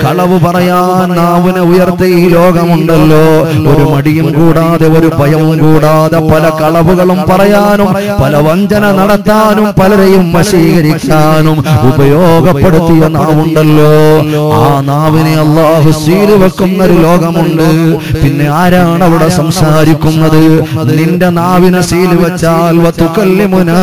കളവ് പറയാൻ നാവിനെ ഉയർത്തി ഈ ലോകമുണ്ടല്ലോ ഒരു മടിയും കൂടാതെ ഒരു ഭയവും കൂടാതെ പല കളവുകളും പറയാനും പല വഞ്ചന നടത്താനും പലരെയും വശീകരിക്കാനും ഉപയോഗപ്പെടുത്തിയ നാവുണ്ടല്ലോ ആ നാവിനെ അള്ളാഹു സീല് വെക്കുന്ന ഒരു ലോകമുണ്ട് പിന്നെ ആരാണ് അവിടെ സംസാരിക്കുന്നത് നിന്റെ നാവിനെ സീല് വെച്ചാൽ വത്തുക്കല്ലിമുനാ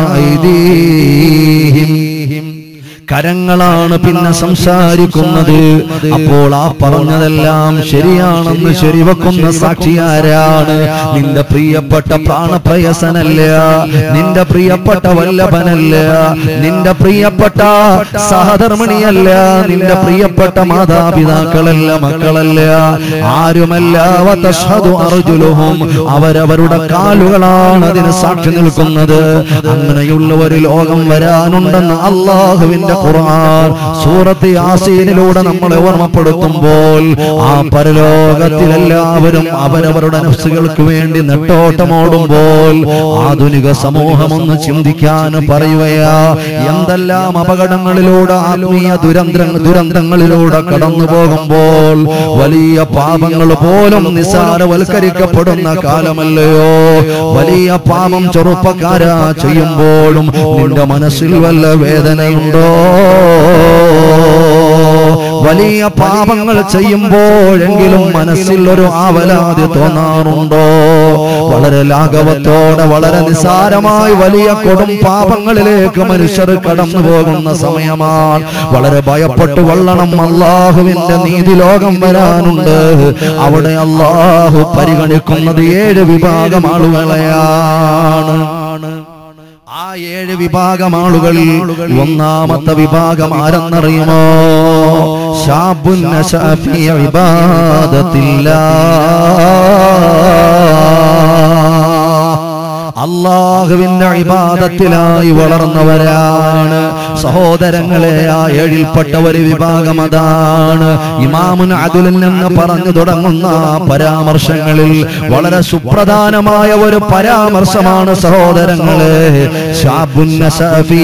ഐദീഹിം കരങ്ങളാണ് പിന്നെ സംസാരിക്കുന്നത് അപ്പോൾ ആ പറഞ്ഞതെല്ലാം ശരിയാണെന്ന് ശരിവെക്കുന്ന സാക്ഷിയാരാണ് നിന്റെ പ്രിയപ്പെട്ട പ്രാണപ്രയസനല്ല നിന്റെ പ്രിയപ്പെട്ട വല്ലഭനല്ല നിന്റെ പ്രിയപ്പെട്ട സഹധർമ്മിണിയല്ല നിന്റെ പ്രിയപ്പെട്ട മാതാപിതാക്കളല്ല മക്കളല്ല ആരുമല്ല വതഷ്ഹദു അർജുലുഹും അവരവരുടെ കാലുകളാണ് അതിന് സാക്ഷി നിൽക്കുന്നത് അങ്ങനെയുള്ള ഒരു ലോകം വരാനുണ്ടെന്ന് അള്ളാഹുവിന്റെ ഖുർആൻ സൂറത്ത് യാസീനിലൂടെ നമ്മളെ ഓർമ്മപ്പെടുത്തുമ്പോൾ ആ പരലോകത്തിലെല്ലാവരും അവരവരുടെ നഫ്സുകൾക്ക് വേണ്ടി നെട്ടോട്ടമോടുമ്പോൾ ആധുനിക സമൂഹം ഒന്ന് ചിന്തിക്കാൻ പറയുകയാ എന്തെല്ലാം അപകടങ്ങളിലൂടെ ആത്മീയ ദുരന്ത ദുരന്തങ്ങളിലൂടെ കടന്നു പോകുമ്പോൾ വലിയ പാപങ്ങൾ പോലും നിസാരവൽക്കരിക്കപ്പെടുന്ന കാലമല്ലയോ വലിയ പാപം ചെറുപ്പക്കാരാ ചെയ്യുമ്പോഴും നിന്റെ മനസ്സിൽ വല്ല വേദനയുണ്ടോ വലിയ പാപങ്ങൾ ചെയ്യുമ്പോഴെങ്കിലും മനസ്സിൽ ഒരു ആവലാതി തോന്നാറുണ്ടോ വളരെ ലാഘവത്തോടെ വളരെ നിസാരമായി വലിയ കൊടും പാപങ്ങളിലേക്ക് മനുഷ്യർ കടന്നു പോകുന്ന സമയമാണ് വളരെ ഭയപ്പെട്ടു കൊള്ളണം അള്ളാഹുവിന്റെ നീതി ലോകം വരാനുണ്ട് അവിടെ അള്ളാഹു പരിഗണിക്കുന്നത് ഏഴ് വിഭാഗം ആളുകളെയാണ് ആ ഏഴ് വിഭാഗം ആളുകൾ ഒന്നാമത്തെ വിഭാഗം ആരെന്നറിയുമോ ഷാബുൻ നശഅ ഫീ ഇബാദത്തില്ലാ അള്ളാഹുവിന്റെ ഇബാദത്തിലായി വളർന്നവരാണ് സഹോദരങ്ങളെ ആ ഏഴിൽപ്പെട്ട ഒരു വിഭാഗം അതാണ് ഇമാമുൻ അതുലിൽ നിന്ന് പറഞ്ഞു തുടങ്ങുന്ന ആ പരാമർശങ്ങളിൽ വളരെ സുപ്രധാനമായ ഒരു പരാമർശമാണ് സഹോദരങ്ങളെ ഷാബുൻ നശഅ ഫീ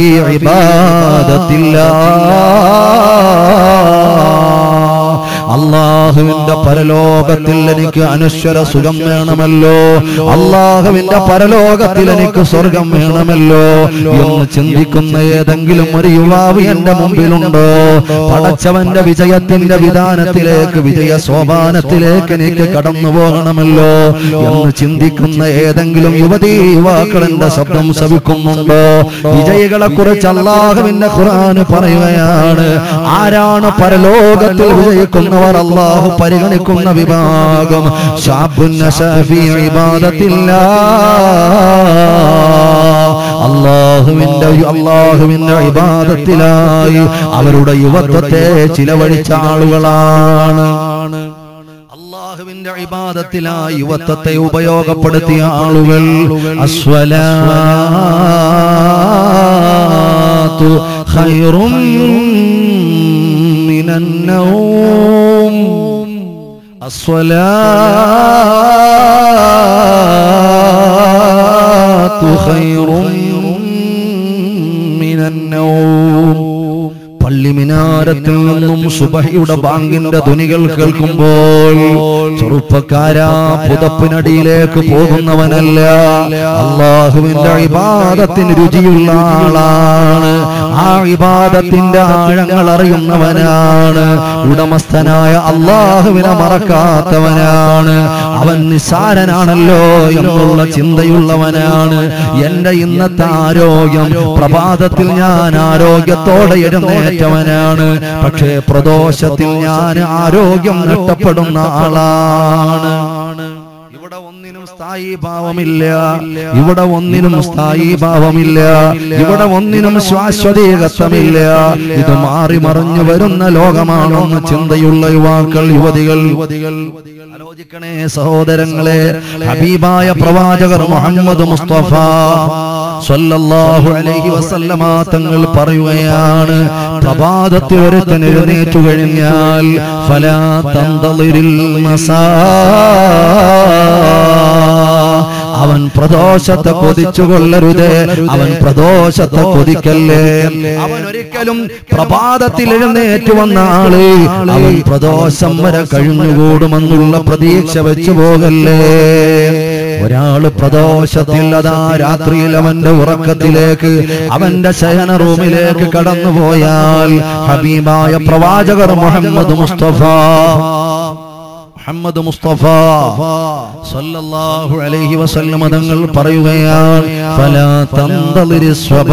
ഇബാദത്തില്ലാ അള്ളാഹുവിന്റെ പരലോകത്തിൽ എനിക്ക് അനശ്വര സുഖം വേണമല്ലോ അള്ളാഹുവിന്റെ പരലോകത്തിൽ എനിക്ക് സ്വർഗം വേണമല്ലോ എന്ന് ചിന്തിക്കുന്ന ഏതെങ്കിലും ഒരു യുവാവ് എന്റെ മുമ്പിലുണ്ടോ പടച്ചവന്റെ വിജയത്തിന്റെ വിധാനത്തിലേക്ക് വിജയ സോപാനത്തിലേക്ക് എനിക്ക് കടന്നു പോകണമല്ലോ എന്ന് ചിന്തിക്കുന്ന ഏതെങ്കിലും യുവതീ യുവാക്കൾ എന്റെ ശബ്ദം ശ്രവിക്കുന്നുണ്ടോ വിജയികളെ കുറിച്ച് അള്ളാഹുവിന്റെ ഖുർആന് പറയുകയാണ് ആരാണ് പരലോകത്തിൽ വിജയിക്കുന്നവർ അള്ളാഹു പരിഗണിക്കുന്ന വിഭാഗം ഷാബുൻ നശഅ ഫീ ഇബാദത്തില്ലാ അള്ളാഹുവിന്റെ അള്ളാഹുവിന്റെ ഇബാദത്തിലായി അവരുടെ യുവത്വത്തെ ചിലവഴിച്ച ആളുകളാണ് അള്ളാഹുവിന്റെ ഇബാദത്തിലായി യുവത്വത്തെ ഉപയോഗപ്പെടുത്തിയ ആളുകൾ അസ്വലാത്തു ഖൈറും മിനൻ നൗം الصلاة خير من النوم പള്ളിമിനാരത്തിൽ നിന്നും സുബഹിയുടെ ബാങ്കിന്റെ ധ്വനികൾ കേൾക്കുമ്പോൾ ചെറുപ്പക്കാരാ പുതപ്പിനടിയിലേക്ക് പോകുന്നവനല്ല അള്ളാഹുവിന്റെ ഇബാദത്തിന് രുചിയുള്ള ആളാണ് ആ ഇബാദത്തിന്റെ ആഴങ്ങൾ അറിയുന്നവനാണ് ഉടമസ്ഥനായ അള്ളാഹുവിനെ മറക്കാത്തവനാണ് അവൻ നിസ്സാരനാണല്ലോ എന്നുള്ള ചിന്തയുള്ളവനാണ് എന്റെ ഇന്നത്തെ ആരോഗ്യം പ്രഭാതത്തിൽ ഞാൻ ആരോഗ്യത്തോടെ എഴുന്നേറ്റവനാണ് പക്ഷേ പ്രദോഷത്തിൽ ഞാൻ ആരോഗ്യം നഷ്ടപ്പെടുന്ന ആളാണ് ഇവിടെ ഒന്നിനും സ്ഥായി ഭാവമില്ല ഇവിടെ ഒന്നിനും സ്ഥായി ഭാവമില്ല ഇവിടെ ഒന്നിനും ശാശ്വതീകത്വമില്ല ഇത് മാറി മറിഞ്ഞു വരുന്ന ലോകമാണെന്ന് ചിന്തയുള്ള യുവാക്കൾ യുവതികൾ യുവതികൾ ആലോചിക്കണേ സഹോദരങ്ങളെ ഹബീബായ പ്രവാചകർ മുഹമ്മദ് മുസ്തഫ സല്ലല്ലാഹു അലൈഹി വസല്ലമ തങ്ങൾ പറയുകയാണ് പ്രഭാതത്തിൽ ഒരുത്തൻ എഴുന്നേറ്റു കഴിഞ്ഞാൽ ഫലാ തന്തളിരിൽ മസാ അവൻ പ്രദോഷത്തെ കൊതിച്ചു കൊള്ളരുത് അവൻ പ്രദോഷത്തെ കൊതിക്കല്ലേ അവൻ ഒരിക്കലും പ്രഭാതത്തിൽ എഴുന്നേറ്റ് വന്ന ആള് അവൻ പ്രദോഷം വരെ കഴിഞ്ഞുകൂടുമെന്നുള്ള പ്രതീക്ഷ വെച്ചു പോകല്ലേ ഒരാള് പ്രദോഷത്തിൽ അതാ രാത്രിയിൽ അവന്റെ ഉറക്കത്തിലേക്ക് അവന്റെ ശയന റൂമിലേക്ക് കടന്നുപോയാൽ ഹബീബായ പ്രവാചകർ മുഹമ്മദ് മുസ്തഫ മുഹമ്മദ് മുസ്തഫ സല്ലല്ലാഹു അലൈഹി വസല്ലം തങ്ങൾ പറയുകയാണ് ഫലാ തന്തളിരി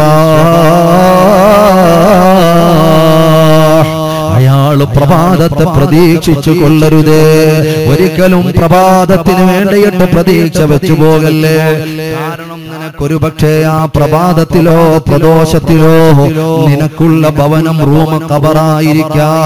അയാള് പ്രഭാതത്തെ പ്രതീക്ഷിച്ചു കൊള്ളരുതേ ഒരിക്കലും പ്രഭാതത്തിന് വേണ്ടിയിട്ട് പ്രതീക്ഷ വെച്ചു പോകല്ലേ കാരണം നിനക്കൊരു പക്ഷേ ആ പ്രഭാതത്തിലോ പ്രദോഷത്തിലോ നിനക്കുള്ള ഭവനം റൂമ കബറായിരിക്കാം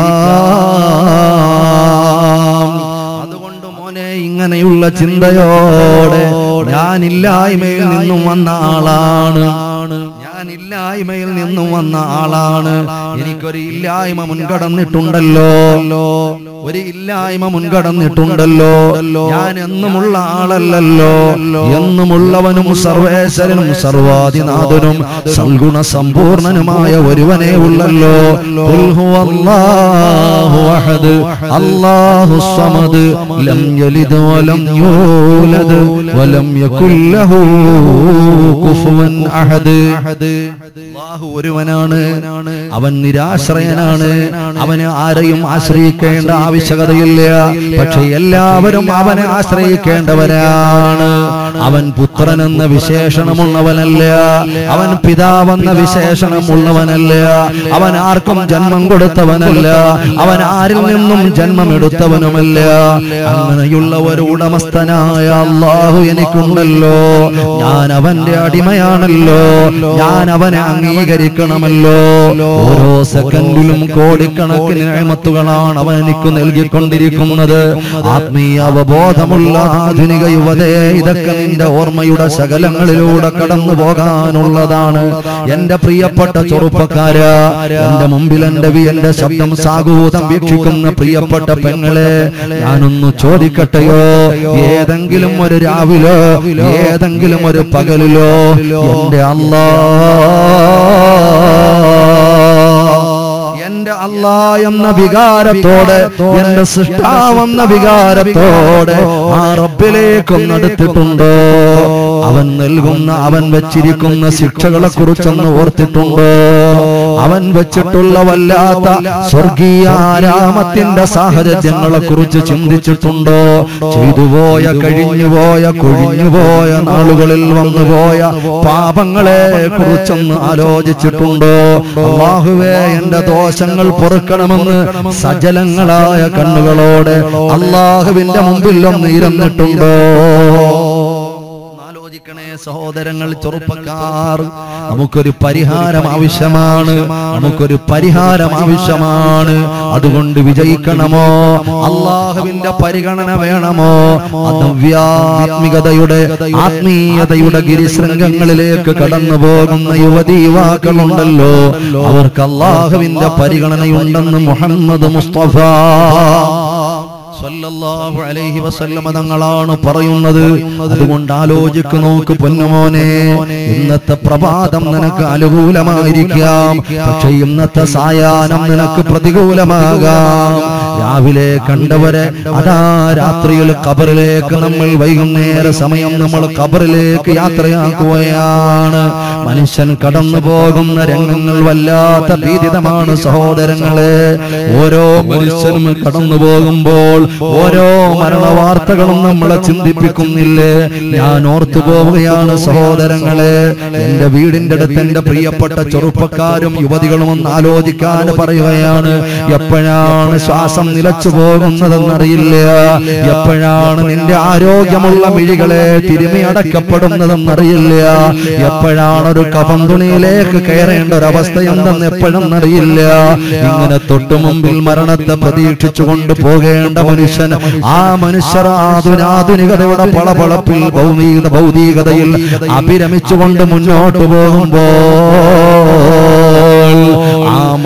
അതുകൊണ്ട് മോനെ ഇങ്ങനെയുള്ള ചിന്തയോടെ ഞാനില്ലായ്മയിൽ നിന്നും വന്ന ആളാണ് ഞാൻ ഇല്ലായ്മയിൽ നിന്നും വന്ന ആളാണ് എനിക്കൊരു ഇല്ലായ്മ മുൻകടന്നിട്ടുണ്ടല്ലോ ഒരു ഇല്ലായ്മ മുൻകടന്നിട്ടുണ്ടല്ലോ ഞാൻ എന്നുമുള്ള ആളല്ലല്ലോ എന്നുമുള്ളവനും സർവേശ്വരനും സർവാദിനാഥനും സൽഗുണ സമ്പൂർണനുമായ ഒരുവനെ ഉള്ളല്ലോ ഖുൽ ഹുവല്ലാഹു അഹദ് അല്ലാഹു സമദ് ലം യലിദ് വലം യൂലദ് വലം യകുൽ ലഹു കുഫുവൻ അഹദ് അല്ലാഹു ഒരുവനാണ് അവൻ നിരാശ്രയനാണ് അവന് ആരെയും ആശ്രയിക്കേണ്ട ആവശ്യകതയില്ല പക്ഷെ എല്ലാവരും അവനെ ആശ്രയിക്കേണ്ടവരാണ് അവൻ പുത്രൻ എന്ന വിശേഷണമുള്ളവനല്ല അവൻ പിതാവെന്ന വിശേഷണമുള്ളവനല്ല അവൻ ആർക്കും ജന്മം കൊടുത്തവനല്ല അവൻ ആരിൽ നിന്നും ജന്മമെടുത്തവനുമല്ല അങ്ങനെയുള്ള ഒരു ഉടമസ്ഥനായ അള്ളാഹു എനിക്കുണ്ടല്ലോ ഞാൻ അവന്റെ അടിമയാണല്ലോ ഞാൻ അവനെ അംഗീകരിക്കണമല്ലോ ഓരോ സെക്കൻഡിലും കോടിക്കണക്കിന് നിയമത്തുകളാണ് അവൻ എനിക്ക് നൽകിക്കൊണ്ടിരിക്കുന്നത് ആത്മീയ അവബോധമുള്ള ആധുനിക യുവതയെ ഇതൊക്കെ നിന്റെ ഓർമ്മയുടെ ശകലങ്ങളിലൂടെ കടന്നു പോകാനുള്ളതാണ് എന്റെ പ്രിയപ്പെട്ട ചെറുപ്പക്കാര എന്റെ മുമ്പിൽ എന്റെ വി എന്റെ ശബ്ദം സാഗൂതം വീക്ഷിക്കുന്ന പ്രിയപ്പെട്ട പെങ്ങളെ ഞാനൊന്ന് ചോദിക്കട്ടെയോ ഏതെങ്കിലും ഒരു രാവിലോ ഏതെങ്കിലും ഒരു പകലിലോ എന്റെ അല്ലാ എന്റെ അല്ലാ എന്ന വികാരത്തോടെ എന്റെ സൃഷ്ടാവെന്ന വികാരത്തോടെ ആ റബ്ബിലേക്കൊന്ന് അടുത്തിട്ടുണ്ടോ അവൻ നൽകുന്ന അവൻ വെച്ചിരിക്കുന്ന ശിക്ഷകളെ കുറിച്ചൊന്ന് ഓർത്തിട്ടുണ്ടോ അവൻ വെച്ചിട്ടുള്ള വല്ലാത്ത സ്വർഗീയ ആരാമത്തിന്റെ സാഹചര്യങ്ങളെ കുറിച്ച് ചിന്തിച്ചിട്ടുണ്ടോ ചെയ്തുപോയ കഴിഞ്ഞുപോയ കൊഴിഞ്ഞുപോയ നാളുകളിൽ വന്നുപോയ പാപങ്ങളെ കുറിച്ചൊന്ന് ആലോചിച്ചിട്ടുണ്ടോ അള്ളാഹുവേ എന്റെ ദോഷങ്ങൾ പൊറുക്കണമെന്ന് സജലങ്ങളായ കണ്ണുകളോടെ അള്ളാഹുവിന്റെ മുമ്പിൽ ഒന്ന് ഇരുന്നിട്ടുണ്ടോ ആലോചിക്കണേ സഹോദരങ്ങൾ ചെറുപ്പക്കാർ നമുക്കൊരു പരിഹാരം ആവശ്യമാണ് നമുക്കൊരു പരിഹാരം ആവശ്യമാണ് അതുകൊണ്ട് വിജയിക്കണമോ അള്ളാഹുവിന്റെ പരിഗണന വേണമോ നവ്യാത്മികതയുടെ ആത്മീയതയുടെ ഗിരിശൃംഗങ്ങളിലേക്ക് കടന്നു പോകുന്ന യുവതി യുവാക്കളുണ്ടല്ലോ അവർക്ക് അള്ളാഹുവിന്റെ പരിഗണനയുണ്ടെന്ന് മുഹമ്മദ് മുസ്തഫ സല്ലല്ലാഹു അലൈഹി വസല്ലമ തങ്ങളാണ് പറയുന്നത് അതുകൊണ്ട് ആലോചിക്ക് നോക്ക് പൊന്നുമോനെ ഇന്നത്തെ പ്രഭാതം നിനക്ക് അനുകൂലമായിരിക്കാം പക്ഷെ ഇന്നത്തെ സായാഹ്നം നിനക്ക് പ്രതികൂലമാകാം രാവിലെ കണ്ടവരെ അതാ രാത്രിയിൽ കബറിലേക്ക് നമ്മൾ വൈകുന്നേര സമയം നമ്മൾ കബറിലേക്ക് യാത്രയാക്കുകയാണ് മനുഷ്യൻ കടന്നു പോകുന്ന രംഗങ്ങൾ വല്ലാത്ത ഭീതിതമാണ് സഹോദരങ്ങളെ ഓരോ മനുഷ്യനും കടന്നു പോകുമ്പോൾ ഓരോ മരണ വാർത്തകളും നമ്മളെ ചിന്തിപ്പിക്കുന്നില്ലേ ഞാൻ ഓർത്തു പോവുകയാണ് സഹോദരങ്ങളെ എന്റെ വീടിന്റെ അടുത്ത് എന്റെ പ്രിയപ്പെട്ട ചെറുപ്പക്കാരും യുവതികളും ഒന്ന് ആലോചിക്കാൻ പറയുകയാണ് എപ്പോഴാണ് ശ്വാസം നിലച്ചു പോകുന്നതെന്നറിയില്ല എപ്പോഴാണ് നിന്റെ ആരോഗ്യമുള്ള മിഴികളെ തിരുമി അടക്കപ്പെടുന്നതെന്നറിയില്ല എപ്പോഴാണ് ഒരു കഫം തുണിയിലേക്ക് കയറേണ്ട ഒരു അവസ്ഥ എന്തെന്ന് എപ്പോഴെന്നറിയില്ല ഇങ്ങനെ തൊട്ടു മുമ്പിൽ മരണത്തെ പ്രതീക്ഷിച്ചുകൊണ്ട് പോകേണ്ട മനുഷ്യൻ ആ മനുഷ്യർ ആധുനാധുനികതയുടെ പളപളപ്പിൽ ഭൗതിക ഭൗതികതയിൽ അഭിരമിച്ചുകൊണ്ട് മുന്നോട്ട് പോകുമ്പോൾ ആ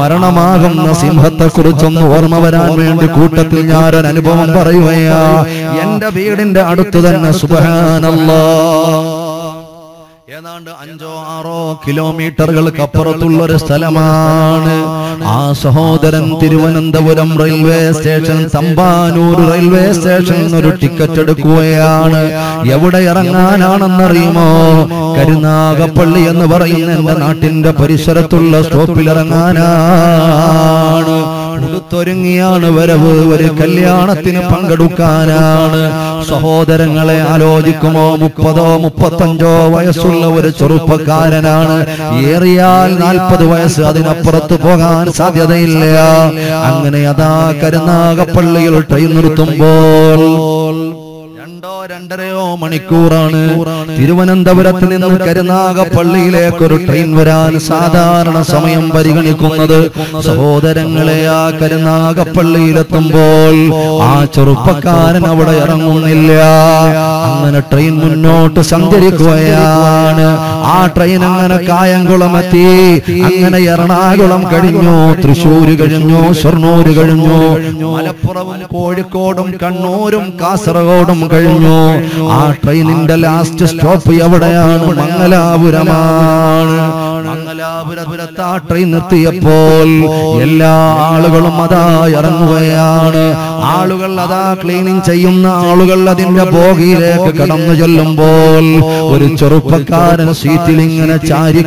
മരണമാകുന്ന സിംഹത്തെ കുറിച്ചൊന്ന് ഓർമ്മ വരാൻ വേണ്ടി കൂട്ടത്തിൽ ഞാനൊരു അനുഭവം പറയുകയാ എന്റെ വീടിന്റെ അടുത്ത് തന്നെ സുബഹാനല്ലാ ഏതാണ്ട് അഞ്ചോ ആറോ കിലോമീറ്ററുകൾക്ക് അപ്പുറത്തുള്ള ഒരു സ്ഥലമാണ് ആ സഹോദരൻ Thiruvananthapuram railway station Thampanoor railway station ഒരു ടിക്കറ്റ് എടുക്കുകയാണ് എവിടെ ഇറങ്ങാനാണെന്നറിയുമോ കരുനാഗപ്പള്ളി എന്ന് പറയുന്ന എന്റെ നാട്ടിന്റെ പരിസരത്തുള്ള സ്റ്റോപ്പിൽ ഇറങ്ങാനാണ് ഉടുത്തൊരുങ്ങിയാണ് വരവ് ഒരു കല്യാണത്തിന് പങ്കെടുക്കാനാണ് സഹോദരങ്ങളെ ആലോചിക്കുമോ മുപ്പതോ മുപ്പത്തഞ്ചോ വയസ്സുള്ള ഒരു ചെറുപ്പക്കാരനാണ് ഏറിയാൽ നാൽപ്പത് വയസ്സ് അതിനപ്പുറത്ത് പോകാൻ സാധ്യതയില്ല അങ്ങനെ അതാ കരുനാഗപ്പള്ളിയിൽ ട്രെയിൻ നിർത്തുമ്പോൾ രണ്ടോ രണ്ടരയോ മണിക്കൂറാണ് തിരുവനന്തപുരത്ത് നിന്ന് കരുനാഗപ്പള്ളിയിലേക്ക് ഒരു ട്രെയിൻ വരാൻ സാധാരണ സമയം പരിഗണിക്കുന്നത് സഹോദരങ്ങളെ ആ കരുനാഗപ്പള്ളിയിലെത്തുമ്പോൾ ആ ചെറുപ്പക്കാരൻ അവിടെ ഇറങ്ങുന്നില്ല അങ്ങനെ ട്രെയിൻ മുന്നോട്ട് സഞ്ചരിക്കുകയാണ് ആ ട്രെയിൻ അങ്ങനെ കായംകുളം എത്തി അങ്ങനെ എറണാകുളം കഴിഞ്ഞു തൃശ്ശൂര് കഴിഞ്ഞു ഷൊർണൂര് കഴിഞ്ഞു മലപ്പുറവും കോഴിക്കോടും കണ്ണൂരും കാസർഗോഡും കഴിഞ്ഞു ആ ട്രെയിനിന്റെ ലാസ്റ്റ് സ്റ്റോപ്പ് എവിടെയാണ് മംഗലാപുരമാണ് മംഗലാപുരപുരത്ത് ആ ട്രെയിൻ നിർത്തിയപ്പോൾ എല്ലാ ആളുകളും അതാ ഇറങ്ങുകയാണ് ആളുകൾ അതാ ക്ലീനിങ് ചെയ്യുന്ന ആളുകൾ അതിന്റെ ബോഗിയിലേക്ക് കടന്നു ചെല്ലുമ്പോൾ ഒരു ചെറുപ്പക്കാരൻ സീറ്റിൽ ഇങ്ങനെ ചാരി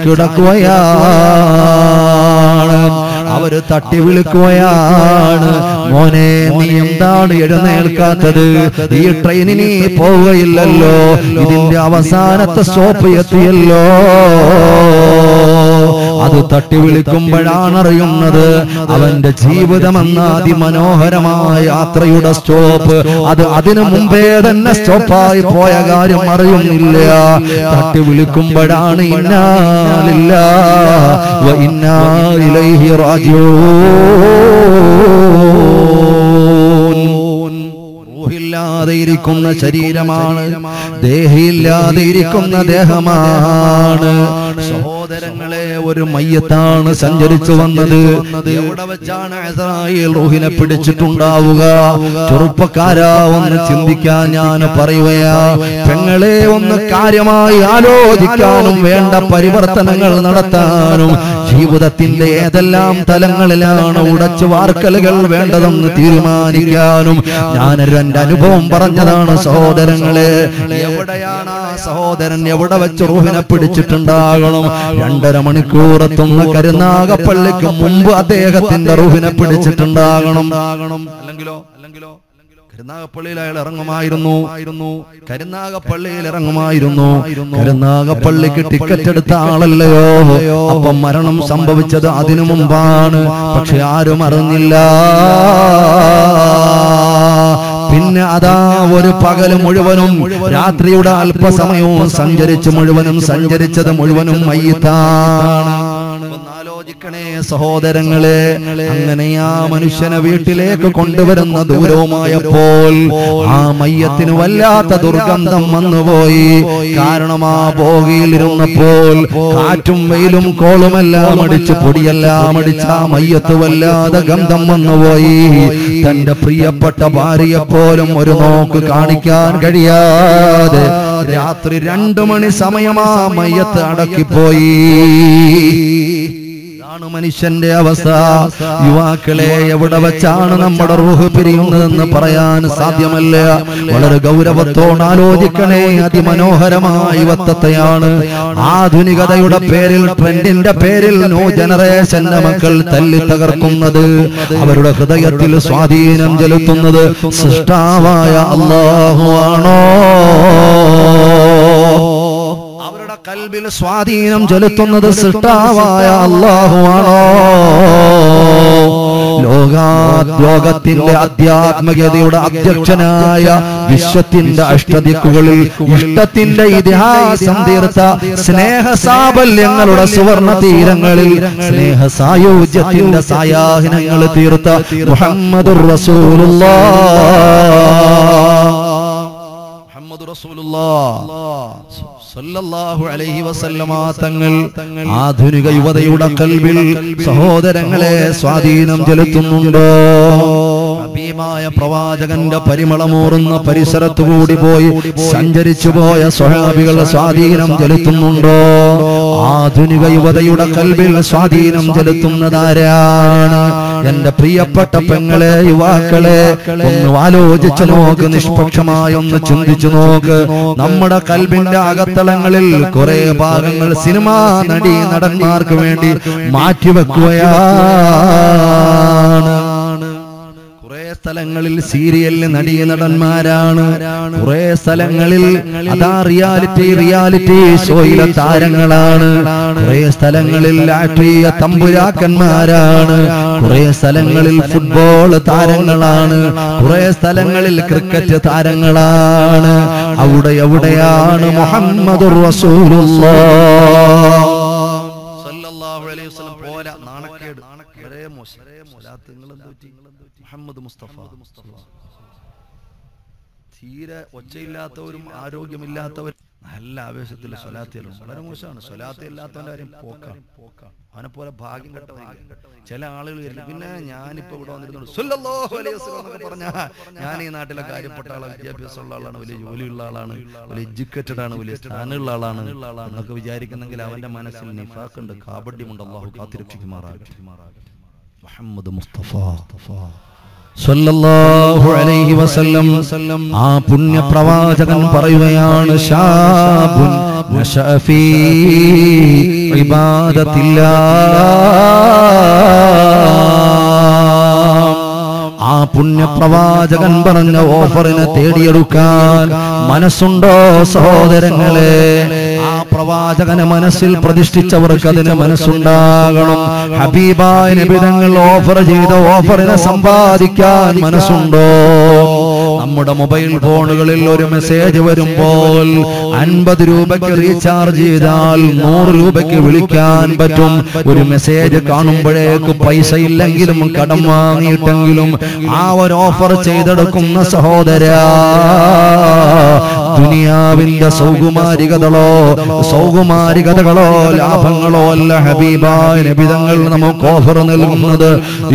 കിടക്കുകയാണ് അവര് തട്ടി വിളിക്കുകയാണ് മോനെ നീ എന്താണ് എഴുന്നേൽക്കാത്തത് ഈ ട്രെയിനിനി പോവുകയില്ലല്ലോ ഇതിന്റെ അവസാനത്തെ സ്റ്റോപ്പ് എത്തിയല്ലോ അത് തട്ടി വിളിക്കുമ്പോഴാണ് അറിയുന്നത് അവന്റെ ജീവിതമെന്ന അതിമനോഹരമായ യാത്രയുടെ സ്റ്റോപ്പ് അത് അതിനു മുമ്പേ തന്നെ സ്റ്റോപ്പായി പോയ കാര്യം അറിയുന്നില്ല തട്ടി വിളിക്കുമ്പോഴാണ് ഇന്നാലില്ല വ ഇന്നാ ഇലൈഹി റാജിഊൻ റൂഹില്ലാതെ ഇരിക്കുന്ന ശരീരമാണ് ദേഹില്ലാതെ ഇരിക്കുന്ന ദേഹമാണ് സഹോദരങ്ങളെ ഒരു മയ്യത്താണ് സഞ്ചരിച്ചു വന്നത് എവിടെ വെച്ചാണ് ഇസ്രായേൽ റൂഹിനെ പിടിച്ചിട്ടുണ്ടാവുക ചെറുപ്പക്കാരാ ഒന്ന് ചിന്തിക്കാൻ ഞാൻ പറയുകയാ പെങ്ങളെ ഒന്ന് കാര്യമായി ആലോചിക്കാനും വേണ്ട പരിവർത്തനങ്ങൾ നടത്താനും ജീവിതത്തിന്റെ ഏതെല്ലാം തലങ്ങളിലാണ് ഉടച്ചു വാർക്കലുകൾ വേണ്ടതെന്ന് തീരുമാനിക്കാനും ഞാനൊരു എന്റെ അനുഭവം പറഞ്ഞതാണ് സഹോദരങ്ങളെ എവിടെയാണ് ആ സഹോദരൻ എവിടെ വെച്ച് റൂഹിനെ പിടിച്ചിട്ടുണ്ടാകണം രണ്ടര മണിക്കൂർ എത്തുന്ന കരുനാഗപ്പള്ളിക്ക് മുമ്പ് അദ്ദേഹത്തിന്റെ റൂഹിനെ പിടിച്ചിട്ടുണ്ടാകണം അല്ലെങ്കിലോ അല്ലെങ്കിലോ കരുനാഗപ്പള്ളിയിൽ അയാൾ ഇറങ്ങുമായിരുന്നു ആയിരുന്നു കരുനാഗപ്പള്ളിയിൽ ഇറങ്ങുമായിരുന്നു കരുനാഗപ്പള്ളിക്ക് ടിക്കറ്റ് എടുത്ത ആളല്ലയോ അപ്പം മരണം സംഭവിച്ചത് അതിനു മുമ്പാണ് പക്ഷെ ആരും അറിഞ്ഞില്ല പിന്നെ അതാ ഒരു പകല് മുഴുവനും രാത്രിയുടെ അല്പസമയവും സഞ്ചരിച്ച് മുഴുവനും സഞ്ചരിച്ചത് മുഴുവനും മയ്യത്താണ് ഒന്നാലോചിക്കണേ സഹോദരങ്ങളെ അങ്ങനെ ആ മനുഷ്യനെ വീട്ടിലേക്ക് കൊണ്ടുവരുന്ന ദൂരവുമായപ്പോൾ ആ മയ്യത്തിന് വല്ലാത്ത ദുർഗന്ധം വന്നുപോയി കാരണം ആ ബോഗിയിൽ ഇരുന്നപ്പോൾ കാറ്റും വെയിലും കോളുമെല്ലാം അടിച്ച് പൊടിയെല്ലാം അടിച്ച ആ മയ്യത്ത് വല്ലാതെ ഗന്ധം വന്നുപോയി തന്റെ പ്രിയപ്പെട്ട ഭാര്യയെ പോലും ഒരു നോക്ക് കാണിക്കാൻ കഴിയാതെ രാത്രി രണ്ടു മണി സമയമാ മയ്യത്ത് അടക്കിപ്പോയി ഇതാണ് മനുഷ്യന്റെ അവസ്ഥ യുവാക്കളെ എവിടെ വെച്ചാണ് നമ്മുടെ റൂഹ് പിരിയുന്നതെന്ന് പറയാൻ സാധ്യമല്ല വളരെ ഗൗരവത്തോട് ആലോചിക്കണേ അതിമനോഹരമായ യുവത്വത്തെയാണ് ആധുനികതയുടെ പേരിൽ ട്രെൻഡിന്റെ പേരിൽ ന്യൂ ജനറേഷന്റെ മക്കൾ തല്ലി തകർക്കുന്നത് അവരുടെ ഹൃദയത്തിൽ സ്വാധീനം ചെലുത്തുന്നത് സൃഷ്ടാവായ അള്ളാഹു ആണോ അവരുടെ കൽബിൽ സ്വാധീനം ചെലുത്തുന്നത് സൃഷ്ടാവായ അള്ളാഹുവാണോ ലോകാ ലോകത്തിന്റെ ആധ്യാത്മികതയുടെ അധ്യക്ഷനായ വിശ്വത്തിന്റെ അഷ്ടദിക്കുകളിൽ ഇഷ്ടത്തിന്റെ ഇതിഹാസം തീർത്ത സ്നേഹ സാബല്യങ്ങളുടെ സുവർണ തീരങ്ങളിൽ സ്നേഹ സായോജ്യത്തിന്റെ സായാഹ്നങ്ങൾ തീർത്ത മുഹമ്മദുർ റസൂലുള്ളാഹ് മുഹമ്മദുർ മുഹമ്മദ് സല്ലല്ലാഹു അലൈഹി വസല്ലമ തങ്ങൾ ആധുനിക യുവതയുടെ കൽവിൽ സഹോദരങ്ങളെ സ്വാധീനം ചെലുത്തുന്നുണ്ടോ ഹബീബായ പ്രവാചകന്റെ പരിമളമൂറുന്ന പരിസരത്തു കൂടി പോയി സഞ്ചരിച്ചു പോയ സ്വഹാബികളുടെ സ്വാധീനം ചെലുത്തുന്നുണ്ടോ ആധുനിക യുവതയുടെ കൽവിൽ സ്വാധീനം ചെലുത്തുന്നതാരാണ് എന്റെ പ്രിയപ്പെട്ട പെങ്ങളെ യുവാക്കളെ ഒന്ന് ആലോചിച്ചു നോക്ക് നിഷ്പക്ഷമായി ഒന്ന് ചിന്തിച്ചു നോക്ക് നമ്മുടെ കൽബിന്റെ അകത്തളങ്ങളിൽ കുറെ ഭാഗങ്ങൾ സിനിമാ നടി നടന്മാർക്ക് വേണ്ടി മാറ്റിവെക്കുകയാണ് കുറെ സ്ഥലങ്ങളിൽ സീരിയലിൽ നടിയ നടന്മാരാണ് കുറെ സ്ഥലങ്ങളിൽ അതാ റിയാലിറ്റി റിയാലിറ്റി ഷോയിലെ താരങ്ങളാണ് കുറെ സ്ഥലങ്ങളിൽ രാഷ്ട്രീയ തമ്പുരാക്കന്മാരാണ് കുറെ സ്ഥലങ്ങളിൽ ഫുട്ബോൾ താരങ്ങളാണ് കുറെ സ്ഥലങ്ങളിൽ ക്രിക്കറ്റ് താരങ്ങളാണ് അവിടെ എവിടെയാണ് മുഹമ്മദ് സല്ലല്ലാഹു അലൈഹി വസല്ലം പോരാ നാണക്കേട് വളരെ മോശം സ്വലാത്ത് നിങ്ങൾ എന്ത് പറ്റി മുഹമ്മദ് മുസ്തഫ തീരെ ഒച്ചയില്ലാത്തവരും ആരോഗ്യമില്ലാത്തവരും നല്ല ആവേശത്തിൽ സ്വലാത്തിലും വളരെ മോശമാണ് സ്വലാത്ത് ഇല്ലാത്തവന്റെ കാര്യം പോക്കാണ് അവനെ പോലെ ഭാഗ്യം കെട്ടവരില്ല ചില ആളുകൾ വരില്ല പിന്നെ ഞാനിപ്പോ ഇവിടെ വന്നിരുന്നു സ്വല്ലല്ലാഹു അലൈഹി വസല്ലം എന്നൊക്കെ പറഞ്ഞാ ഞാൻ ഈ നാട്ടിലെ കാര്യപ്പെട്ട ആളാണ് വിദ്യാഭ്യാസമുള്ള ആളാണ് വലിയ ജോലിയുള്ള ആളാണ് വലിയ എഡ്യൂക്കേറ്റഡ് ആണ് വലിയ സ്ഥാനമുള്ള ആളാണ് എന്നൊക്കെ വിചാരിക്കുന്നെങ്കിൽ അവന്റെ മനസ്സിൽ നിഫാക്കുണ്ട് കാബഡ്യമുണ്ട് അള്ളാഹു കാത്തിരക്ഷിക്കുമാറാകട്ടെ മുഹമ്മദ് മുസ്തഫ സല്ലല്ലാഹു അലൈഹി വസല്ലം ആ പുണ്യ പ്രവാചകൻ പറയുകയാണ് ഷാബുൻ നശഅ ഫീ ഇബാദത്തില്ലാ ആ പുണ്യപ്രവാചകൻ പറഞ്ഞ ഓഫറിനെ തേടിയെടുക്കാൻ മനസ്സുണ്ടോ സഹോദരങ്ങളെ ആ പ്രവാചകനെ മനസ്സിൽ പ്രതിഷ്ഠിച്ചവർക്ക് അതിന് മനസ്സുണ്ടാകണം ഹബീബായ നിബിധങ്ങൾ ഓഫർ ചെയ്ത ഓഫറിനെ സമ്പാദിക്കാൻ മനസ്സുണ്ടോ നമ്മുടെ മൊബൈൽ ഫോണുകളിൽ ഒരു മെസ്സേജ് വരുമ്പോൾ അൻപത് രൂപയ്ക്ക് റീചാർജ് ചെയ്താൽ നൂറ് രൂപയ്ക്ക് വിളിക്കാൻ പറ്റും ഒരു മെസ്സേജ് കാണുമ്പോഴേക്ക് പൈസ ഇല്ലെങ്കിലും കടം വാങ്ങിയിട്ടെങ്കിലും ആ ഒരു ഓഫർ ചെയ്തെടുക്കുന്ന സഹോദര ദുനിയാവിന്റെ സൗകുമാരികതകളോ സൗകുമാരികതകളോ ലാഭങ്ങളോ അല്ല ഹബീബായ നബിതങ്ങൾ നമുക്ക് ഓഫർ നൽകുന്നത്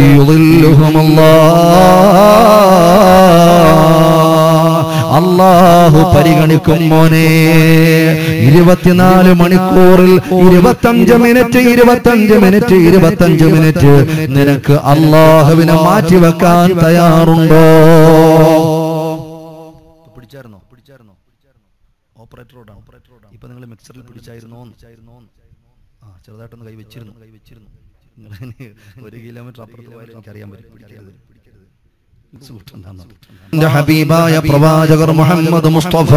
അള്ളാഹു പരിഗണിക്കും മോനെ ഇരുപത്തിനാല് മണിക്കൂറിൽ ഇരുപത്തഞ്ച് മിനിറ്റ് ഇരുപത്തഞ്ച് മിനിറ്റ് ഇരുപത്തഞ്ച് മിനിറ്റ് നിനക്ക് അള്ളാഹുവിനെ മാറ്റിവെക്കാൻ തയ്യാറുണ്ടോ പിടിച്ചായിരുന്നോ പിടിച്ചായിരുന്നോ ഓപ്പറേറ്ററോടാണ് ഓപ്പറേറ്ററോടാണ് ഇപ്പൊ നിങ്ങൾ മിക്സറിൽ പിടിച്ചായിരുന്നോ ആ ചെറുതായിട്ടൊന്ന് കൈ വെച്ചിരുന്നു കൈ വെച്ചിരുന്നു നിങ്ങൾ ഒരു കിലോമീറ്റർ അപ്പുറത്ത് പോയാലും എനിക്കറിയാൻ പറ്റും പിടിക്കരുത് എന്റെ ഹബീബായ പ്രവാചകർ മുഹമ്മദ് മുസ്തഫ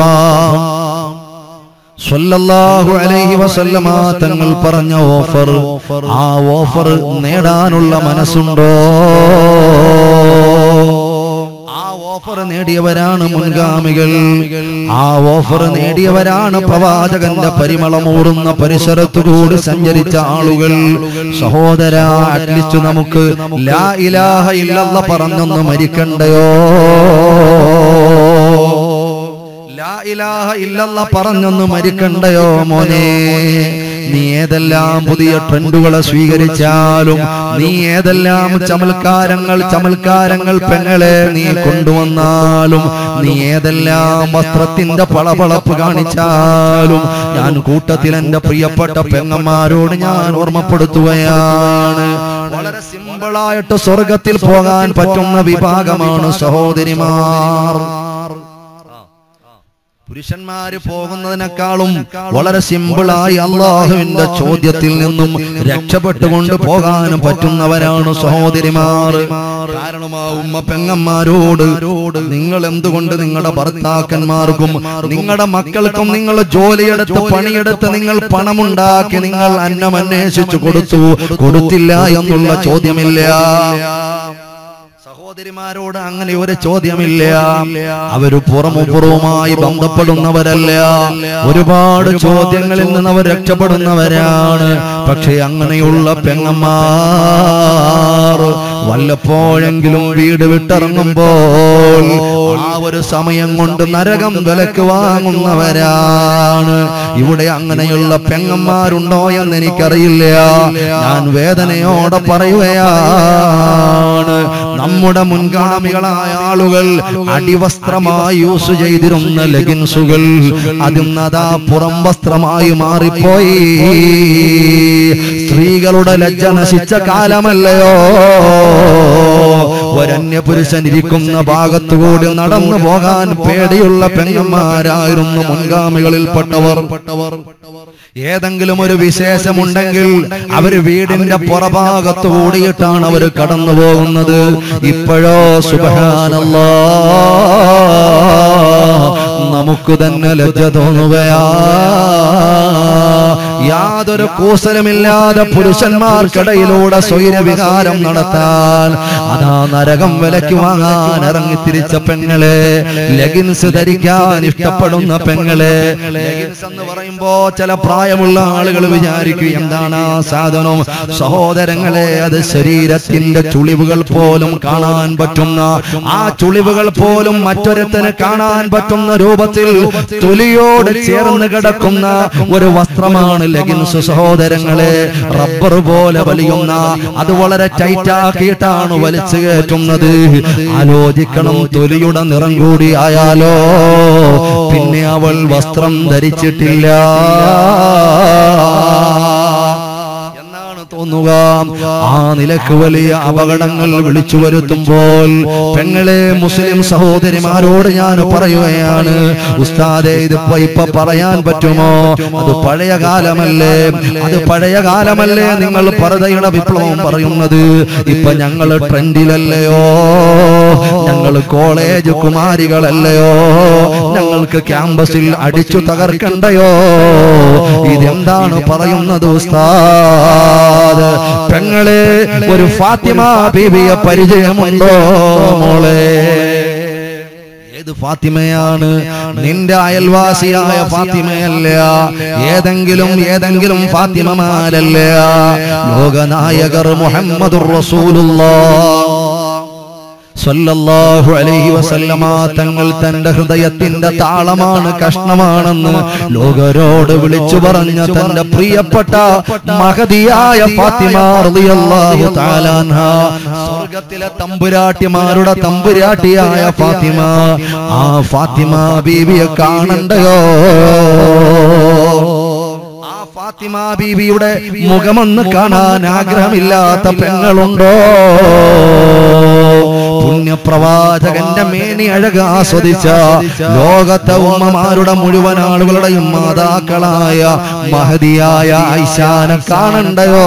സ്വല്ലല്ലാഹു അലൈഹി വസല്ലമ തങ്ങൾ പറഞ്ഞ ഓഫർ ആ ഓഫർ നേടാനുള്ള മനസ്സുണ്ടോ ആ ഓഫർ നേടിയവരാണ് മുൻഗാമികൾ ആ ഓഫർ നേടിയവരാണ് പ്രവാചകന്റെ പരിമളമൂറുന്ന പരിസരത്തുകൂടി സഞ്ചരിച്ച ആളുകൾ സഹോദര അറ്റ്ലിസ്റ്റ് നമുക്ക് ലാ ഇലാഹ ഇല്ലല്ല പറഞ്ഞൊന്ന് മരിക്കണ്ടയോ ലാ ഇലാഹ ഇല്ലല്ല പറഞ്ഞൊന്ന് മരിക്കണ്ടയോ മോനെ നീ ഏതെല്ലാം പുതിയ ട്രെൻഡുകളെ സ്വീകരിച്ചാലും നീ ഏതെല്ലാം ചമൽക്കാരങ്ങൾ ചമൽക്കാരങ്ങൾ പെങ്ങളെ നീ കൊണ്ടുവന്നാലും നീ ഏതെല്ലാം വസ്ത്രത്തിന്റെ പളപളപ്പ് കാണിച്ചാലും ഞാൻ കൂട്ടത്തിൽ എന്റെ പ്രിയപ്പെട്ട പെങ്ങന്മാരോട് ഞാൻ ഓർമ്മപ്പെടുത്തുകയാണ് വളരെ സിമ്പിളായിട്ട് സ്വർഗത്തിൽ പോകാൻ പറ്റുന്ന വിഭാഗമാണ് സഹോദരിമാർ പുരുഷന്മാര് പോകുന്നതിനേക്കാളും വളരെ സിമ്പിളായി അള്ളാഹുവിന്റെ ചോദ്യത്തിൽ നിന്നും രക്ഷപ്പെട്ടുകൊണ്ട് പോകാനും പറ്റുന്നവരാണ് സഹോദരിമാർ കാരണം ആ ഉമ്മ പെങ്ങന്മാരോട് നിങ്ങൾ എന്തുകൊണ്ട് നിങ്ങളുടെ ഭർത്താക്കന്മാർക്കും നിങ്ങളുടെ മക്കൾക്കും നിങ്ങൾ ജോലിയെടുത്ത് പണിയെടുത്ത് നിങ്ങൾ പണമുണ്ടാക്കി നിങ്ങൾ അന്നം അന്വേഷിച്ചു കൊടുത്തു കൊടുത്തില്ല എന്നുള്ള ചോദ്യമില്ല സഹോദരിമാരോട് അങ്ങനെ ഒരു ചോദ്യമില്ല അവര് പുറമുപുറവുമായി ബന്ധപ്പെടുന്നവരല്ല ഒരുപാട് ചോദ്യങ്ങളിൽ നിന്ന് അവർ രക്ഷപ്പെടുന്നവരാണ് പക്ഷെ അങ്ങനെയുള്ള പെങ്ങന്മാർ വല്ലപ്പോഴെങ്കിലും വീട് വിട്ടിറങ്ങുമ്പോൾ ആ ഒരു സമയം കൊണ്ട് നരകം വിലക്ക് വാങ്ങുന്നവരാണ് ഇവിടെ അങ്ങനെയുള്ള പെങ്ങന്മാരുണ്ടോ എന്ന് എനിക്കറിയില്ല ഞാൻ വേദനയോടെ പറയുകയാണ് നമ്മുടെ മുൻഗാമികളായ ആളുകൾ അടിവസ്ത്രമായി യൂസ് ചെയ്തിരുന്ന ലെഗിൻസുകൾ അതിൽ അതാ പുറം വസ്ത്രമായി മാറിപ്പോയി സ്ത്രീകളുടെ ലജ്ജ നശിച്ച കാലമല്ലയോ ഒരന്യ പുരുഷൻ ഇരിക്കുന്ന ഭാഗത്തുകൂടി നടന്നു പോകാൻ പേടിയുള്ള പെങ്ങന്മാരായിരുന്നു മുൻഗാമികളിൽപ്പെട്ടവർ ഏതെങ്കിലും ഒരു വിശേഷമുണ്ടെങ്കിൽ അവര് വീടിന്റെ പുറഭാഗത്ത് കൂടിയിട്ടാണ് അവർ കടന്നു പോകുന്നത് ഇപ്പോഴോ സുബഹാനല്ലാ നമുക്ക് തന്നെ ലജ്ജ തോന്നുകയാ യാതൊരു കൂസലുമില്ലാതെ പുരുഷന്മാർക്കിടയിലൂടെ സ്വൈരവികാരം നടത്താൻ അതാ നരകം വിലക്ക് വാങ്ങാൻ ഇറങ്ങി തിരിച്ച പെങ്ങളെ ലെഗിൻസ് ധരിക്കാൻ ഇഷ്ടപ്പെടുന്ന പെങ്ങളെ ലെഗിൻസ് എന്ന് പറയുമ്പോ ചില പ്രായമുള്ള ആളുകൾ വിചാരിക്കും എന്താണ് ആ സാധനം സഹോദരങ്ങളെ അത് ശരീരത്തിന്റെ ചുളിവുകൾ പോലും കാണാൻ പറ്റുന്ന ആ ചുളിവുകൾ പോലും മറ്റൊരുത്തന് കാണാൻ പറ്റുന്ന രൂപത്തിൽ തൊലിയോട് ചേർന്ന് കിടക്കുന്ന ഒരു വസ്ത്രമാണ് ലെഗിൻസ് സഹോദരങ്ങളെ റബ്ബർ പോലെ വലിയുന്ന അത് വളരെ ടൈറ്റാക്കിയിട്ടാണ് വലിച്ചു കയറ്റുന്നത് ആലോചിക്കണം തൊലിയുടെ നിറം കൂടി ആയാലോ പിന്നെ അവൾ വസ്ത്രം ധരിച്ചിട്ടില്ല എന്നാണ് തോന്നുക ആ നിലക്ക് വലിയ അപകടങ്ങൾ വിളിച്ചു വരുത്തുമ്പോൾ പെങ്ങളെ മുസ്ലിം സഹോദരിമാരോട് ഞാൻ പറയുകയാണ് ഉസ്താദെ ഇതിപ്പോ ഇപ്പൊ പറയാൻ പറ്റുമോ അത് പഴയ കാലമല്ലേ അത് പഴയ കാലമല്ലേ നിങ്ങൾ പരതയുടെ വിപ്ലവം പറയുന്നത് ഇപ്പൊ ഞങ്ങൾ ട്രെൻഡിലല്ലയോ ഞങ്ങൾ കോളേജ് കുമാരികളല്ലയോ ഞങ്ങൾക്ക് ക്യാമ്പസിൽ അടിച്ചു തകർക്കണ്ടയോ ഇതെന്താണ് പറയുന്നത് ഉസ്താദ് പെങ്ങളെ ഒരു ഫാത്തിമ ബീവിയെ പരിചയമുണ്ടോ മോളെ ഏത് ഫാത്തിമയാണ് നിന്റെ അയൽവാസിയായ ഫാത്തിമയല്ല ഏതെങ്കിലും ഏതെങ്കിലും ഫാത്തിമമാരല്ല ലോകനായകർ മുഹമ്മദുർ റസൂലുള്ളാഹ് സല്ലല്ലാഹു അലൈഹി വസല്ലമ തങ്ങൾ തന്റെ ഹൃദയത്തിന്റെ താളമാണ് കഷ്ണമാണെന്ന് ലോകരോട് വിളിച്ചു പറഞ്ഞ തന്റെ പ്രിയപ്പെട്ട മഹതിയായ ഫാത്തിമ റളിയല്ലാഹു തആല അൻഹ സ്വർഗ്ഗത്തിലെ തമ്പുരാട്ടിമാരുടെ തമ്പുരാട്ടിയായ ഫാത്തിമ ആ ഫാത്തിമ ബീവിയെ കാണണ്ടയോ ആ ഫാത്തിമ ബീവിയുടെ മുഖമൊന്ന് കാണാൻ ആഗ്രഹമില്ലാത്ത പെങ്ങളുണ്ടോ പുണ്യപ്രവാചകന്റെ മേനി അഴക് ആസ്വദിച്ച ലോകത്തെ ഉമ്മമാരുടെ മുഴുവൻ ആളുകളുടെയും മാതാക്കളായ മഹതിയായ ഐശാനെ കാണണ്ടയോ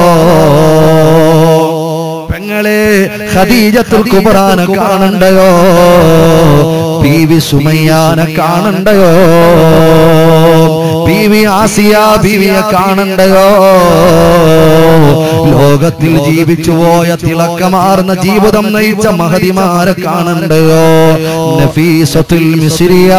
പെങ്ങളെ ഖദീജത്തുൽ കുബറാനെ കാണണ്ടയോ ബീവി സുമയ്യാനെ കാണണ്ടയോ ബീവി ആസിയ ബീവിയെ കാണണ്ടയോ ലോകത്തിൽ ജീവിച്ചു പോയ തിളക്കമാർന്ന ജീവിതം നയിച്ച മഹതിമാരെ കാണണ്ടയോ നഫീസത്തുൽ മിസ്രിയ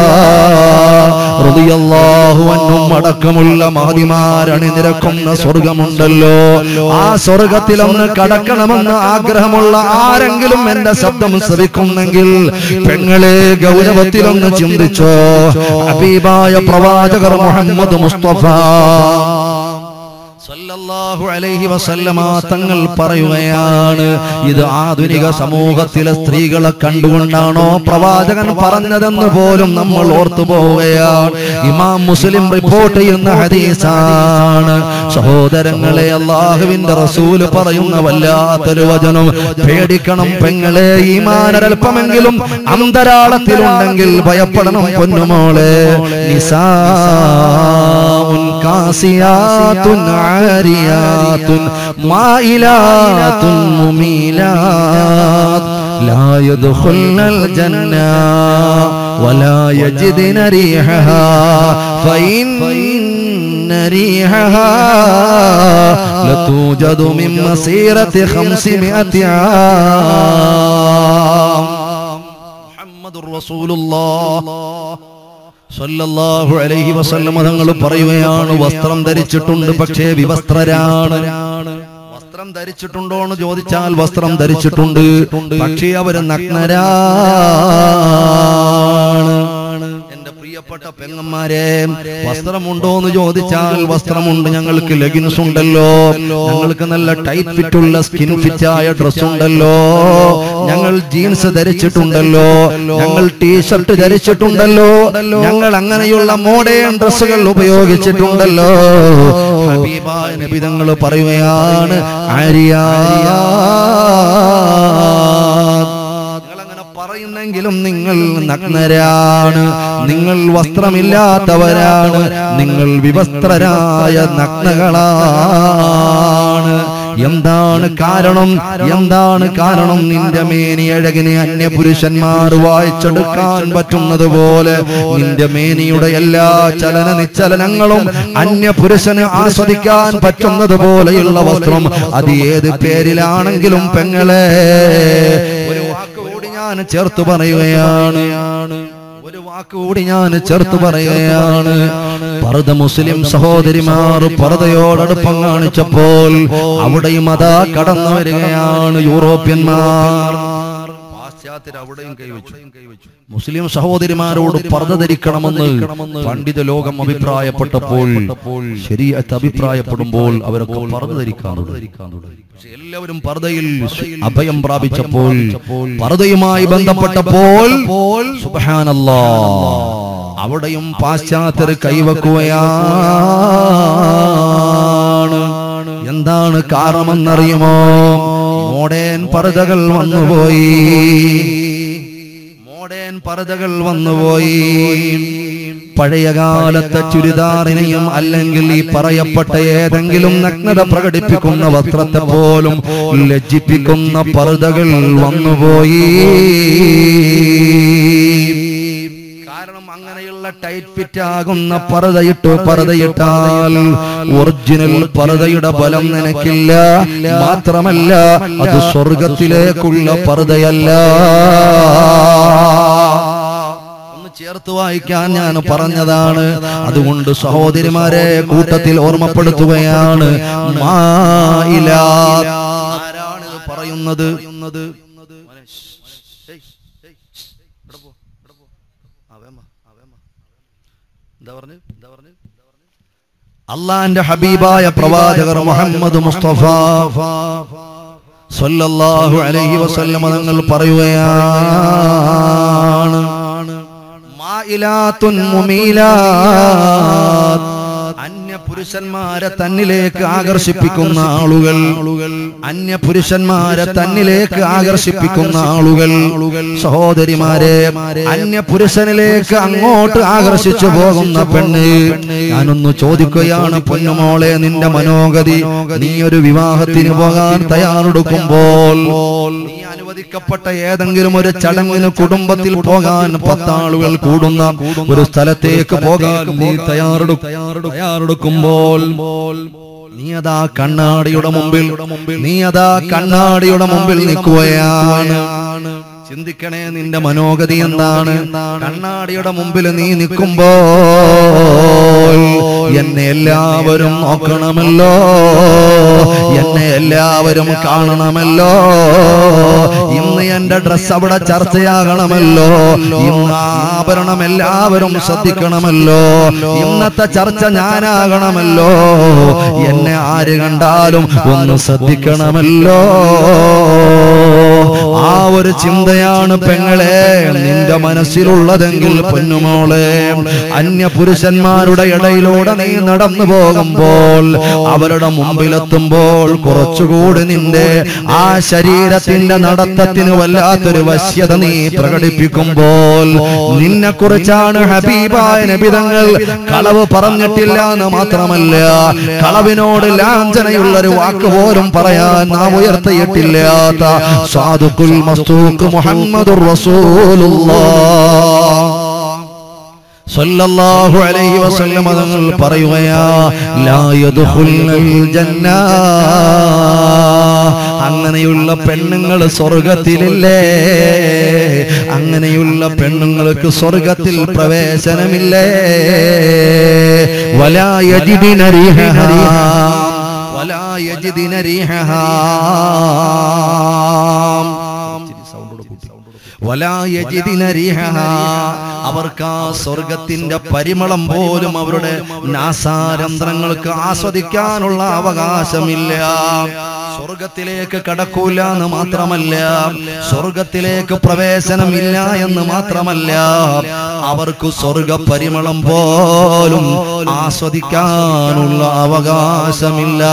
റളിയല്ലാഹു അൻഹും അടക്കമുള്ള മഹതിമാരണിനിരക്കുന്ന സ്വർഗമുണ്ടല്ലോ ആ സ്വർഗത്തിലൊന്ന് കടക്കണമെന്ന് ആഗ്രഹമുള്ള ആരെങ്കിലും എന്റെ ശബ്ദം ശ്രവിക്കുന്നെങ്കിൽ പെങ്ങളെ ഗൗരവത്തിലൊന്ന് ചിന്തിച്ചോ ഹബീബായ പ്രവാചകർ മുഹമ്മദ് മുസ്തഫ സല്ലല്ലാഹു അലൈഹി വസല്ലമ തങ്ങൾ പറയുകയാണ് ഇത് ആധുനിക സമൂഹത്തിലെ സ്ത്രീകളെ കണ്ടുകൊണ്ടാണോ പ്രവാചകൻ പറഞ്ഞതെന്ന് പോലും നമ്മൾ ഓർത്തു പോവുകയാണ് ഇമാം മുസ്ലിം റിപ്പോർട്ട് ചെയ്യുന്ന ഹദീസാണ് സഹോദരങ്ങളെ അള്ളാഹുവിന്റെ റസൂല് പറയുന്ന വല്ലാത്തൊരു വചനം പേടിക്കണം പെങ്ങളെ ഈമാനൊരൽപ്പമെങ്കിലും അന്തരാളത്തിലുണ്ടെങ്കിൽ ഭയപ്പെടണം പൊന്നുമോളെ നിസാഉൻ കാസിയാത്തുൻ ആരിയാത്തുൻ മായിലാത്തുൻ മുമീലാത്ത് لا يدخلن الجنة ولا يجدن ريحها فإن ريحها لتوجد من مسيرة خمسمائة عام മുഹമ്മദുർ റസൂലുള്ളാഹ് സല്ലല്ലാഹു അലൈഹി വസല്ലം തങ്ങൾ പറയുകയാണ് വസ്ത്രം ധരിച്ചിട്ടുണ്ട് പക്ഷേ വിവസ്ത്രരാണ് വസ്ത്രം ധരിച്ചിട്ടുണ്ടോ എന്ന് ചോദിച്ചാൽ വസ്ത്രം ധരിച്ചിട്ടുണ്ട് പക്ഷേ അവര് നഗ്നരാണ് എന്റെ പ്രിയപ്പെട്ട പെങ്ങന്മാരെ വസ്ത്രമുണ്ടോ എന്ന് ചോദിച്ചാൽ വസ്ത്രമുണ്ട് ഞങ്ങൾക്ക് ലെഗിൻസ് ഉണ്ടല്ലോ ഞങ്ങൾക്ക് നല്ല ടൈറ്റ് ഫിറ്റ് ഉള്ള സ്കിൻ ഫിറ്റ് ആയ ഡ്രസ് ഉണ്ടല്ലോ ഞങ്ങൾ ജീൻസ് ധരിച്ചിട്ടുണ്ടല്ലോ ഞങ്ങൾ ടീഷർട്ട് ധരിച്ചിട്ടുണ്ടല്ലോ ഞങ്ങൾ അങ്ങനെയുള്ള മോഡേൺ ഡ്രസ്സുകൾ ഉപയോഗിച്ചിട്ടുണ്ടല്ലോ ഹബീബായ നബി തങ്ങൾ പറയുകയാണ് ആര്യാ നിങ്ങളങ്ങനെ പറയുന്നെങ്കിലും നിങ്ങൾ നഗ്നരാണ് നിങ്ങൾ വസ്ത്രമില്ലാത്തവരാണ് നിങ്ങൾ വിവസ്ത്രരായ നഗ്നകളാണ് എന്താണ് കാരണം എന്താണ് കാരണം നിന്റെ മേനി അഴകിനെ അന്യപുരുഷന്മാർ വായിച്ചെടുക്കാൻ പറ്റുന്നത് പോലെ നിന്റെ മേനിയുടെ എല്ലാ ചലന നിശ്ചലനങ്ങളും അന്യപുരുഷന് ആസ്വദിക്കാൻ പറ്റുന്നത് പോലെയുള്ള വസ്ത്രം അത് ഏത് പേരിലാണെങ്കിലും പെങ്ങളെ ഒരു വാക്ക് കൂടി ഞാൻ ചേർത്ത് പറയുകയാണ് ഒരു വാക്ക് കൂടി ഞാൻ ചേർത്ത് പറയുകയാണ് പർദ മുസ്ലിം സഹോദരിമാർ പർദയോടടുപ്പം കാണിച്ചപ്പോൾ അവിടെയും അതാ കടന്നു വരികയാണ് യൂറോപ്യന്മാർ പാശ്ചാത്യർ അവിടെയും കൈവച്ചു മുസ്ലിം സഹോദരിമാരോട് പർദ്ദ ധരിക്കണമെന്ന് പണ്ഡിത ലോകം അഭിപ്രായപ്പെട്ടപ്പോൾ ശരിയായിട്ട് അഭിപ്രായപ്പെടുമ്പോൾ അവരൊക്കെ പർദ്ദ ധരിക്കാൻ തുടങ്ങി പക്ഷെ എല്ലാവരും പർദ്ദയിൽ അഭയം പ്രാപിച്ചപ്പോൾ പർദ്ദയുമായി ബന്ധപ്പെട്ടപ്പോൾ സുബ്ഹാനല്ലാ അവിടെയും പാശ്ചാത്യർ കൈവക്കുകയാണ് എന്താണ് കാരണമെന്നറിയുമോ മോഡേൺ പർദ്ദകൾ വന്നുപോയി മോഡേൺ പർദ്ദകൾ വന്നുപോയി പഴയ കാലത്തെ ചുരിദാറിനെയും അല്ലെങ്കിൽ ഈ പറയപ്പെട്ട ഏതെങ്കിലും നഗ്നത പ്രകടിപ്പിക്കുന്ന വസ്ത്രത്തെ പോലും ലജ്ജിപ്പിക്കുന്ന പർദ്ദകൾ വന്നുപോയി കാരണം അങ്ങനെയുള്ള ടൈറ്റ് ഫിറ്റ് ആകുന്ന പർദ്ദയിട്ട് പർദ്ദയിട്ടാൽ ഒറിജിനൽ പർദ്ദയുടെ ബലം നിനക്കില്ല മാത്രമല്ല അത് സ്വർഗത്തിലേക്കുള്ള പർദ്ദയല്ല ഒന്ന് ചേർത്ത് വായിക്കാൻ ഞാൻ പറഞ്ഞതാണ് അതുകൊണ്ട് സഹോദരിമാരെ കൂട്ടത്തിൽ ഓർമ്മപ്പെടുത്തുകയാണ് മായിലാ ആരാണിത് പറയുന്നത് അള്ളാന്റെ ഹബീബായ പ്രവാചകർ മുഹമ്മദ് മുസ്തഫ സല്ലല്ലാഹു അലൈഹി വസല്ലമ തങ്ങൾ പറയുകയാണ് മായിലാത്തുൻ മുമീലാത്ത് അന്യ പുരുഷന്മാരെ തന്നിലേക്ക് ആകർഷിപ്പിക്കുന്ന ആളുകൾ അന്യ പുരുഷന്മാരെ തന്നിലേക്ക് ആകർഷിപ്പിക്കുന്ന ആളുകൾ സഹോദരിമാരെ അന്യ പുരുഷനിലേക്ക് അങ്ങോട്ട് ആകർഷിച്ചു പോകുന്ന പെണ്ണ് ഞാനൊന്ന് ചോദിക്കുകയാണ് പൊന്നുമോളെ നിന്റെ മനോഗതി നീ ഒരു വിവാഹത്തിന് പോകാൻ തയ്യാറെടുക്കുമ്പോൾ നീ അനുവദിക്കപ്പെട്ട ഏതെങ്കിലും ഒരു ചടങ്ങിന് കുടുംബത്തിൽ പോകാൻ പത്താളുകൾ കൂടുന്ന ഒരു സ്ഥലത്തേക്ക് പോകാൻ നീ തയ്യാറെടു തയ്യാറെടുക്കുമ്പോൾ നീ അതാ കണ്ണാടിയുടെ മുമ്പിൽ നീ അതാ കണ്ണാടിയുടെ മുമ്പിൽ നിൽക്കുകയാണ് ചിന്തിക്കണേ നിന്റെ മനോഗതി എന്താണ് കണ്ണാടിയുടെ മുമ്പിൽ നീ നിൽക്കുമ്പോൾ എന്നെ എല്ലാവരും നോക്കണമല്ലോ എന്നെ എല്ലാവരും കാണണമല്ലോ ഇന്ന് എന്റെ ഡ്രസ് അവിടെ ചർച്ചയാകണമല്ലോ ഇന്ന് ആഭരണം എല്ലാവരും ശ്രദ്ധിക്കണമല്ലോ ഇന്നത്തെ ചർച്ച ഞാനാകണമല്ലോ എന്നെ ആര് കണ്ടാലും ഒന്ന് ശ്രദ്ധിക്കണമല്ലോ ആ ഒരു ചിന്തയാണ് പെങ്ങളെ നിന്റെ മനസ്സിലുള്ളതെങ്കിൽ പൊന്നുമോളെ അന്യ പുരുഷന്മാരുടെ ഇടയിലൂടെ നീ നടന്നു പോകുമ്പോൾ അവരുടെ മുമ്പിലെത്തുമ്പോൾ കുറച്ചുകൂടി നിന്റെ ആ ശരീരത്തിന്റെ നടത്തത്തിന് വല്ലാത്തൊരു വശ്യത നീ പ്രകടിപ്പിക്കുമ്പോൾ നിന്നെ കുറിച്ചാണ് ഹബീബായ നബിതങ്ങൾ കളവ് പറഞ്ഞിട്ടില്ല എന്ന് മാത്രമല്ല കളവിനോട് ലാഞ്ചനയുള്ള ഒരു വാക്ക് പോലും പറയാൻ നാം ഉയർത്തിയിട്ടില്ലാത്ത സാധുക്കുൽ മസ്തൂക്ക് മുഹമ്മദുർ റസൂലുള്ളാഹ് സല്ലല്ലാഹു അലൈഹി വസല്ലം തങ്ങൾ പറയുകയാ ലാ യദ്ഖുൽനൽ ജന്ന അങ്ങനെയുള്ള പെണ്ണുങ്ങൾ സ്വർഗത്തിലില്ലേ അങ്ങനെയുള്ള പെണ്ണുങ്ങൾക്ക് സ്വർഗത്തിൽ പ്രവേശനമില്ലേ വലായജിദിന റീഹഹാ വലാ യജിദിന റീഹഹാ വലാ യജിദിന റീഹഹാ. അവർക്ക് ആ സ്വർഗത്തിന്റെ പരിമളം പോലും അവരുടെ നാസാരന്ധ്രങ്ങൾക്ക് ആസ്വദിക്കാനുള്ള അവകാശമില്ല സ്വർഗത്തിലേക്ക് കടക്കൂല എന്ന് മാത്രമല്ല സ്വർഗത്തിലേക്ക് പ്രവേശനമില്ല എന്ന് മാത്രമല്ല അവർക്ക് സ്വർഗ പരിമളം പോലും ആസ്വദിക്കാനുള്ള അവകാശമില്ല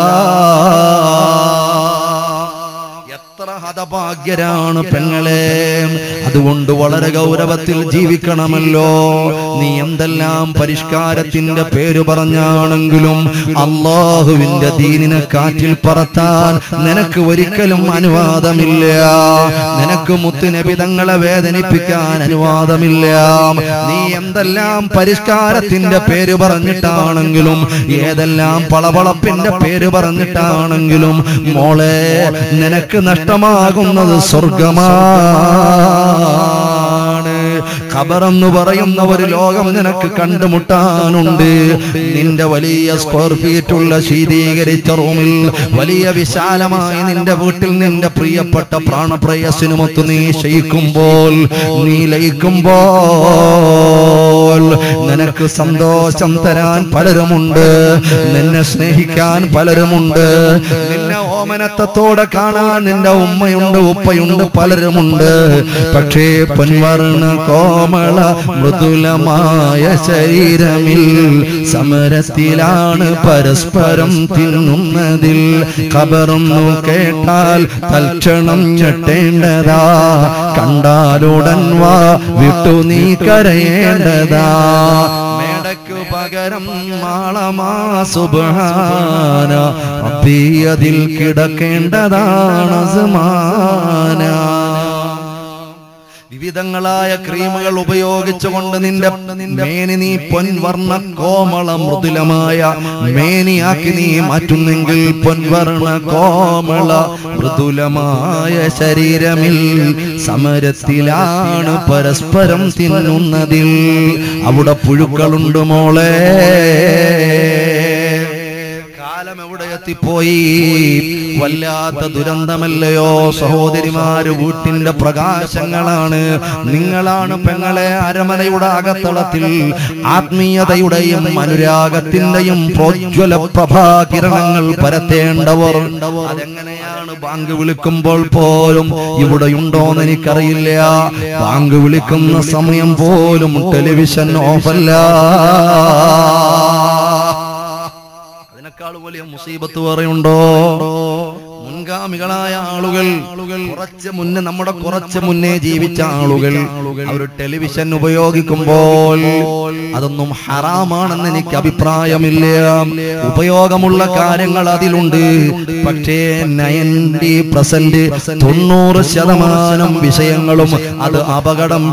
എത്ര ഹതഭാഗ്യരാണ് പെങ്ങളെ അതുകൊണ്ട് വളരെ ഗൗരവത്തിൽ ജീവിക്കണമല്ലോ നീ എന്തെല്ലാം പരിഷ്കാരത്തിന്റെ പേര് പറഞ്ഞാണെങ്കിലും അള്ളാഹുവിന്റെ ദീനിനെ കാറ്റിൽ പറത്താൻ നിനക്ക് ഒരിക്കലും അനുവാദമില്ല നിനക്ക് മുത്തുനബിതങ്ങളെ വേദനിപ്പിക്കാൻ അനുവാദമില്ല നീ എന്തെല്ലാം പരിഷ്കാരത്തിന്റെ പേര് പറഞ്ഞിട്ടാണെങ്കിലും ഏതെല്ലാം പളവളപ്പിന്റെ പേര് പറഞ്ഞിട്ടാണെങ്കിലും മോളെ നിനക്ക് നഷ്ടമാകുന്നത് സ്വർഗമാണ് ഖബറെന്ന് പറയുന്ന ഒരു ലോകം നിനക്ക് കണ്ടുമുട്ടാനുണ്ട് നിന്റെ വലിയ സ്ക്വയർ ഫീറ്റ് ഉള്ള ശീതീകരിച്ച റൂമിൽ വലിയ വിശാലമായി നിന്റെ വീട്ടിൽ നിന്റെ പ്രിയപ്പെട്ട പ്രാണപ്രയസിനുമൊത്ത് നീ ശയിക്കുമ്പോൾ നീ ലയിക്കുമ്പോൾ നിനക്ക് സന്തോഷം തരാൻ പലരുമുണ്ട് നിന്നെ സ്നേഹിക്കാൻ പലരുമുണ്ട് നിന്നെ ഓമനത്തത്തോടെ കാണാൻ നിന്റെ ഉമ്മയുണ്ട് ഉപ്പയുണ്ട് പലരുമുണ്ട് പക്ഷേ പൊൻവർണ്ണ കോമള മൃദുലമായ ശരീരമിൽ സമരത്തിലാണ് പരസ്പരം തിന്നുന്നതിൽ ഖബറൊന്നു കേട്ടാൽ തൽക്ഷണം ഞെട്ടേണ്ടതാ കണ്ടാലുടൻ വാ വിട്ടു നീ കരയേണ്ടതാ മേടയ്ക്കു പകരം മാളമാ സുബാന അപ്പി അതിൽ കിടക്കേണ്ടതാണ് സമാന വിവിധങ്ങളായ ക്രീമുകൾ ഉപയോഗിച്ചുകൊണ്ട് നിന്റെ മേനി നീ പൊൻവർണ്ണ കോമള മൃദുലമായ മേനിയാക്കി നീ മാറ്റുന്നെങ്കിൽ പൊൻവർണ്ണ കോമള മൃദുലമായ ശരീരമിൽ സമരത്തിലാണ് പരസ്പരം തിന്നുന്നതിൽ അവിടെ പുഴുക്കളുണ്ട് മോളെ കാലം എവിടെ എത്തിപ്പോയി വല്ലാത്ത ദുരന്തമല്ലയോ സഹോദരിമാര് വീട്ടിന്റെ പ്രകാശങ്ങളാണ് നിങ്ങളാണ് പെങ്ങളെ അരമനയുടെ അകത്തളത്തിൽ ആത്മീയതയുടെയും അനുരാഗത്തിന്റെയും പ്രോജ്വല പ്രഭാകിരണങ്ങൾ പരത്തേണ്ടവർ അതെങ്ങനെയാണ് ബാങ്ക് വിളിക്കുമ്പോൾ പോലും ഇവിടെയുണ്ടോന്ന് എനിക്കറിയില്ല ബാങ്ക് വിളിക്കുന്ന സമയം പോലും ടെലിവിഷൻ ഓഫല്ല അതിനേക്കാൾ വലിയ മുസീബത്ത് പറയുണ്ടോ മുൻഗാമികളായ ആളുകൾ കുറച്ച് മുന്നേ നമ്മുടെ കുറച്ച് മുന്നേ ജീവിച്ച ആളുകൾ അവർ ടെലിവിഷൻ ഉപയോഗിക്കുമ്പോൾ അതൊന്നും ഹറാമാണെന്ന് എനിക്ക് അഭിപ്രായമില്ല ഉപയോഗമുള്ള കാര്യങ്ങൾ അതിലുണ്ട് പക്ഷേ നയൻറ്റി പെർസെന്റ് തൊണ്ണൂറ് ശതമാനം വിഷയങ്ങളും അത് അപകടം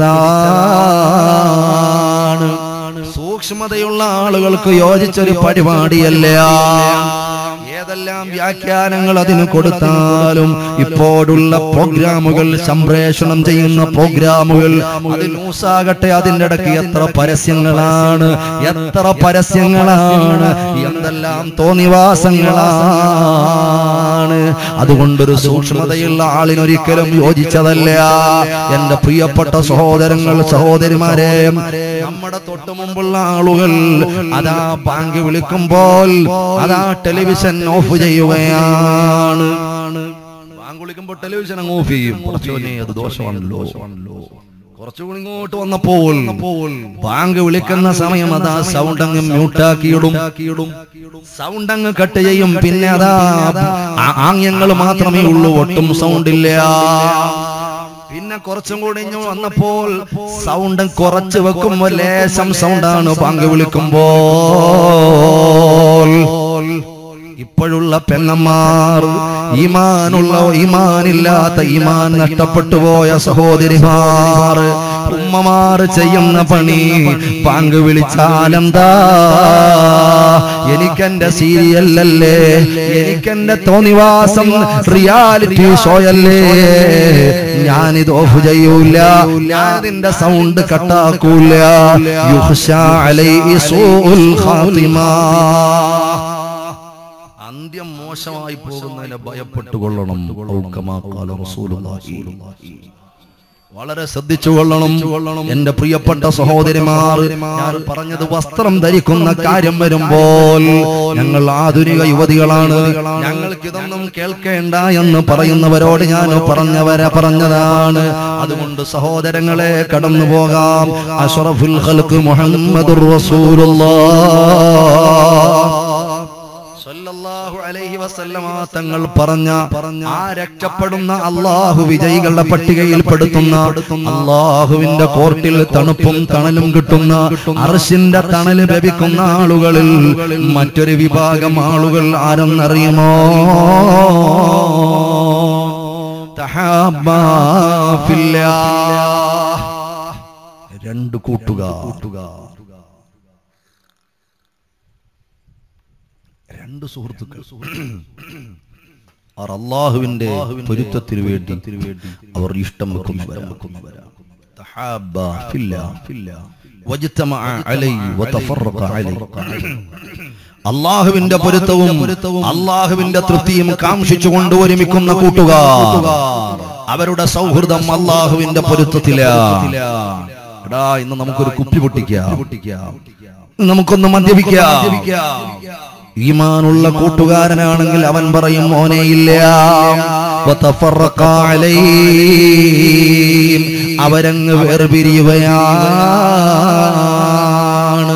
പിടിച്ചതാണ് സൂക്ഷ്മതയുള്ള ആളുകൾക്ക് യോജിച്ചൊരു പരിപാടിയല്ല ഏതെല്ലാം വ്യാഖ്യാനങ്ങൾ അതിന് കൊടുത്താലും ഇപ്പോഴുള്ള പ്രോഗ്രാമുകൾ സംപ്രേഷണം ചെയ്യുന്ന പ്രോഗ്രാമുകൾ അത് ന്യൂസാകട്ടെ അതിൻ്റെ ഇടയ്ക്ക് എത്ര പരസ്യങ്ങളാണ് എത്ര പരസ്യങ്ങളാണ് എന്തെല്ലാം തോന്നിവാസങ്ങളാണ് അതുകൊണ്ടൊരു സൂക്ഷ്മതയുള്ള ആളിനൊരിക്കലും യോജിച്ചതല്ല എന്റെ പ്രിയപ്പെട്ട സഹോദരങ്ങൾ സഹോദരിമാരെ നമ്മുടെ തൊട്ടു മുമ്പുള്ള ആളുകൾ അതാ ബാങ്ക് വിളിക്കുമ്പോൾ അതാ ടെലിവിഷൻ ഓഫ് ചെയ്യുകയാണ് ബാങ്ക് വിളിക്കുമ്പോൾ ടെലിവിഷൻ അങ്ങ് ഓഫ് ചെയ്യും കുറച്ചുകൂടി അത് ദോഷമാണല്ലോ കുറച്ചുകൂടി ഇങ്ങോട്ട് വന്നപ്പോൾ ബാങ്ക് വിളിക്കുന്ന സമയം അതാ സൗണ്ട് അങ്ങ് മ്യൂട്ടാക്കിയിടും സൗണ്ട് അങ്ങ് കട്ട് ചെയ്യും പിന്നെ അതാ ആ- ആംഗ്യങ്ങൾ മാത്രമേ ഉള്ളൂ ഒട്ടും സൗണ്ട് ഇല്ല പിന്നെ കുറച്ചും കൂടി ഇഞ്ഞു വന്നപ്പോൾ സൗണ്ട് കുറച്ച് വെക്കുമ്പോൾ ലേശം സൗണ്ടാണ് ബാങ്ക് വിളിക്കുമ്പോൾ ഇപ്പോഴുള്ള പെണ്ണന്മാർ ഈമാനുള്ള ഈമാനില്ലാത്ത ഈമാൻ നഷ്ടപ്പെട്ടു പോയ സഹോദരിമാർ ഉമ്മമാർ ചെയ്യുന്ന പണി പാങ്ക് വിളിച്ചാലെന്താ എനിക്കെന്റെ സീരിയലല്ലേ എനിക്കെന്റെ തോന്നിവാസം റിയാലിറ്റി ഷോയല്ലേ ഞാനിത് ഓഫ് ചെയ്യൂല ഞാനിതിന്റെ സൗണ്ട് കട്ടാക്കൂല യുഹ്ശാ അലൈഹി സൂഉൽ ഖാതിമ അന്ത്യം മോശമായി പോകുന്നതിനെ ഭയപ്പെട്ടുകൊള്ളണം ഔക്കമാ ഖാല റസൂലുള്ളാഹി. വളരെ ശ്രദ്ധിച്ചു കൊള്ളണം എന്റെ പ്രിയപ്പെട്ട സഹോദരിമാർ ഞാൻ പറഞ്ഞത് വസ്ത്രം ധരിക്കുന്ന കാര്യം വരുമ്പോൾ ഞങ്ങൾ ആധുനിക യുവതികളാണ് ഞങ്ങൾക്ക് ഇതൊന്നും കേൾക്കേണ്ട എന്ന് പറയുന്നവരോട് ഞാൻ പറഞ്ഞവരെ പറഞ്ഞതാണ് അതുകൊണ്ട് സഹോദരങ്ങളെ കടന്നു പോകാം അഷ്റഫുൽ ഖൽഖ് മുഹമ്മദുർ റസൂലുള്ളാഹ് സല്ലല്ലാഹു അലൈഹി വസല്ലമ തങ്ങൾ പറഞ്ഞ ആ രക്ഷപ്പെടുന്ന അള്ളാഹു വിജയികളുടെ പട്ടികയിൽ പെടുത്തുന്ന അള്ളാഹുവിന്റെ കോർട്ടിൽ തണുപ്പും തണലും കിട്ടുന്ന അർശിന്റെ തണല് ലഭിക്കുന്ന ആളുകളിൽ മറ്റൊരു വിഭാഗം ആളുകൾ ആരെന്നറിയുമോ തഹാബാ ഫില്ലാഹ്. രണ്ട് കൂട്ടുകാർ രണ്ട് സുഹൃത്തുക്കൾ അവർ അള്ളാഹുവിന്റെ പൊരുത്തത്തിന് വേണ്ടി അവർ ഇഷ്ടം വെക്കുന്നവരാ തഹാബ്ബാ ഫില്ലാ. വജ്തമഅ അലൈഹി വതഫറഖ അലൈഹി. അള്ളാഹുവിന്റെ പൊരുത്തവും അള്ളാഹുവിന്റെ തൃപ്തിയും കാംക്ഷിച്ചുകൊണ്ട് ഒരുമിക്കുന്ന കൂട്ടുകാർ അവരുടെ സൗഹൃദം അള്ളാഹുവിന്റെ പൊരുത്തത്തിലാ എടാ ഇന്ന് നമുക്കൊരു കുപ്പി പൊട്ടിക്കാം നമുക്കൊന്ന് മദ്യപിക്കാം ഈമാനുള്ള കൂട്ടുകാരനാണെങ്കിൽ അവൻ പറയും മോനെ ഇല്ല വതഫറഖ അലൈഹിം. അവരങ്ങ് വേർപിരിയുകയാണ്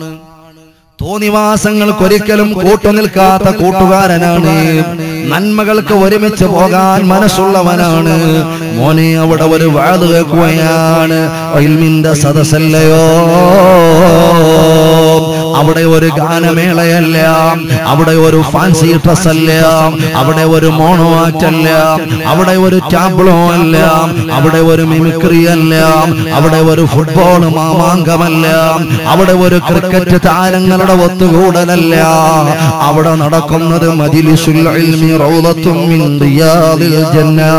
തോന്നിവാസങ്ങൾക്കൊരിക്കലും കൂട്ടുനിൽക്കാത്ത കൂട്ടുകാരനാണ് നന്മകൾക്ക് ഒരുമിച്ച് പോകാൻ മനസ്സുള്ളവനാണ് മോനെ അവിടെ ഒരു വാത് കേൾക്കുകയാണ് ഇൽമിന്റെ സദസ്സല്ലയോ അവിടെ ഒരു ഗാനമേളയല്ല അവിടെ ഒരു ഫാൻസി ഡ്രസ് അല്ല അവിടെ ഒരു മോണോ ആക്ട് അല്ല അവിടെ ഒരു ടാബ്ലോ അല്ല അവിടെ ഒരു മിമിക്രി അല്ല അവിടെ ഒരു ഫുട്ബോൾ മാമാങ്കമല്ല അവിടെ ഒരു ക്രിക്കറ്റ് താരങ്ങളുടെ ഒത്തുകൂടലല്ല അവിടെ നടക്കുന്നത് മജിലിസുൽ ഇൽമി റൗളത്തും മിൻ റിയാദിൽ ജന്നാ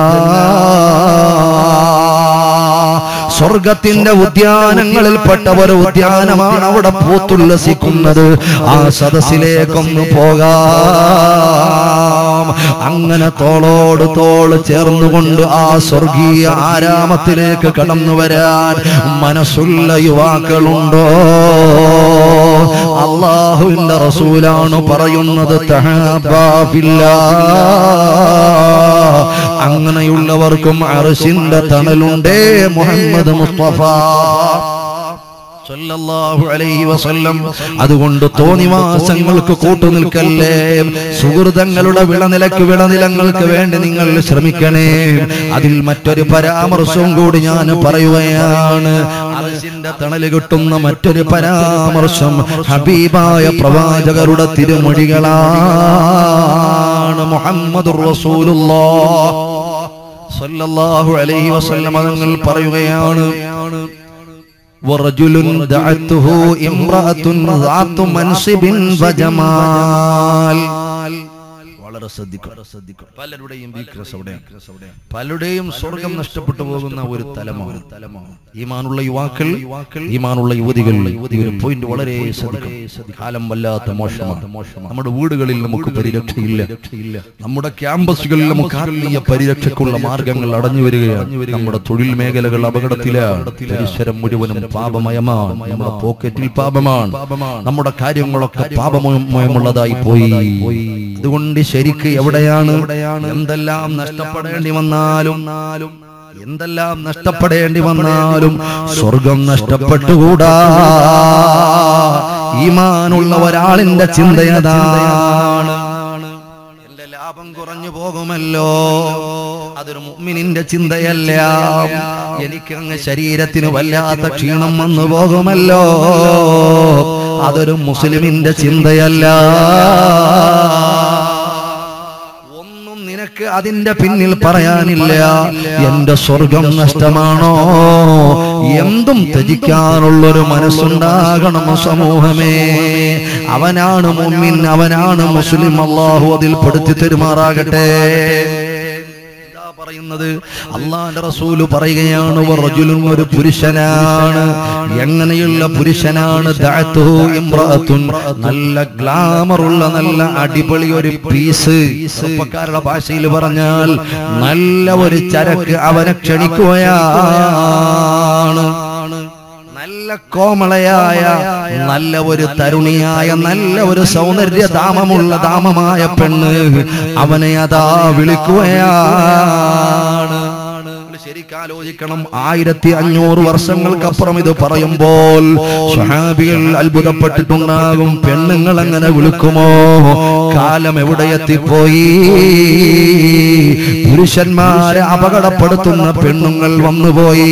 സ്വർഗത്തിന്റെ ഉദ്യാനങ്ങളിൽപ്പെട്ട ഒരു ഉദ്യാനമാണ് അവിടെ പൂത്തുല്ലസിക്കുന്നത് ആ സദസ്സിലേക്കൊന്ന് പോകാം അങ്ങനെ തോളോട് തോൾ ചേർന്നുകൊണ്ട് ആ സ്വർഗീയ ആരാമത്തിലേക്ക് കടന്നു വരാൻ മനസ്സുള്ള യുവാക്കളുണ്ടോ അള്ളാഹുവിന്റെ റസൂലാണ് പറയുന്നത് തഹാബാ ഫില്ലാ. അങ്ങനെയുള്ളവർക്കും അർശിന്റെ തണലുണ്ടേ മുഹമ്മദ് മുസ്തഫ സല്ലല്ലാഹു അലൈഹി വസല്ലം അതുകൊണ്ട് തോന്നിവാസങ്ങൾക്ക് കൂട്ടുനിൽക്കല്ലേ സുഹൃതങ്ങളുടെ വിളനിലക്ക് വിളനിലങ്ങൾക്ക് വേണ്ടി നിങ്ങൾ ശ്രമിക്കണേ അതിൽ മറ്റൊരു പരാമർശവും കൂടി ഞാൻ പറയുകയാണ് അർശിന്റെ തണല് കിട്ടുന്ന മറ്റൊരു പരാമർശം ഹബീബായ പ്രവാചകരുടെ തിരുമൊഴികളാണ് മുഹമ്മദുർ റസൂലുള്ളാഹ് സല്ലല്ലാഹു അലൈഹി വസല്ലം തങ്ങൾ പറയുകയാണ് ورجل دعته امرأة ذات منصب وجمال വളരെ ശ്രദ്ധിക്കണം പലരുടെയും weakness അവിടെയാണ്. പലരുടെയും സ്വർഗം നഷ്ടപ്പെട്ടു പോകുന്ന ഒരു തലമാണ് ഈമാനുള്ള യുവാക്കൾ ഈമാനുള്ള യുവതികൾ ഈ ഒരു പോയിന്റ് വളരെ ശ്രദ്ധിക്കണം കാലം വല്ലാത്ത മോശമാണ് നമ്മുടെ വീടുകളിൽ നമുക്ക് പരിരക്ഷയില്ല നമ്മുടെ ക്യാമ്പസുകളിൽ നമുക്ക് ആത്മീയ പരിരക്ഷയ്ക്കുള്ള മാർഗങ്ങൾ അടഞ്ഞു വരികയാണ് നമ്മുടെ തൊഴിൽ മേഖലകൾ അപകടത്തിലാണ് പരിസരം മുഴുവനും പാപമയമാണ് നമ്മുടെ പോക്കറ്റിൽ പാപമാണ് നമ്മുടെ കാര്യങ്ങളൊക്കെ പാപമയമുള്ളതായി പോയി അതുകൊണ്ട് ശരിക്ക് എവിടെയാണ് എന്തെല്ലാം നഷ്ടപ്പെടേണ്ടി വന്നാലും എന്തെല്ലാം നഷ്ടപ്പെടേണ്ടി വന്നാലും സ്വർഗം നഷ്ടപ്പെട്ടുകൂടാ ഈമാനുള്ള ഒരാളിന്റെ ചിന്തയതാണ് എന്റെ ലാഭം കുറഞ്ഞു പോകുമല്ലോ അതൊരു മുഅ്മിനിന്റെ ചിന്തയല്ല എനിക്കങ്ങ് ശരീരത്തിന് വല്ലാത്ത ക്ഷീണം വന്നു പോകുമല്ലോ അതൊരു മുസ്ലിമിന്റെ ചിന്തയല്ല ഒന്നും നിനക്ക് അതിന്റെ പിന്നിൽ പറയാനില്ല എന്റെ സ്വർഗം നഷ്ടമാണോ എന്തും ത്യജിക്കാനുള്ളൊരു മനസ്സുണ്ടാകണം സമൂഹമേ അവനാണ് മുമ്മിൻ അവനാണ് മുസ്ലിം അള്ളാഹു അതിൽ പെടുത്തി തെരുമാറാകട്ടെ ഇതാ പറയുന്നത് അള്ളാന്റെ റസൂല് പറയുകയാണ് റജുലുൻ ഒരു പുരുഷനാണ് എങ്ങനെയുള്ള പുരുഷനാണ് ദഅത്തുഹു ഇംറഅത്തുൻ നല്ല ഗ്ലാമർ ഉള്ള നല്ല അടിപൊളി ഒരു പീസ് ചെറുപ്പക്കാരുടെ ഭാഷയിൽ പറഞ്ഞാൽ നല്ല ഒരു ചരക്ക് അവനെ ക്ഷണിക്കുകയാണ് നല്ല കോമളയായ നല്ല ഒരു തരുണിയായ നല്ല ഒരു സൗന്ദര്യ ദാമമുള്ള ദാമമായ പെണ്ണ് അവനെ അതാ വിളിക്കുകയാണ് ശരിക്കാലോചിക്കണം ആയിരത്തി അഞ്ഞൂറ് വർഷങ്ങൾക്കപ്പുറം ഇത് പറയുമ്പോൾ സ്വഹാബികൾ അത്ഭുതപ്പെട്ടിട്ടുണ്ടാകും പെണ്ണുങ്ങൾ അങ്ങനെ വിളിക്കുമോ കാലം എവിടെ എത്തിപ്പോയി പുരുഷന്മാരെ അപകടപ്പെടുത്തുന്ന പെണ്ണുങ്ങൾ വന്നുപോയി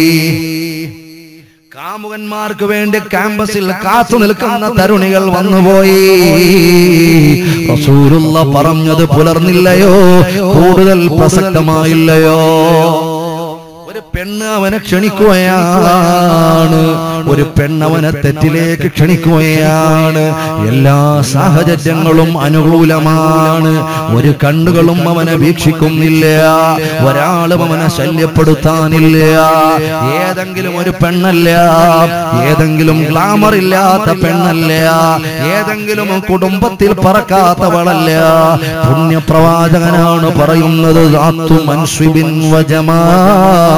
കാമുകന്മാർക്ക് വേണ്ടി ക്യാമ്പസിൽ കാത്തു നിൽക്കുന്ന തരുണികൾ വന്നുപോയി റസൂലുള്ള പറഞ്ഞത് പുലർന്നില്ലയോ കൂടുതൽ പ്രസക്തമായില്ലയോ ഒരു പെണ്ണ് അവനെ ക്ഷണിക്കുകയാണ് ഒരു പെണ്ണവനെ തെറ്റിലേക്ക് ക്ഷണിക്കുകയാണ് എല്ലാ സാഹചര്യങ്ങളും അനുകൂലമാണ് ഒരു കണ്ണുകളും അവനെ വീക്ഷിക്കുന്നില്ല ഒരാളും അവനെ ശല്യപ്പെടുത്താനില്ല ഏതെങ്കിലും ഒരു പെണ്ണല്ല ഏതെങ്കിലും ഗ്ലാമർ ഇല്ലാത്ത പെണ്ണല്ല ഏതെങ്കിലും കുടുംബത്തിൽ പറക്കാത്തവളല്ല പുണ്യപ്രവാചകനാണ് പറയുന്നത് ദാത്തു മൻസ്വിബിൻ വജമാൽ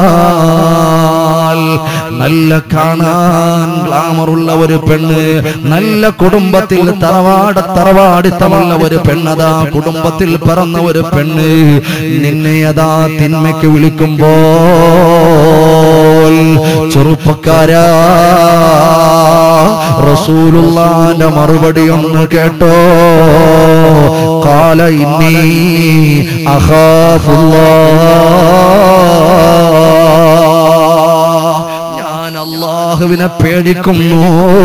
നല്ല കാണാൻ ഗ്ലാമറുള്ള ഒരു പെണ്ണ് നല്ല കുടുംബത്തിൽ തറവാട തറവാടിത്തമുള്ള ഒരു പെണ്ണതാ കുടുംബത്തിൽ പിറന്ന ഒരു പെണ്ണ് നിന്നെ അതാ തിന്മയ്ക്ക് വിളിക്കുമ്പോൾ ചെറുപ്പക്കാരാ റസൂലുള്ളാന്റെ മറുപടി ഒന്ന് കേട്ടോ കാല ഇന്നീ അഹാഫുല്ലാ ഞാൻ അള്ളാഹുവിനെ പേടിക്കുന്നു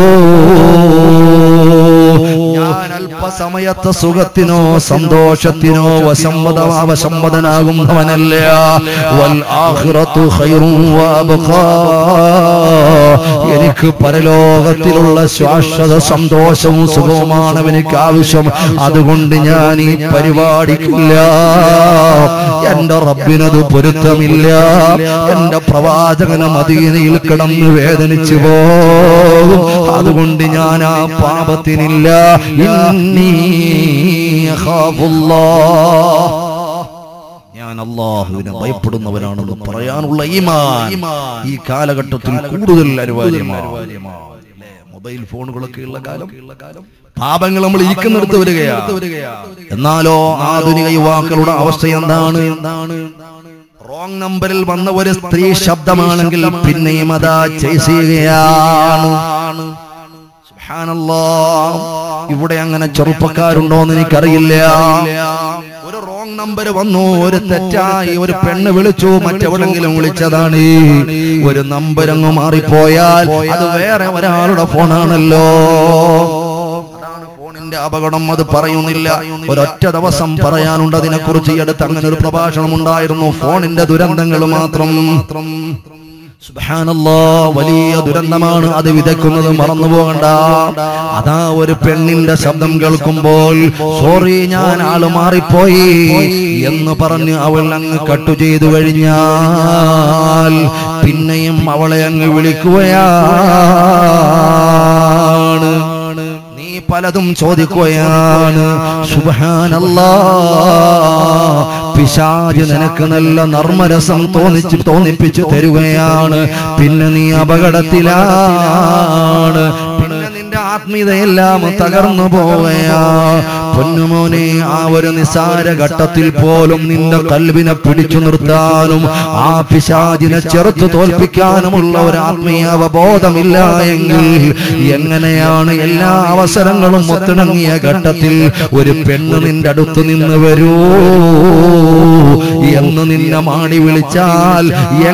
ഞാൻ അല്പസമയത്തെ സുഖത്തിനോ സന്തോഷത്തിനോ വശംവദ വശംവദനാകുന്നവനല്ല വൽ ആഖിറത്തു ഖൈറും വഅബ്ഖാ എനിക്ക് പരലോകത്തിലുള്ള ശാശ്വത സന്തോഷവും സുഖവുമാണ് എനിക്ക് ആവശ്യം അതുകൊണ്ട് ഞാൻ ഈ പരിപാടിക്കില്ല എന്റെ റബ്ബിനത് പൊരുത്തമില്ല എന്റെ പ്രവാചകന മദീനയിൽ കിടന്ന് വേദനിച്ചു പോകും അതുകൊണ്ട് ഞാൻ ആ പാപത്തിനില്ല ഇന്നീ അഖാഫുല്ലാഹ്. ഞാൻ അള്ളാഹുവിനെ ഭയപ്പെടുന്നവനാണെന്ന് പറയാനുള്ള ഈമാൻ ഈ കാലഘട്ടത്തിൽ കൂടുതൽ അനിവാര്യമാണ് അല്ലേ? മൊബൈൽ ഫോണുകളൊക്കെ ഉള്ള കാലം പാപങ്ങൾ നമ്മൾ ഇരിക്കുന്നിടത്ത് വരികയാണ് എന്നാലോ ആധുനിക യുവാക്കളുടെ അവസ്ഥ എന്താണ് എന്താണ് റോങ് നമ്പറിൽ വന്ന ഒരു സ്ത്രീ ശബ്ദമാണെങ്കിൽ പിന്നെയും അതാ ചേസ് ചെയ്യുകയാണ് സുബ്ഹാനല്ലാ. ഇവിടെ അങ്ങനെ ചെറുപ്പക്കാരുണ്ടോന്ന് എനിക്കറിയില്ല ഒരു റോങ് നമ്പർ വന്നു ഒരു തെറ്റായി ഒരു പെണ്ണ് വിളിച്ചു മറ്റെവിടെങ്കിലും വിളിച്ചതാണ് ഒരു നമ്പർ അങ്ങ് മാറിപ്പോയാൽ അത് വേറെ ഒരാളുടെ ഫോണാണല്ലോ അതാണ് ഫോണിന്റെ അപകടം അത് പറയുന്നില്ല ഒരൊറ്റ ദിവസം പറയാനുണ്ട് അതിനെ കുറിച്ച് ഈ അടുത്ത് അങ്ങനെ ഒരു പ്രഭാഷണം ഉണ്ടായിരുന്നു ഫോണിന്റെ ദുരന്തങ്ങൾ മാത്രം സുബ്ഹാനല്ലാ, വലിയ ദുരന്തമാണ് അത് വിതയ്ക്കുന്നത് മറന്നു പോകണ്ട അതാ ഒരു പെണ്ണിന്റെ ശബ്ദം കേൾക്കുമ്പോൾ സോറി ഞാൻ ആള് മാറിപ്പോയി എന്ന് പറഞ്ഞ് അവൾ അങ്ങ് കട്ടു ചെയ്തു കഴിഞ്ഞാൽ പിന്നെയും അവളെ അങ്ങ് വിളിക്കുകയാണ് നീ പലതും ചോദിക്കുകയാണ് സുബ്ഹാനല്ലാ പിശാജ് നിനക്ക് നല്ല നർമ്മരസം തോന്നിച്ച് തോന്നിപ്പിച്ചു തരുകയാണ് പിന്നെ നീ അപകടത്തിലാണ് പിന്നെ നിന്റെ ആത്മീയതയെല്ലാം തകർന്നു പോവുകയാ പൊന്നുമോനെ ആ ഒരു നിസാര ഘട്ടത്തിൽ പോലും നിന്റെ കൽവിനെ പിടിച്ചു നിർത്താനും ആ പിശാചിനെ ചെറുത്തു തോൽപ്പിക്കാനുമുള്ള ഒരു ആത്മീയ അവബോധമില്ല എങ്കിൽ എങ്ങനെയാണ് എല്ലാ അവസരങ്ങളും ഒത്തിണങ്ങിയ ഘട്ടത്തിൽ ഒരു പെണ്ണ് നിന്റെ അടുത്ത് നിന്ന് വരൂ എന്ന് നിന്നെ മാടി വിളിച്ചാൽ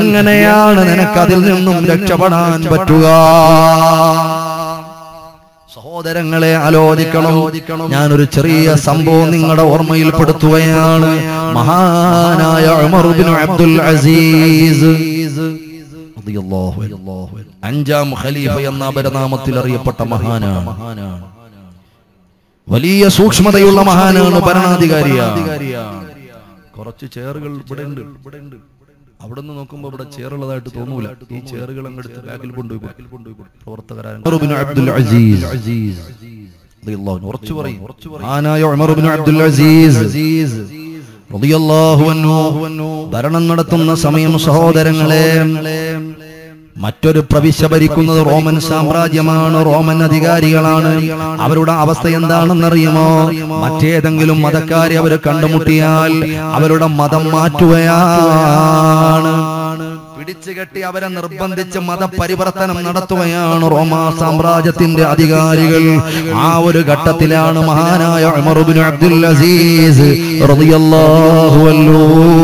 എങ്ങനെയാണ് നിനക്ക് അതിൽ നിന്നും രക്ഷപ്പെടാൻ പറ്റുക സഹോദരങ്ങളെ ആലോചിക്കണം ഞാനൊരു ചെറിയ സംഭവം നിങ്ങളുടെ ഓർമ്മയിൽപ്പെടുത്തുകയാണ് മഹാനായ ഉമർ ഇബ്നു അബ്ദുൽ അസീസ് റളിയല്ലാഹു അൻഹു. അഞ്ചാം ഖലീഫ എന്ന അപരനാമത്തിൽ അറിയപ്പെട്ട മഹാനാണ് വലിയ സൂക്ഷ്മതയുള്ള മഹാനാണ് ഭരണാധികാരിയാണ് കുറച്ച് ചേറുകൾ ഇവിടെ ഉണ്ട് ഇവിടെ ഉണ്ട് അവിടെ നിന്ന് നോക്കുമ്പോ ഇവിടെ ചേറുള്ളതായിട്ട് തോന്നൂല ഈ ചേറുകൾ അങ്ങെടുത്ത് ബാക്കിൽ കൊണ്ടുപോയി ബാക്കിൽ കൊണ്ടുപോയി പ്രവർത്തകരായ അബ്ദുൽ അസീസ് റളിയല്ലാഹു അൻഹു. ഉറച്ചു പറയും മഹാനായ ഉമർ ഇബ്നു അബ്ദുൽ അസീസ് റളിയല്ലാഹു അൻഹു ഭരണം നടത്തുന്ന സമയം സഹോദരങ്ങളെ മറ്റൊരു പ്രവിശ്യ ഭരിക്കുന്നത് റോമൻ സാമ്രാജ്യമാണ് റോമൻ അധികാരികളാണ് അവരുടെ അവസ്ഥ എന്താണെന്നറിയുമോ മറ്റേതെങ്കിലും മതക്കാരെ അവർ കണ്ടുമുട്ടിയാൽ അവരുടെ മതം മാറ്റുകയാണ് പിടിച്ചു കെട്ടി അവരെ നിർബന്ധിച്ച് മതപരിവർത്തനം നടത്തുകയാണ് റോമാ സാമ്രാജ്യത്തിന്റെ അധികാരികൾ ആ ഒരു ഘട്ടത്തിലാണ് മഹാനായ ഉമർ ഇബ്നു അബ്ദുൽ അസീസ് റളിയല്ലാഹു അൻഹു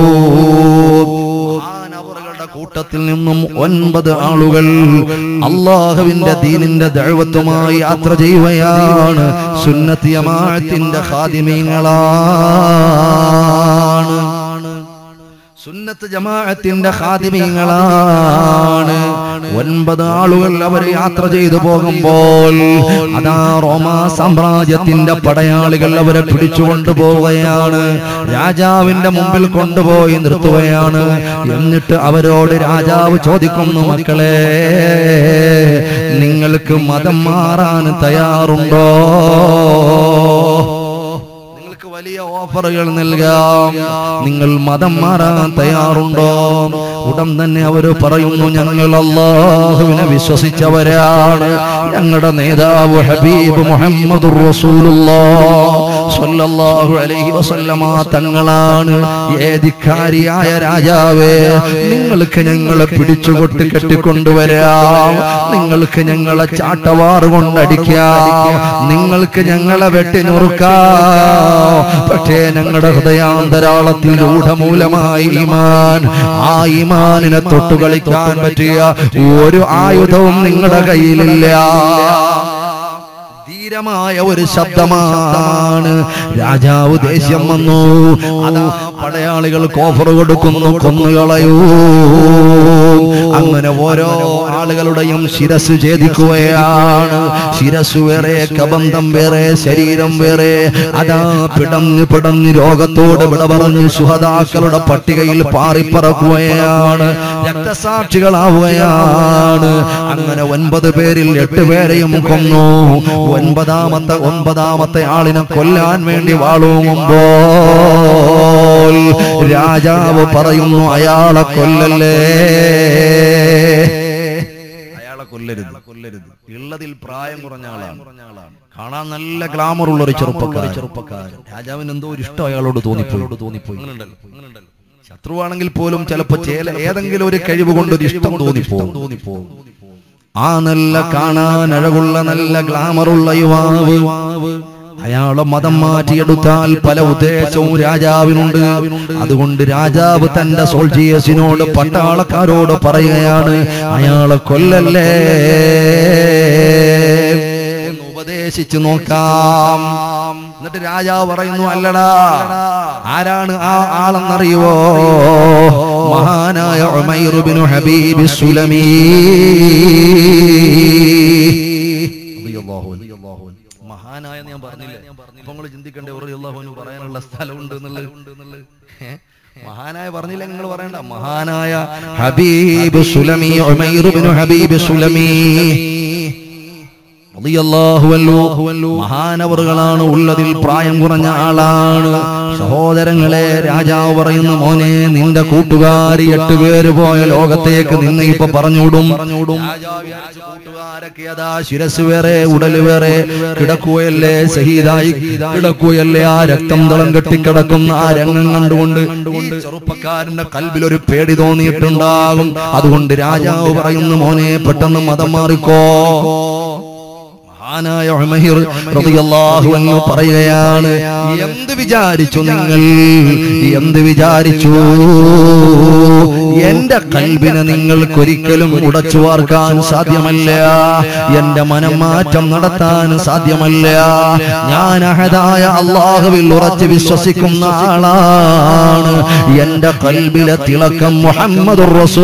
മഹാനവറുകളുടെ കൂട്ടത്തിൽ നിന്നും ഒൻപത് ആളുകൾ അള്ളാഹുവിന്റെ ദീനിന്റെ ദഴവത്വമായി യാത്ര ചെയ്യുകയാണ് സുന്നത്തി ജമാഅത്തിന്റെ ഖാദിമീങ്ങളാണ് സുന്നത്ത് ജമാഅത്തിന്റെ ഖാദിമീങ്ങളാണ് ഒൻപത് ആളുകൾ അവർ യാത്ര ചെയ്തു പോകുമ്പോൾ അതാ റോമാ സാമ്രാജ്യത്തിന്റെ പടയാളികൾ അവരെ പിടിച്ചുകൊണ്ടു പോവുകയാണ് രാജാവിന്റെ മുമ്പിൽ കൊണ്ടുപോയി നിർത്തുകയാണ് എന്നിട്ട് അവരോട് രാജാവ് ചോദിക്കുന്നു മക്കളെ നിങ്ങൾക്ക് മതം മാറാൻ തയ്യാറുണ്ടോ നിങ്ങൾക്ക് വലിയ ഓഫറുകൾ നൽകാം നിങ്ങൾ മതം മാറാൻ തയ്യാറുണ്ടോ ഉടൻ തന്നെ അവര് പറയുന്നു ഞങ്ങൾ അള്ളാഹുവിനെ വിശ്വസിച്ചവരാണ് ഞങ്ങളുടെ നേതാവ് ഹബീബ് മുഹമ്മദ് സ്വല്ലല്ലാഹു അലൈഹി വസല്ലമ തങ്ങളാണ് ഏതിക്കാരിയായ രാജാവേ നിങ്ങൾക്ക് ഞങ്ങളെ പിടിച്ചുകൊട്ടി കെട്ടിക്കൊണ്ടുവരാം നിങ്ങൾക്ക് ഞങ്ങളെ ചാട്ടവാറ് കൊണ്ടടിക്കാം നിങ്ങൾക്ക് ഞങ്ങളെ വെട്ടി നുറുക്കാം പക്ഷേ ഞങ്ങളുടെ ഹൃദയാന്തരാളത്തിൽ രൂഢമൂലമായി ഈമാൻ ആ ഈമാനിനെ തൊട്ടു കളിക്കാൻ പറ്റിയ ഒരു ആയുധവും നിങ്ങളുടെ കയ്യിലില്ല ധീരമായ ഒരു ശബ്ദമാണ് രാജാവ് ദേഷ്യം വന്നു അതാ പടയാളികൾ കോഫർ കൊടുക്കുന്നു കൊന്നുകളയൂ അങ്ങനെ ഓരോ ആളുകളുടെയും ശിരസ് ഛേദിക്കുകയാണ് ശിരസ് വേറെ കബന്ധം വേറെ ശരീരം വേറെ അതാ പിടഞ്ഞ് പിടഞ്ഞ് രോഗത്തോട് വിട പറഞ്ഞ് സുഹതാക്കളുടെ പട്ടികയിൽ പാറിപ്പറക്കുകയാണ് രക്തസാക്ഷികളാവുകയാണ് അങ്ങനെ ഒൻപത് പേരിൽ എട്ട് പേരെയും കൊന്നു ഒൻപതാമത്തെ ഒൻപതാമത്തെ ആളിനെ കൊല്ലാൻ വേണ്ടി വാളുമ്പോൾ രാജാവ് പറയുന്നു അയാളെ കൊല്ലല്ലേ അയാളെ കൊല്ലരുത് കൊല്ലരുത് ഉള്ളതിൽ പ്രായം കുറഞ്ഞ ആളാണ് കാണാൻ നല്ല ഗ്ലാമർ ഉള്ള ഒരു ചെറുപ്പക്കാരൻ ചെറുപ്പക്കാരൻ രാജാവിന് എന്തോ ഒരു ഇഷ്ടം അയാളോട് തോന്നിപ്പോയി തോന്നിപ്പോയി ശത്രുവാണെങ്കിൽ പോലും ചിലപ്പോ ചേല ഏതെങ്കിലും ഒരു കഴിവ് കൊണ്ട് ഒരു ഇഷ്ടം തോന്നിപ്പോകും തോന്നിപ്പോകും ആ നല്ല കാണാൻ അഴകുള്ള നല്ല ഗ്ലാമറുള്ള യുവാവ് അയാളെ മതം മാറ്റിയെടുത്താൽ പല ഉദ്ദേശവും രാജാവിനുണ്ട് അതുകൊണ്ട് രാജാവ് തന്റെ സോൾജിയേഴ്സിനോട് പട്ടാളക്കാരോട് പറയുകയാണ് അയാളെ കൊല്ലല്ലേ എന്ന് ഉപദേശിച്ചു നോക്കാം എന്നിട്ട് രാജാവ് പറയുന്നു അല്ലടാ ആരാണ് ആ ആളെന്നറിയുവോ മഹാനായ ഉമൈർ ഇബ്നു ഹബീബ് സുലമി മഹാനായ ഞാൻ പറഞ്ഞില്ല അപ്പൊ നിങ്ങൾ ചിന്തിക്കണ്ടേ അള്ളാഹുവിന് പറയാനുള്ള സ്ഥലമുണ്ട് എന്നുള്ളത് ഏ? മഹാനായ പറഞ്ഞില്ല നിങ്ങൾ പറയണ്ട മഹാനായ ഹബീബ് സുലമി ഉമൈർ ഇബ്നു ഹബീബ് സുലമി റളിയല്ലാഹു അൻഹു മഹാനവറുകളാണ് ഉള്ളതിൽ പ്രായം കുറഞ്ഞ ആളാണ് സഹോദരങ്ങളെ രാജാവ് പറയുന്നു മോനെ നിന്റെ കൂട്ടുകാരി എട്ട് പേര് പോയ ലോകത്തേക്ക് നിന്നെ ഇപ്പൊ പറഞ്ഞുവിടും രാജാവ് വിചാരിച്ചു, കൂട്ടുകാരൊക്കെ അതാ ശിരസ് വേറെ ഉടല് വേറെ കിടക്കുകയല്ലേ ശഹീദായി കിടക്കുകയല്ലേ ആ രക്തം തളം കെട്ടിക്കിടക്കുന്ന ആ രംഗം കണ്ടുകൊണ്ട് ഈ ചെറുപ്പക്കാരന്റെ കൽബിൽ ഒരു പേടി തോന്നിയിട്ടുണ്ടാകും അതുകൊണ്ട് രാജാവ് പറയുന്നു മോനെ പെട്ടെന്ന് മതം മാറിക്കോ മഹാനായ ഉമൈർ റളിയല്ലാഹു അൻഹു പറയുകയാണ് എന്ത് വിചാരിച്ചു നിങ്ങൾ എന്ത് വിചാരിച്ചു എന്റെ കൽബിനെ നിങ്ങൾക്കൊരിക്കലും ഉടച്ചു വാർക്കാൻ സാധ്യമല്ല എന്റെ മനംമാറ്റം നടത്താൻ സാധ്യമല്ല ഞാൻ അഹദായ അള്ളാഹുവിൽ ഉറച്ചു വിശ്വസിക്കുന്ന ആളാണ് എന്റെ കൽബിലെ തിളക്കം മുഹമ്മദ്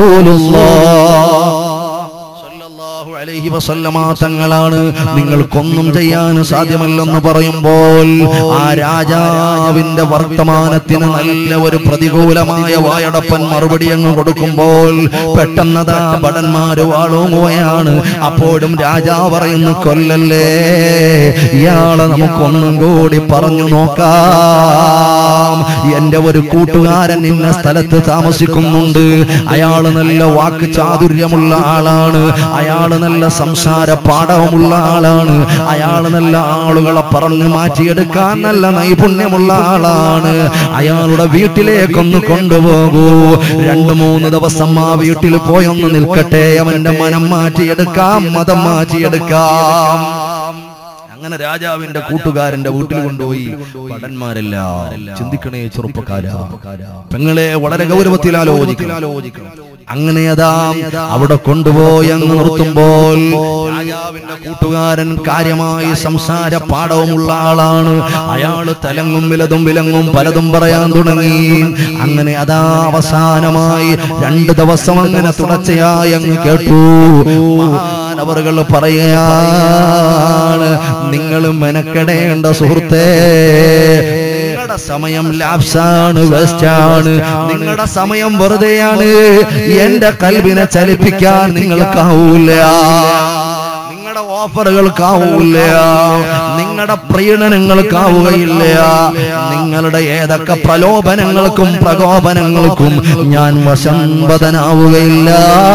സല്ലല്ലാഹു അലൈഹി വസല്ലമ തങ്ങളാണ് നിങ്ങൾക്കൊന്നും ചെയ്യാൻ സാധ്യമല്ലെന്ന് പറയുമ്പോൾ ആ രാജാവിന്റെ വർത്തമാനത്തിന് നല്ല ഒരു പ്രതികൂലമായ വായടപ്പൻ മറുപടി അങ്ങ് കൊടുക്കുമ്പോൾ പെട്ടെന്നതാ ഭടന്മാര് വാളുകയാണ് അപ്പോഴും രാജാവ് പറയുന്നു കൊല്ലല്ലേ ഇയാളെ നമുക്കൊന്നും കൂടി പറഞ്ഞു നോക്കാം എന്റെ ഒരു കൂട്ടുകാരൻ ഇന്ന സ്ഥലത്ത് താമസിക്കുന്നുണ്ട് അയാള് നല്ല വാക്ക് ചാതുര്യമുള്ള ആളാണ് അയാള് നല്ല സംസാര പാഠവുമുള്ള ആളാണ് അയാള് നല്ല ആളുകളെ പറഞ്ഞു മാറ്റിയെടുക്കാൻ നല്ല നൈപുണ്യമുള്ള ആളാണ് അയാളുടെ വീട്ടിലേക്കൊന്ന് കൊണ്ടുപോകൂ രണ്ടു മൂന്ന് ദിവസം ആ വീട്ടിൽ പോയൊന്ന് നിൽക്കട്ടെ അവന്റെ മനം മാറ്റിയെടുക്കാം മതം മാറ്റിയെടുക്കാം അങ്ങനെ രാജാവിന്റെ കൂട്ടുകാരന്റെ വീട്ടിൽ കൊണ്ടുപോയി ഭടന്മാരെല്ലാം ചിന്തിക്കണേ ചെറുപ്പക്കാരാ പെങ്ങളെ വളരെ ഗൗരവത്തിൽ ആലോചിക്കണം അങ്ങനെ അതാ അവിടെ കൊണ്ടുപോയി അങ്ങ് നിർത്തുമ്പോൾ രാജാവിന്റെ കൂട്ടുകാരൻ കാര്യമായി സംസാര പാഠവുമുള്ള ആളാണ് അയാള് തലങ്ങും വിലതും വിലങ്ങും പലതും പറയാൻ തുടങ്ങി അങ്ങനെ അതാ അവസാനമായി രണ്ട് ദിവസം അങ്ങനെ തുടർച്ചയായി അങ്ങ് കേട്ടു മഹാനവറുകൾ പറയുകയാണ് നിങ്ങൾ മെനക്കെടേണ്ട സുഹൃത്തേ നിങ്ങളുടെ സമയം ലാപ്സാണ് വേസ്റ്റാണ് നിങ്ങളുടെ സമയം വെറുതെയാണ് എന്റെ കൽവിനെ ചലിപ്പിക്കാൻ നിങ്ങൾക്കാവൂല നിങ്ങളുടെ ഓഫറുകൾക്കാവൂല നിങ്ങളുടെ പ്രീണനങ്ങൾക്കാവുകയില്ല നിങ്ങളുടെ ഏതൊക്കെ പ്രലോഭനങ്ങൾക്കും പ്രകോപനങ്ങൾക്കും ഞാൻ വശംബദനാവുകയില്ല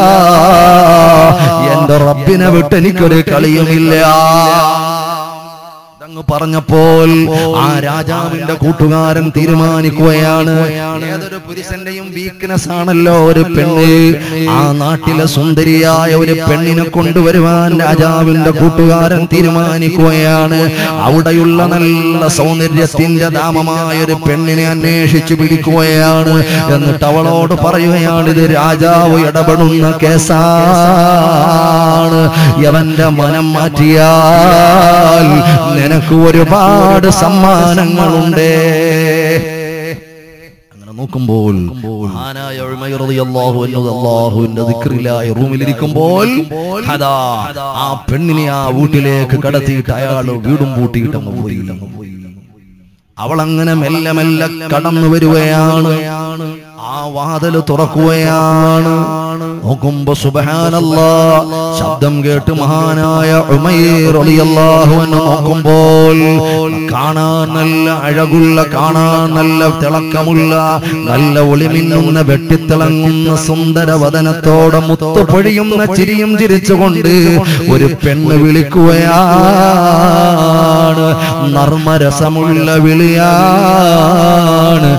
എന്റെ റബ്ബിനെ വിട്ട് എനിക്കൊരു കളിയുമില്ല അങ്ങ് പറഞ്ഞപ്പോൾ ആ രാജാവിന്റെ കൂട്ടുകാരൻ തീരുമാനിക്കുകയാണ് ഏതൊരു പുരുഷന്റെയും വീക്ക്നെസ് ആണല്ലോ ഒരു പെണ്ണ് ആ നാട്ടിലെ സുന്ദരിയായ ഒരു പെണ്ണിനെ കൊണ്ടുവരുവാൻ രാജാവിന്റെ കൂട്ടുകാരൻ തീരുമാനിക്കുകയാണ് അവിടെയുള്ള നല്ല സൗന്ദര്യത്തിന്റെ ധാമമായ ഒരു പെണ്ണിനെ അന്വേഷിച്ചു പിടിക്കുകയാണ് എന്നിട്ട് അവളോട് പറയുകയാണ് ഇത് രാജാവ് ഇടപെടുന്ന കേസാണ് യവന്റെ മനം മാറ്റിയാൽ നിനക്ക് ഒരുപാട് സമ്മാനങ്ങളുണ്ട് അങ്ങനെ നോക്കുമ്പോൾ മഹാനായ ഉമൈർ റളിയല്ലാഹു അൻഹു അല്ലാഹുവിന്റെ ദിക്റിലായി റൂമിലിരിക്കുമ്പോൾ അതാ ആ പെണ്ണിനെ ആ വീട്ടിലേക്ക് കടത്തിയിട്ട് അയാൾ വീടും പൂട്ടിയിട്ട് അങ്ങ് പോയി അവൾ അങ്ങനെ മെല്ലെ മെല്ലെ കടന്നു വരികയാണ് ആ വാതില് തുറക്കുകയാണ് നോക്കുമ്പോ സുബഹാനല്ലാ ശബ്ദം കേട്ട് മഹാനായ ഉമൈർ റളിയല്ലാഹു അൻഹു നോക്കുമ്പോൾ കാണാൻ നല്ല അഴകുള്ള കാണാൻ നല്ല തിളക്കമുള്ള നല്ല ഒളിമിന്നുന്ന വെട്ടിത്തിളങ്ങുന്ന സുന്ദര വദനത്തോടെ മുത്തു പൊഴിയുന്ന ചിരിയും ചിരിച്ചുകൊണ്ട് ഒരു പെണ്ണ് വിളിക്കുകയാണ് നർമ്മരസമുള്ള വിളിയാണ്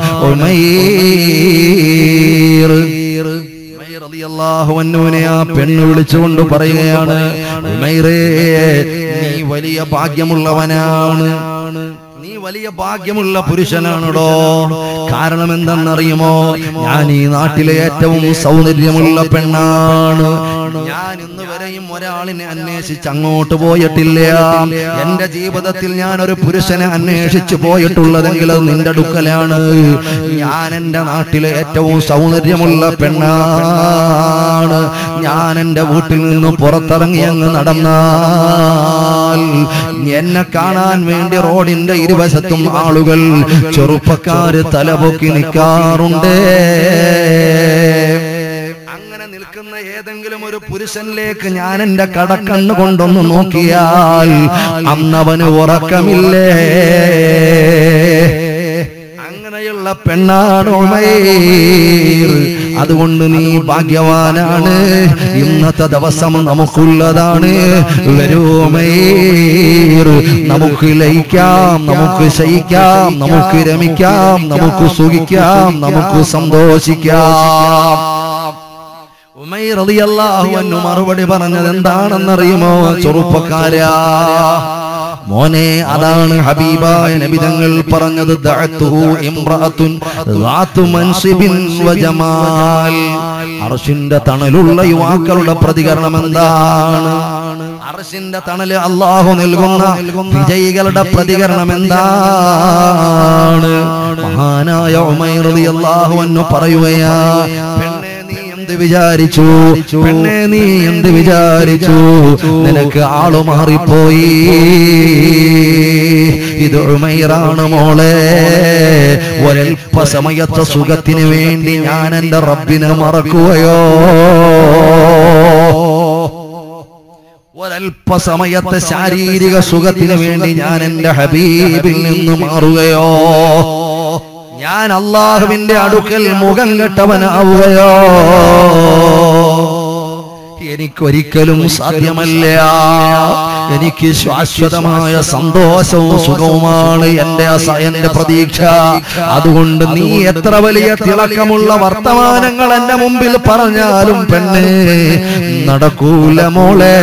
ഉമൈർ ഉമൈർ റളിയല്ലാഹു അൻഹുവിനെ ആ പെണ്ണ് വിളിച്ചുകൊണ്ട് പറയുകയാണ് ഉമൈറേ നീ വലിയ ഭാഗ്യമുള്ളവനാണ് നീ വലിയ ഭാഗ്യമുള്ള പുരുഷനാണല്ലോ കാരണം എന്തെന്നറിയുമോ ഞാൻ ഈ നാട്ടിലെ ഏറ്റവും സൗന്ദര്യമുള്ള പെണ്ണാണ് ഞാൻ ഇന്ന് വരെയും ഒരാളിനെ അന്വേഷിച്ച് അങ്ങോട്ട് പോയിട്ടില്ല എന്റെ ജീവിതത്തിൽ ഞാൻ ഒരു പുരുഷനെ അന്വേഷിച്ചു പോയിട്ടുള്ളതെങ്കിൽ അത് നിന്റെ അടുക്കലാണ് ഞാൻ എന്റെ നാട്ടിലെ ഏറ്റവും സൗന്ദര്യമുള്ള പെണ്ണാണ് ഞാൻ എന്റെ വീട്ടിൽ നിന്ന് പുറത്തിറങ്ങി അങ്ങ് നടന്നാൽ എന്നെ കാണാൻ വേണ്ടി റോഡിന്റെ ഇരുവശത്തും ആളുകൾ ചെറുപ്പക്കാര് തലപൊക്കി നിൽക്കാറുണ്ട് അങ്ങനെ നിൽക്കുന്ന ഏതെങ്കിലും ഒരു പുരുഷനിലേക്ക് ഞാൻ എന്റെ കടക്കണ്ണ് കൊണ്ടൊന്ന് നോക്കിയാൽ അന്നവന് ഉറക്കമില്ലേ അങ്ങനെയുള്ള പെണ്ണാണ് ഉമൈർ അതുകൊണ്ട് നീ ഭാഗ്യവാനാണ് ഇന്നത്തെ ദിവസം നമുക്കുള്ളതാണ് വരൂ ഉമൈർ നമുക്ക് ലയിക്കാം നമുക്ക് ശയിക്കാം നമുക്ക് രമിക്കാം നമുക്ക് സുഖിക്കാം നമുക്ക് സന്തോഷിക്കാം ഉമൈർ റളിയല്ലാഹു അൻഹു മറുപടി പറഞ്ഞത് എന്താണെന്നറിയുമോ ചെറുപ്പക്കാരാ മോനെ അതാണ് ഹബീബായ നബിതങ്ങൾ പറഞ്ഞത് ദഅത്തുഹു ഇംറഅത്തുൻ ذات منصب وجمال അർഷിന്റെ തണലുള്ള യുവാക്കളുടെ പ്രതികരണം എന്താണ് അർഷിന്റെ തണല് അള്ളാഹു നൽകുന്ന വിജയികളുടെ പ്രതികരണം എന്താണ് മഹാനായ ഉമൈർ റളിയല്ലാഹു അൻഹു പറയുകയാ പെണ്ണേ നീ എന്ത് വിചാരിച്ചു പെണ്ണേ നീ എന്ത് വിചാരിച്ചു നിനക്ക് ആളു മാറിപ്പോയി ഇത് ഉമൈറാണ് മോളെ ഒരൽപ്പ സമയത്തെ സുഖത്തിന് വേണ്ടി ഞാൻ എന്റെ റബ്ബിനെ മറക്കുകയോ ഒരൽപ്പ സമയത്തെ ശാരീരിക സുഖത്തിന് വേണ്ടി ഞാൻ എന്റെ ഹബീബിൽ നിന്ന് മാറുകയോ ഞാൻ അള്ളാഹുവിന്റെ അടുക്കൽ മുഖം കെട്ടവനാവുകയോ എനിക്കൊരിക്കലും സാധ്യമല്ല എനിക്ക് ശാശ്വതമായ സന്തോഷവും സുഖവുമാണ് എന്റെ അസ- എന്റെ പ്രതീക്ഷ അതുകൊണ്ട് നീ എത്ര വലിയ തിളക്കമുള്ള വർത്തമാനങ്ങൾ എന്റെ മുമ്പിൽ പറഞ്ഞാലും പെണ്ണേ നടക്കൂല മോളെ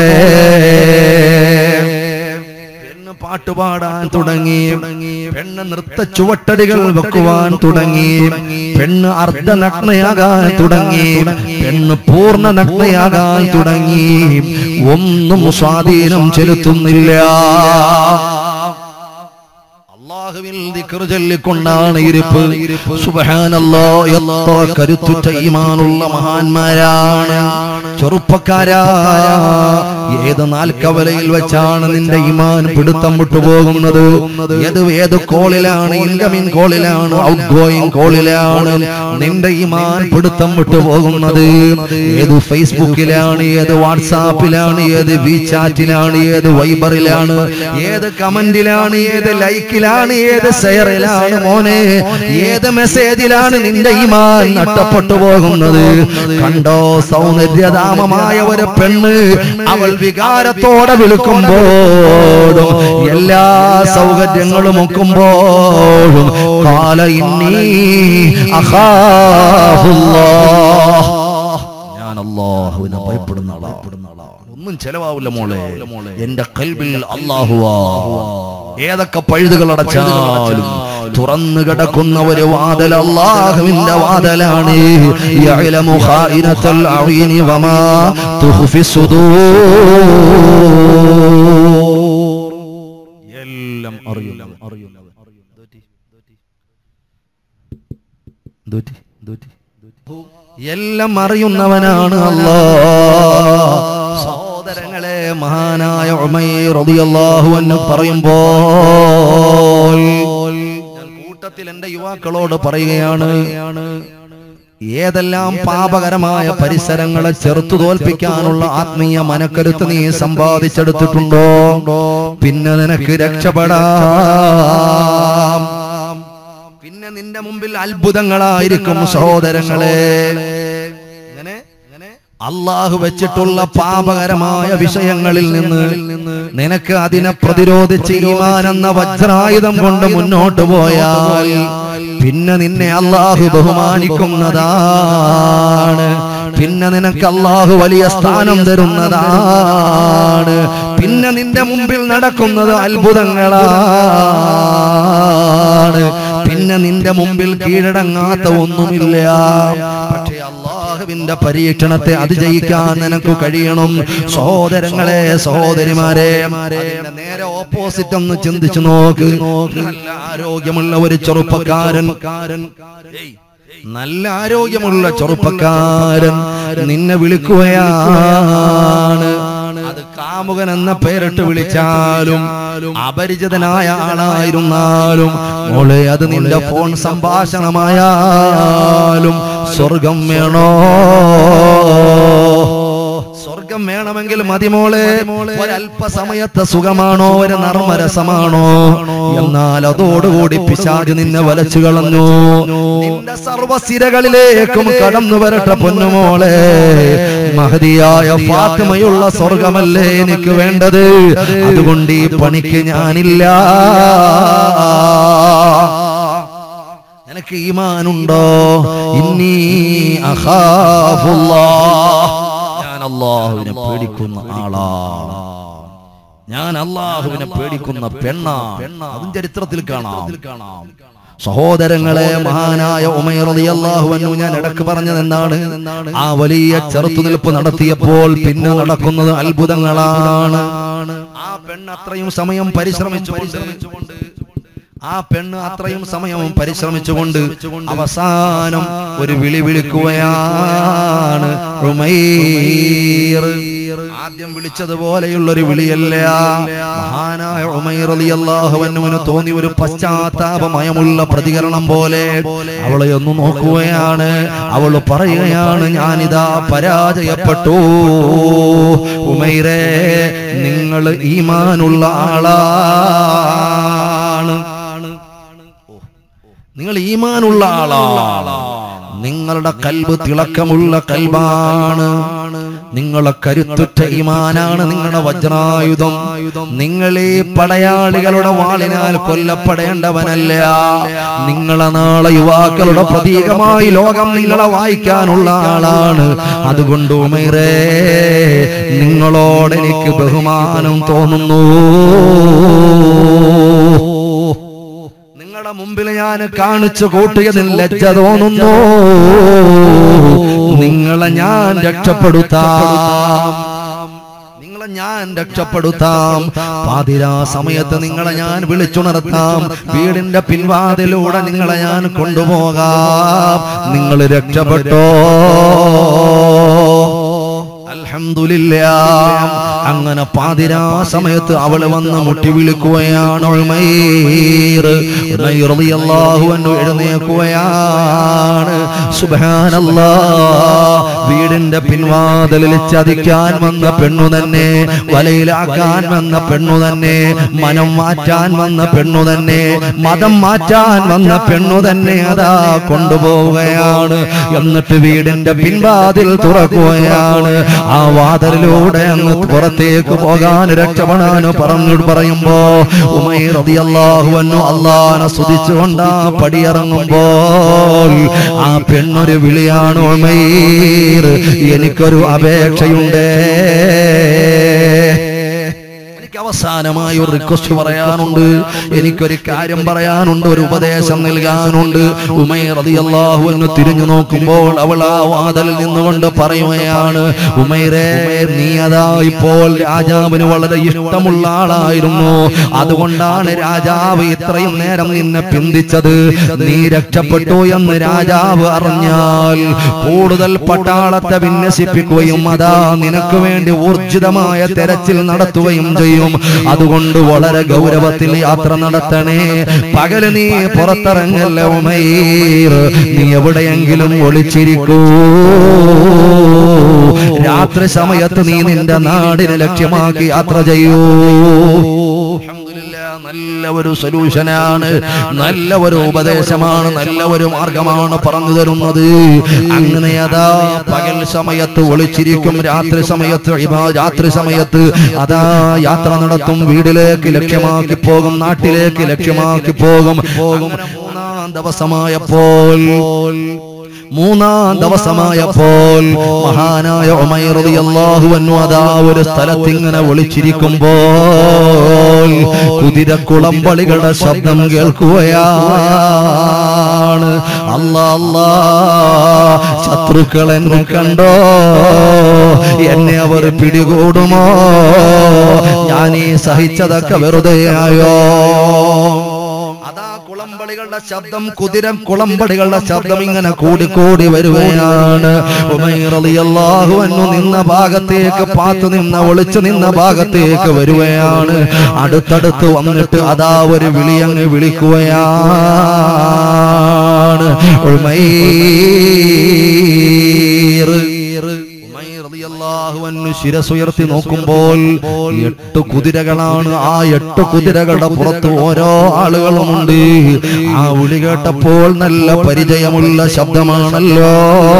പെണ്ണ് പാട്ട് പാടാൻ തുടങ്ങി പെണ്ണ് നൃത്ത ചുവട്ടടികൾ വെക്കുവാൻ തുടങ്ങി പെണ്ണ് അർദ്ധനഗ്നയാകാൻ തുടങ്ങി പെണ്ണ് പൂർണ്ണ നഗ്നയാകാൻ തുടങ്ങി ഒന്നും സ്വാധീനം ചെലുത്തുന്നില്ല അള്ളാഹുവിൽ ദിക്ർ ചൊല്ലിക്കൊണ്ടാണ് ഇരിപ്പ് സുബ്ഹാനല്ലാ എത്ര കരുത്തുറ്റ ഈമാനുള്ള മഹാന്മാരാണ് ചെറുപ്പക്കാരാ ഏത് നാൽക്കവലയിൽ വെച്ചാണ് നിന്റെ ഈമാൻ പിടുത്തം വിട്ടുപോകുന്നത് ഏത് ഏത് കോളിലാണ് ഇൻകമിൻ കോളിലാണ് ഔട്ട് ഗോയിങ് കോളിലാണ് നിന്റെ ഈമാൻ പിടുത്തം വിട്ടുപോകുന്നത് ഏത് ഫേസ്ബുക്കിലാണ് ഏത് വാട്സാപ്പിലാണ് ഏത് വിചാറ്റിലാണ് ഏത് വൈബറിലാണ് ഏത് കമന്റിലാണ് ഏത് ലൈക്കിലാണ് ഏത് ഷെയറിലാണ് മോനെ ഏത് മെസ്സേജിലാണ് നിന്റെ ഈമാൻ നഷ്ടപ്പെട്ടു പോകുന്നത് കണ്ടോ സൗന്ദര്യധാമമായ ഒരു പെണ്ണ് അവൾ വികാരത്തോടെ വിളിക്കുമ്പോഴും എല്ലാ സൗകര്യങ്ങളും ഒക്കുമ്പോഴും കാല ഇന്നീ അഹാഫുല്ലാഹ് ഞാൻ അള്ളാഹുവിനെ ഭയപ്പെടുന്ന ആളാ ഒന്നും ചെലവാവില്ല മോളെ എന്റെ കൽബിൽ അള്ളാഹുവാ ഏതൊക്കെ പഴുതുകൾ അടച്ചാലും തുറന്നു കിടക്കുന്ന ഒരു വാതൽ അള്ളാഹുവിന്റെ വാതലാണ് യഅലമു ഖായിനത്തൽ അഈനി വമാ തുഖ്ഫി സുദൂർ എല്ലാം അറിയുന്നു എല്ലാം അറിയുന്നവനാണ് അല്ലാ സഹോദരങ്ങളെ മഹാനായ ഉമൈർ റളിയല്ലാഹു അൻഹു പറയുമ്പോൾ ഞാൻ കൂട്ടത്തിൽ എന്റെ യുവാക്കളോട് പറയുകയാണ് ഏതെല്ലാം പാപകരമായ പരിസരങ്ങളെ ചെറുത്തു തോൽപ്പിക്കാനുള്ള ആത്മീയ മനക്കരുത്ത് നീ സമ്പാദിച്ചെടുത്തിട്ടുണ്ടോ പിന്നെ നിനക്ക് രക്ഷപ്പെടാം പിന്നെ നിന്റെ മുമ്പിൽ അത്ഭുതങ്ങളായിരിക്കും സഹോദരങ്ങളെ ഇങ്ങനെ അള്ളാഹു വെച്ചിട്ടുള്ള പാപകരമായ വിഷയങ്ങളിൽ നിന്ന് നിനക്ക് അതിനെ പ്രതിരോധിച്ച് ഈമാൻ എന്ന വജ്രായുധം കൊണ്ട് മുന്നോട്ട് പോയാൽ പിന്നെ നിന്നെ അള്ളാഹു ബഹുമാനിക്കുന്നതാണ് പിന്നെ നിനക്ക് അള്ളാഹു വലിയ സ്ഥാനം തരുന്നതാണ് പിന്നെ നിന്റെ മുമ്പിൽ നടക്കുന്നത് അത്ഭുതങ്ങളാണ് പിന്നെ നിന്റെ മുമ്പിൽ കീഴടങ്ങാത്ത ഒന്നുമില്ല പക്ഷേ അള്ളാഹുവിന്റെ പരീക്ഷണത്തെ അതിജയിക്കാൻ നിനക്ക് കഴിയണം സഹോദരങ്ങളെ സഹോദരിമാരെ അതിന്റെ നേരെ ഓപ്പോസിറ്റ് ഒന്ന് ചിന്തിച്ചു നോക്ക് നല്ല ആരോഗ്യമുള്ള ഒരു ചെറുപ്പക്കാരൻ ഏയ്, നല്ല ആരോഗ്യമുള്ള ചെറുപ്പക്കാരൻ നിന്നെ വിളിക്കുകയാണ് അത് കാമുകൻ എന്ന പേരിട്ട് വിളിച്ചാലും അപരിചിതനായ ആളായിരുന്നാലും മോളെ അത് നിന്റെ ഫോൺ സംഭാഷണമായാലും സ്വർഗം വേണോ സ്വർഗം വേണമെങ്കിൽ മതി മോളെ ഒരല്പസമയത്തെ സുഖമാണോ ഒരു നർമ്മരസമാണോ എന്നാൽ അതോടുകൂടി പിശാജ് നിന്നെ വലച്ചു കളഞ്ഞു നിന്റെ സർവസിരകളിലേക്കും കടന്നു വരട്ടെ പൊന്നുമോളെ മഹതിയായ ഫാത്തിമയുള്ള സ്വർഗമല്ലേ എനിക്ക് വേണ്ടത് അതുകൊണ്ട് ഈ പണിക്ക് ഞാനില്ല നിനക്ക് ഈമാനുണ്ടോ ഇന്നീ അഖാഫുല്ലാഹ് ഞാൻ അള്ളാഹുവിനെ പേടിക്കുന്ന ആളാ ഞാൻ അള്ളാഹുവിനെ പേടിക്കുന്ന പെണ്ണ അതും ചരിത്രത്തിൽ കാണാം സഹോദരങ്ങളെ മഹാനായ ഉമൈർ റളിയല്ലാഹു അൻഹു ഞാൻ ഇടക്ക് പറഞ്ഞത് എന്താണ് ആ വലിയ ചെറുത്തുനിൽപ്പ് നടത്തിയപ്പോൾ പിന്നെ നടക്കുന്നത് അത്ഭുതങ്ങളാണ് ആ പെണ്ണ് അത്രയും സമയം പരിശ്രമിച്ചുകൊണ്ട് ആ പെണ്ണ് അത്രയും സമയവും പരിശ്രമിച്ചുകൊണ്ട് അവസാനം ഒരു വിളി വിളിക്കുകയാണ് ഉമൈർ ആദ്യം വിളിച്ചതുപോലെയുള്ള ഒരു വിളിയല്ല മഹാനായ ഉമൈർ റളിയല്ലാഹു അൻഹുവിന് തോന്നി ഒരു പശ്ചാത്താപമയമുള്ള പ്രതികരണം പോലെ അവളെ ഒന്ന് നോക്കുകയാണ് അവൾ പറയുകയാണ് ഞാനിതാ പരാജയപ്പെട്ടു ഉമൈറേ നിങ്ങൾ ഈമാനുള്ള ആളാണ് നിങ്ങൾ ഈമാനുള്ള ആളാണ് നിങ്ങളുടെ കൽബ് തിളക്കമുള്ള കൽബാണ് നിങ്ങളെ കരുത്തുറ്റ ഈമാനാണ് നിങ്ങളുടെ വജ്രായുധം നിങ്ങളീ പടയാളികളുടെ വാളിനാൽ കൊല്ലപ്പെടേണ്ടവനല്ല നിങ്ങളെ നാളെ യുവാക്കളുടെ പ്രതീകമായി ലോകം നിങ്ങളെ വായിക്കാനുള്ള ആളാണ് അതുകൊണ്ട് ഉമേറേ നിങ്ങളോട് എനിക്ക് ബഹുമാനം തോന്നുന്നു നിങ്ങളുടെ മുമ്പിൽ ഞാൻ കാണിച്ചു കൂട്ടിയതിൽ ലജ്ജ തോന്നുന്നു നിങ്ങളെ ഞാൻ രക്ഷപ്പെടുത്താം നിങ്ങളെ ഞാൻ രക്ഷപ്പെടുത്താം പാതിരാ സമയത്ത് നിങ്ങളെ ഞാൻ വിളിച്ചുണർത്താം വീടിന്റെ പിൻവാതിലൂടെ നിങ്ങളെ ഞാൻ കൊണ്ടുപോകാം നിങ്ങൾ രക്ഷപ്പെട്ടോ അൽഹംദുലില്ലാ അങ്ങനെ പാതിരാ സമയത്ത് അവള് വന്ന് മുട്ടി വിളിക്കുകയാണ് ഉമൈർ. ഉമൈർ റളിയല്ലാഹു അൻഹു എഴുന്നേൽക്കുകയാണ് സുബ്ഹാനല്ലാ വീടിന്റെ പിൻവാതിലിൽ ചതിക്കാൻ വന്ന പെണ്ണു തന്നെ വലയിലാക്കാൻ വന്ന പെണ്ണു തന്നെ മനം മാറ്റാൻ വന്ന പെണ്ണു തന്നെ മതം മാറ്റാൻ വന്ന പെണ്ണു തന്നെ അതാ കൊണ്ടുപോവുകയാണ് എന്നിട്ട് വീടിന്റെ പിൻവാതിൽ തുറക്കുകയാണ് ആ വാതിലിലൂടെ അങ്ങ് പുറത്തേക്ക് പോകാൻ രക്ഷപ്പെടാൻ പറഞ്ഞു പറയുമ്പോ ഉമൈർ റളിയല്ലാഹു അൻഹു അള്ളാനെ സ്തുതിച്ചുകൊണ്ട് ആ പടിയിറങ്ങുമ്പോൾ ആ പെണ്ണൊരു വിളിയാണ് ഉമൈർ എനിക്കൊരു അപേക്ഷയുണ്ട് എനിക്ക് അവസാനമായി ഒരു റിക്വസ്റ്റ് പറയാനുണ്ട് എനിക്കൊരു കാര്യം പറയാനുണ്ട് ഒരു ഉപദേശം നൽകാനുണ്ട് ഉമൈർ റളിയല്ലാഹു അൻഹു തിരിഞ്ഞു നോക്കുമ്പോൾ അവൾ ആ വാതിലിൽ നിന്നുകൊണ്ട് പറയുകയാണ് ഉമൈറേ നീ അതാ ഇപ്പോൾ രാജാവിന് വളരെ ഇഷ്ടമുള്ള ആളായിരുന്നു അതുകൊണ്ടാണ് രാജാവ് ഇത്രയും നേരം നിന്നെ പിന്തിച്ചത് നീ രക്ഷപ്പെട്ടു എന്ന് രാജാവ് അറിഞ്ഞാൽ കൂടുതൽ പട്ടാളത്തെ വിന്യസിപ്പിക്കുകയും അതാ നിനക്ക് വേണ്ടി ഊർജിതമായ തെരച്ചിൽ നടത്തുകയും ചെയ്യും അതുകൊണ്ട് വളരെ ഗൗരവത്തിൽ യാത്ര നടത്തണേ പകല് നീ പുറത്തിറങ്ങല്ല ഉമൈർ നീ എവിടെയെങ്കിലും ഒളിച്ചിരിക്കൂ രാത്രി സമയത്ത് നീ നിന്റെ നാടിനെ ലക്ഷ്യമാക്കി യാത്ര ചെയ്യൂ അൽഹംദുലില്ലാ, നല്ല ഒരു സൊല്യൂഷനാണ് നല്ല ഒരു ഉപദേശമാണ് നല്ല ഒരു മാർഗമാണ് പറഞ്ഞു തരുന്നത് അങ്ങനെ അതാ പകൽ സമയത്ത് ഒളിച്ചിരിക്കും രാത്രി സമയത്ത് ഇബാ- രാത്രി സമയത്ത് അതാ യാത്ര നടത്തും വീട്ടിലേക്ക് ലക്ഷ്യമാക്കി പോകും നാട്ടിലേക്ക് ലക്ഷ്യമാക്കി പോകും പോകും മൂന്നാം ദിവസമായപ്പോൾ മൂന്നാം ദിവസമായപ്പോൾ മഹാനായ ഉമൈർ റളിയല്ലാഹു അൻഹു അതാ ഒരു സ്ഥലത്ത് ഇങ്ങനെ ഒളിച്ചിരിക്കുമ്പോൾ കുതിരക്കുളമ്പളികളുടെ ശബ്ദം കേൾക്കുകയാണ് അല്ലാ അല്ലാ ശത്രുക്കൾ എന്നെ കണ്ടോ എന്നെ അവർ പിടികൂടുമോ ഞാൻ ഈ സഹിച്ചതൊക്കെ വെറുതെ ആയോ അതാ കുളമ്പടികളുടെ ശബ്ദം കുതിരം കുളമ്പടികളുടെ ശബ്ദം ഇങ്ങനെ കൂടി കൂടി വരുകയാണ് ഉമൈർ റളിയല്ലാഹു അൻഹു നിന്ന ഭാഗത്തേക്ക് പാത്തു നിന്ന ഒളിച്ചു നിന്ന ഭാഗത്തേക്ക് വരുകയാണ് അടുത്തടുത്ത് വന്നിട്ട് അതാ ഒരു വിളി അങ്ങ് വിളിക്കുകയാണ് ഉമൈർ ഉമൈർ റളിയല്ലാഹു അൻഹു ശിരസുയർത്തി നോക്കുമ്പോൾ എട്ട് കുതിരകളാണ് ആ എട്ട് കുതിരകളുടെ പുറത്ത് ഓരോ ആളുകളുമുണ്ട് ആ വിളി കേട്ടപ്പോൾ നല്ല പരിചയമുള്ള ശബ്ദമാണല്ലോ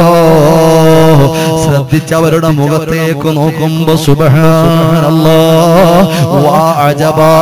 ശ്രദ്ധിച്ചവരുടെ മുഖത്തേക്ക് നോക്കുമ്പോ സുബഹാനല്ലാ വാ അജബാ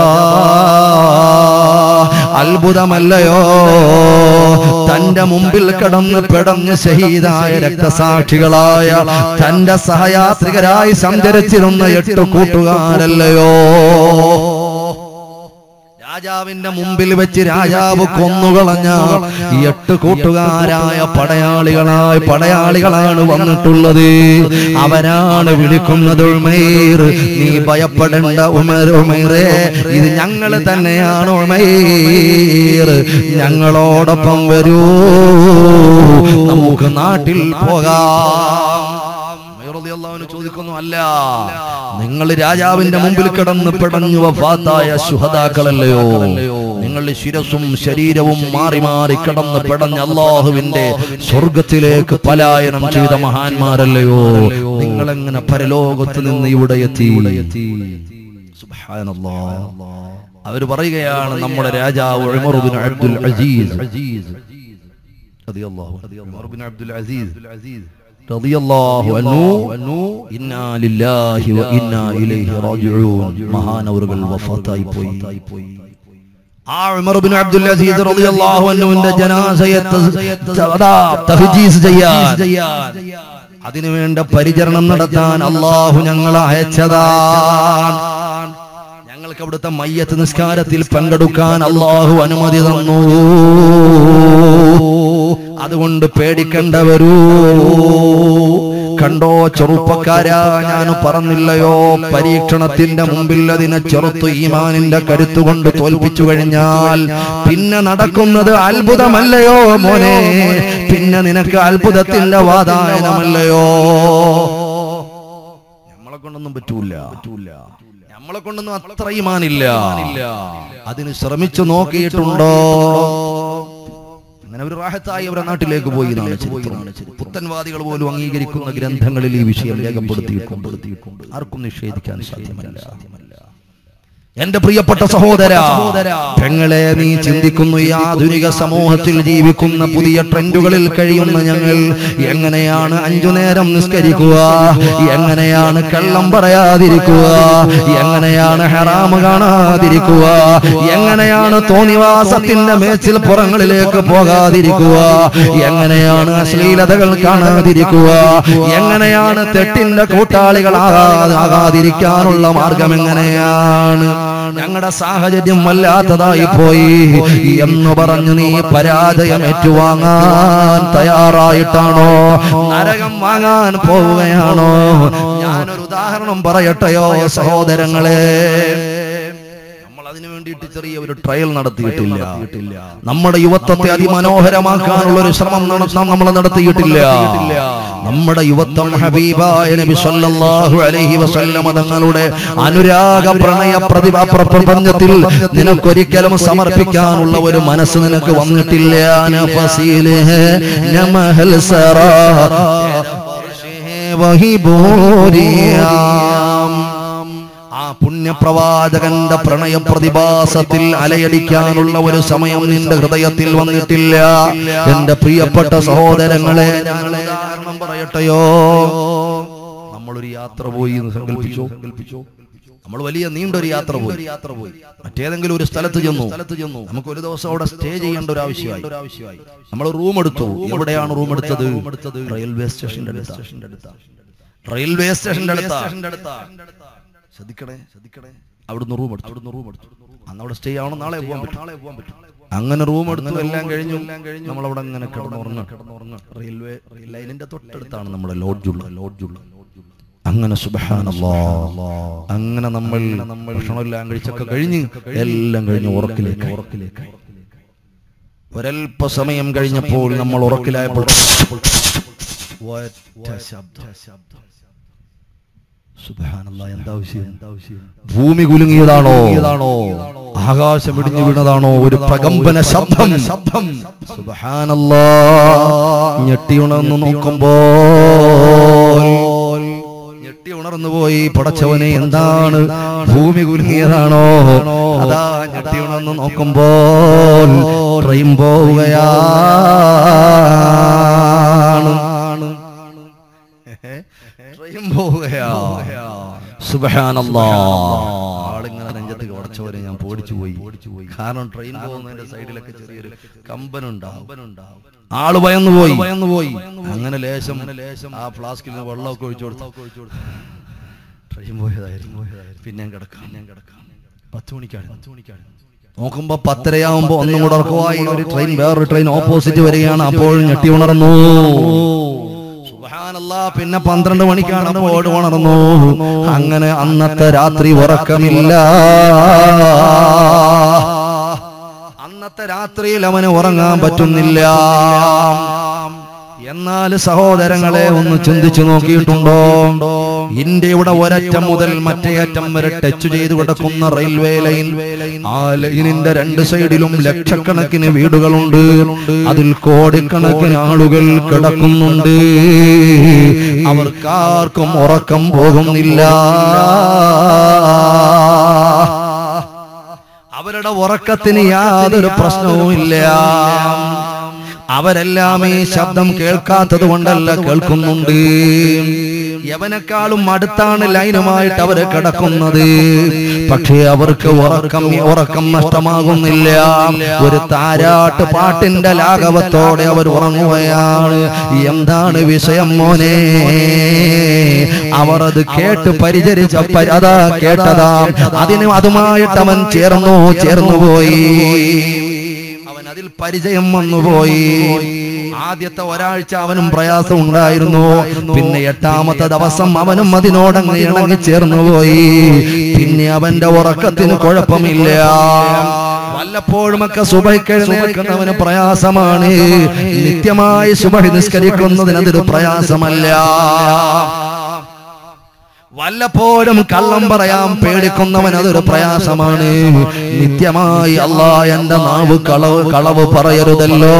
അത്ഭുതമല്ലയോ തന്റെ മുമ്പിൽ കിടന്ന് പിടഞ്ഞ് ഷഹീദായ രക്തസാക്ഷികളായ തന്റെ സഹയാത്രികരായി സഞ്ചരിച്ചിരുന്ന എട്ട് കൂട്ടുകാരല്ലയോ രാജാവിന്റെ മുമ്പിൽ വെച്ച് രാജാവ് കൊന്നുകളഞ്ഞ ഈ എട്ട് കൂട്ടുകാരായ പടയാളികളായ പടയാളികളാണ് വന്നിട്ടുള്ളത് അവരാണ് വിളിക്കുന്നത് ഉമൈർ നീ ഭയപ്പെടേണ്ട ഉമർ ഉമൈറേ ഇത് ഞങ്ങൾ തന്നെയാണ് ഉമൈർ ഞങ്ങളോടൊപ്പം വരൂ നമുക്ക് നാട്ടിൽ പോകാം ഉമൈർ റളിയല്ലാഹു അൻഹു ചോദിക്കുന്നു അല്ല നിങ്ങൾ രാജാവിന്റെ മുമ്പിൽ കിടന്ന് പിടഞ്ഞു വഫാത്തായ ശുഹദാക്കളല്ലയോ നിങ്ങളുടെ ശിരസും ശരീരവും മാറി മാറി കിടന്ന് പിടഞ്ഞ അള്ളാഹുവിന്റെ സ്വർഗത്തിലേക്ക് പലായനം ചെയ്ത മഹാന്മാരല്ലയോ നിങ്ങൾ എങ്ങനെ പരലോകത്ത് നിന്ന് ഇവിടെ എത്തി സുബ്ഹാനല്ലാഹ്. അവര് പറയുകയാണ് നമ്മുടെ രാജാവ് ഉമർ ബിൻ അബ്ദുൽ അസീസ് റളിയല്ലാഹു അൻഹു. ഉമർ ബിൻ അബ്ദുൽ അസീസ് റളിയല്ലാഹു അൻഹു ഇന്നാ ലില്ലാഹി വ ഇന്നാ ഇലൈഹി റാജിഊൻ മഹാനവറുകൾ വഫാത്തായി പോയി ആ ഉമർ ബിൻ അബ്ദുൽ അസീസ് റളിയല്ലാഹു അൻഹുവിന്റെ ജനാസയെ ത- അതാ തഹ്ജീസ് ചെയ്യാൻ അതിനുവേണ്ട പരിചരണം നടത്താൻ അള്ളാഹു ഞങ്ങളെ അയച്ചതാണ് ഞങ്ങൾക്ക് അവിടുത്തെ മയ്യത്ത് നിസ്കാരത്തിൽ പങ്കെടുക്കാൻ അള്ളാഹു അനുമതി തന്നു അതുകൊണ്ട് പേടിക്കണ്ടവരൂ കണ്ടോ ചെറുപ്പക്കാരാ ഞാൻ പറഞ്ഞില്ലയോ പരീക്ഷണത്തിന്റെ മുമ്പിൽ അതിനെ ചെറുത്തു ഈമാനിന്റെ കരുത്തുകൊണ്ട് തോൽപ്പിച്ചു കഴിഞ്ഞാൽ പിന്നെ നടക്കുന്നത് അത്ഭുതമല്ലയോ മോനെ പിന്നെ നിനക്ക് അത്ഭുതത്തിന്റെ വാതായനമല്ലയോ നമ്മളെ കൊണ്ടൊന്നും പറ്റൂല പറ്റൂല നമ്മളെ കൊണ്ടൊന്നും അത്ര ഈമാനില്ല അതിന് ശ്രമിച്ചു നോക്കിയിട്ടുണ്ടോ അങ്ങനെ ഒരു റാഹത്തായി അവരുടെ നാട്ടിലേക്ക് പോയി എന്നാണ് ചരിത്രം. പുത്തൻവാദികൾ പോലും അംഗീകരിക്കുന്ന ഗ്രന്ഥങ്ങളിൽ ഈ വിഷയം രേഖപ്പെടുത്തിയിട്ടുണ്ട് ആർക്കും നിഷേധിക്കാൻ സാധ്യമല്ല എന്റെ പ്രിയപ്പെട്ട സഹോദര പെങ്ങളെ നീ ചിന്തിക്കുന്നു ഈ ആധുനിക സമൂഹത്തിൽ ജീവിക്കുന്ന പുതിയ ട്രെൻഡുകളിൽ കഴിയുന്ന ഞങ്ങൾ എങ്ങനെയാണ് അഞ്ചു നേരം നിസ്കരിക്കുക എങ്ങനെയാണ് കള്ളം പറയാതിരിക്കുക എങ്ങനെയാണ് ഹറാമ് കാണാതിരിക്കുക എങ്ങനെയാണ് തോന്നിവാസത്തിന്റെ മേച്ചിൽ പുറങ്ങളിലേക്ക് പോകാതിരിക്കുക എങ്ങനെയാണ് അശ്ലീലതകൾ കാണാതിരിക്കുക എങ്ങനെയാണ് തെറ്റിന്റെ കൂട്ടാളികളാകാതിരിക്കാനുള്ള മാർഗം എങ്ങനെയാണ് ഞങ്ങളുടെ സാഹചര്യം വല്ലാത്തതായി പോയി എന്ന് പറഞ്ഞു നീ പരാജയം ഏറ്റുവാങ്ങാൻ തയ്യാറായിട്ടാണോ നരകം വാങ്ങാൻ പോവുകയാണോ ഞാനൊരു ഉദാഹരണം പറയട്ടെയോ സഹോദരങ്ങളെ നമ്മൾ അതിനു വേണ്ടിയിട്ട് ചെറിയ ഒരു ട്രയൽ നടത്തിയിട്ടില്ല നമ്മുടെ യുവത്വത്തെ അതിമനോഹരമാക്കാനുള്ള ഒരു ശ്രമം നടത്താൻ നമ്മൾ നടത്തിയിട്ടില്ല നമ്മുടെ യുവത്വം ഹബീബായ നബി സല്ലല്ലാഹു അലൈഹി വസല്ലമ തങ്ങളുടെ അനുരാഗ പ്രണയ പ്രതിഭ പ്രപഞ്ചത്തിൽ നിനക്കൊരിക്കലും സമർപ്പിക്കാനുള്ള ഒരു മനസ്സ് നിനക്ക് വന്നിട്ടില്ല നഫസീലേ നമഹൽ സറാ വഹി ബോരിയാം ആ പുണ്യപ്രവാചകന്റെ പ്രണയ പ്രതിഭാസത്തിൽ അലയടിക്കാനുള്ള ഒരു സമയം നിന്റെ ഹൃദയത്തിൽ വന്നിട്ടില്ല എന്റെ പ്രിയപ്പെട്ട സഹോദരങ്ങളെ ഞങ്ങൾ ഉദാഹരണം പറയട്ടെയോ നമ്മളൊരു യാത്ര പോയി എന്ന് സങ്കല്പിച്ചോ സങ്കല്പിച്ചോ നമ്മൾ വലിയ നീണ്ടൊരു യാത്ര പോയി യാത്ര പോയി മറ്റേതെങ്കിലും ഒരു സ്ഥലത്ത് ചെന്നു സ്ഥലത്ത് ചെന്നു നമുക്ക് ഒരു ദിവസം അവിടെ സ്റ്റേ ചെയ്യേണ്ട ഒരു ആവശ്യമായി ആവശ്യമായി നമ്മൾ റൂം എടുത്തു എവിടെയാണ് റൂം എടുത്തത് റെയിൽവേ സ്റ്റേഷന്റെ അടുത്ത റെയിൽവേ സ്റ്റേഷന്റെ അടുത്ത ശ്രദ്ധിക്കണേ ശ്രദ്ധിക്കണേ അവിടുന്ന് റൂം എടുത്തു അവിടുന്ന് റൂം എടുത്തു അന്ന് അവിടെ സ്റ്റേ ആവണം നാളെ പോകാൻ പറ്റും നാളെ പോകാൻ പറ്റും അങ്ങനെ റൂം എടുത്തു എല്ലാം കഴിഞ്ഞു എല്ലാം കഴിഞ്ഞു നമ്മൾ അവിടെ അങ്ങനെ കിടന്നുറങ്ങ കിടന്നുറങ്ങ റെയിൽവേ ലൈനിന്റെ തൊട്ടടുത്താണ് നമ്മുടെ ലോഡ്ജുള്ള ലോഡ്ജുള്ള അങ്ങനെ സുബഹാനല്ലാ അങ്ങനെ നമ്മൾ നമ്മൾ ഭക്ഷണമെല്ലാം കഴിച്ചൊക്കെ കഴിഞ്ഞ് എല്ലാം കഴിഞ്ഞ് ഉറക്കിലേക്ക് ഉറക്കിലേക്ക് ഒരൽപ്പ സമയം കഴിഞ്ഞപ്പോൾ നമ്മൾ ഉറക്കിലായപ്പോൾ ഒറ്റ ശബ്ദം ശബ്ദം സുബ്ഹാനല്ലാ, എന്താ വിഷയം? ഭൂമി കുലുങ്ങിയതാണോ ഏതാണോ ആകാശം ഇടിഞ്ഞു വീണതാണോ ഒരു പ്രകമ്പന ശബ്ദം ശബ്ദം സുബ്ഹാനല്ലാ ഞെട്ടി ഉണർന്നു നോക്കുമ്പോൾ ഞെട്ടി ഉണർന്നു പോയി പടച്ചവനെ എന്താണ് ഭൂമി കുലുങ്ങിയതാണോ അതാ ഞെട്ടി ഉണർന്നു നോക്കുമ്പോൾ ട്രെയിൻ പോവുകയാണ് ട്രെയിൻ പോവുകയാ സുബ്ഹാനല്ലാ ആളിങ്ങനെ നെഞ്ചത്ത് ഉടച്ചവരെ ഞാൻ പോടിച്ചു പോയി കാരണം ട്രെയിൻ പോകുന്നതിന്റെ സൈഡിലൊക്കെ ചെറിയൊരു കമ്പനുണ്ടാവും ആള് ഭയന്നു പോയി ഭയന്നു പോയി അങ്ങനെ ലേശം ലേശം ആ ഫ്ലാസ്കിൽ നിന്ന് വെള്ളമൊക്കെ ഒഴിച്ചു കൊടുത്തു ട്രെയിൻ പോയതായിരുന്നു പിന്നെ ഞാൻ കിടക്കാം ഞാൻ കിടക്കാം പത്ത് മണിക്കാണ് പത്ത് മണിക്കാണ് നോക്കുമ്പോ പത്തരയാവുമ്പോ ഒന്നും കൂടെ ഉറക്കമായി ഒരു ട്രെയിൻ വേറൊരു ട്രെയിൻ ഓപ്പോസിറ്റ് വരികയാണ് അപ്പോൾ ഞെട്ടി ഉണർന്നു സുബ്ഹാനല്ലാ, പിന്നെ പന്ത്രണ്ട് മണിക്കാണ് അപ്പോൾ ഉണർന്നു അങ്ങനെ അന്നത്തെ രാത്രി ഉറക്കമില്ല അന്നത്തെ രാത്രിയിൽ അവന് ഉറങ്ങാൻ പറ്റുന്നില്ല എന്നാൽ സഹോദരങ്ങളെ ഒന്ന് ചിന്തിച്ചു നോക്കിയിട്ടുണ്ടോ ഇന്ത്യയുടെ ഒരറ്റം മുതൽ മറ്റേ അറ്റം വരെ ടച്ച് ചെയ്ത് കിടക്കുന്ന റെയിൽവേ ലൈൻ ആ ലൈനിന്റെ രണ്ട് സൈഡിലും ലക്ഷക്കണക്കിന് വീടുകളുണ്ട് അതിൽ കോടിക്കണക്കിന് ആളുകൾ കിടക്കുന്നുണ്ട് അവർക്കാർക്കും ഉറക്കം പോകുന്നില്ല അവരുടെ ഉറക്കത്തിന് യാതൊരു പ്രശ്നവുമില്ല അവരെല്ലാം ഈ ശബ്ദം കേൾക്കാത്തത് കൊണ്ടല്ല കേൾക്കുന്നുണ്ട് യവനേക്കാളും അടുത്താണ് ലൈനുമായിട്ട് അവര് കിടക്കുന്നത് പക്ഷേ അവർക്ക് ഉറക്കം ഉറക്കം നഷ്ടമാകുന്നില്ല ഒരു താരാട്ട് പാട്ടിന്റെ ലാഘവത്തോടെ അവർ ഉറങ്ങുകയാണ് എന്താണ് വിഷയം മോനെ അവർ അത് കേട്ട് പരിചരിച്ച പ- അതാ കേട്ടതാ അതിന് അതുമായിട്ട് അവൻ ചേർന്നു ചേർന്നുപോയി അവൻ അതിൽ പരിചയം വന്നുപോയി ആദ്യത്തെ ഒരാഴ്ച അവനും പ്രയാസം ഉണ്ടായിരുന്നു പിന്നെ എട്ടാമത്തെ ദിവസം അവനും അതിനോടങ്ങ് ഇണങ്ങി ചേർന്നുപോയി പിന്നെ അവന്റെ ഉറക്കത്തിന് കുഴപ്പമില്ല വല്ലപ്പോഴുമൊക്കെ സുബഹിക്കെഴുന്നേൽക്കുന്നവന് പ്രയാസമാണ് നിത്യമായി സുബഹി നിസ്കരിക്കുന്നതിന് അതൊരു പ്രയാസമല്ല വല്ലപ്പോഴും കള്ളം പറയാൻ പേടിക്കുന്നവൻ അതൊരു പ്രയാസമാണ് നിത്യമായി അല്ലാ എന്റെ നാവ് കളവ് കളവ് പറയരുതല്ലോ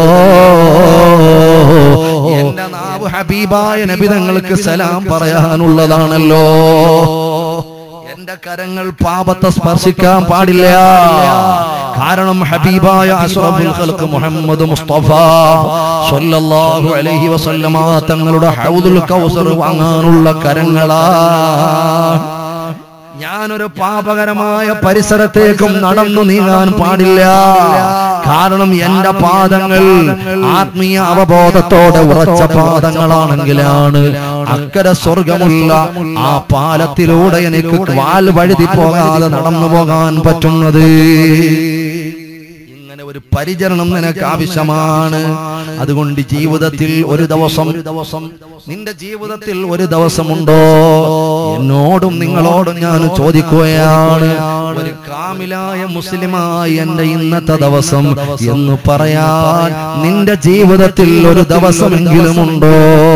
എന്റെ നാവ് ഹബീബായ നബിതങ്ങൾക്ക് സലാം പറയാനുള്ളതാണല്ലോ എന്റെ കരങ്ങൾ പാപത്തെ സ്പർശിക്കാൻ പാടില്ല കാരണം ഹബീബായ അഷ്റഫുൽ ഖൽഖ് മുഹമ്മദ് മുസ്തഫ സ്വല്ലല്ലാഹു അലൈഹി വസല്ലമ തങ്ങളുടെ ഹൗദുൽ കൗസർ വാങ്ങാനുള്ള കരങ്ങളാ ഞാനൊരു പാപകരമായ പരിസരത്തേക്കും നടന്നു നീങ്ങാൻ പാടില്ല കാരണം എന്റെ പാദങ്ങൾ ആത്മീയ അവബോധത്തോടെ ഉറച്ച പാദങ്ങളാണെങ്കിലാണ് അക്കരെ സ്വർഗമുള്ള ആ പാലത്തിലൂടെ എനിക്ക് വാൽ വഴുതി പോകാതെ നടന്നു പോകാൻ പറ്റുന്നത് ഇങ്ങനെ ഒരു പരിചരണം നിനക്ക് ആവശ്യമാണ് അതുകൊണ്ട് ജീവിതത്തിൽ ഒരു ദിവസം ഒരു ദിവസം നിന്റെ ജീവിതത്തിൽ ഒരു ദിവസമുണ്ടോ എന്നോടും നിങ്ങളോടും ഞാൻ ചോദിക്കുകയാണ് ഒരു കാമിലായ മുസ്ലിമായി എന്റെ ഇന്നത്തെ ദിവസം എന്ന് പറയാൻ നിന്റെ ജീവിതത്തിൽ ഒരു ദിവസമെങ്കിലും ഉണ്ടോ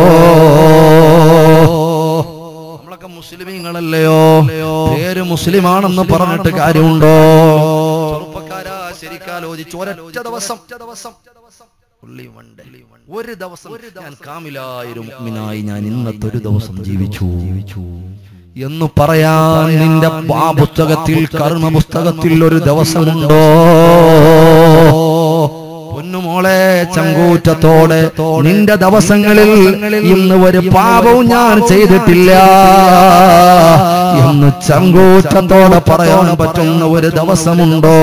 നമ്മളൊക്കെ മുസ്ലിമീങ്ങളല്ലയോ പേര് മുസ്ലിമാണെന്ന് പറഞ്ഞിട്ട് കാര്യമുണ്ടോ ചെറുപ്പക്കാരാ ശരിക്കാലോചിച്ച് ഒരൊറ്റ ദിവസം Only one day. ഒരു ദിവസം ഞാൻ കാമിലായൊരു മുഅ്മിനായി ഞാൻ ഇന്നത്തെ ഒരു ദിവസം ജീവിച്ചു എന്ന് പറയാൻ നിന്റെ ആ പുസ്തകത്തിൽ കർമ്മ പുസ്തകത്തിൽ ഒരു ദിവസമുണ്ടോ പൊന്നുമോളെ ചങ്കൂറ്റത്തോടെ നിന്റെ ദിവസങ്ങളിൽ ഇന്ന് ഒരു പാപവും ഞാൻ ചെയ്തിട്ടില്ല എന്ന് ചങ്കൂറ്റത്തോടെ പറയാൻ പറ്റുന്ന ഒരു ദിവസമുണ്ടോ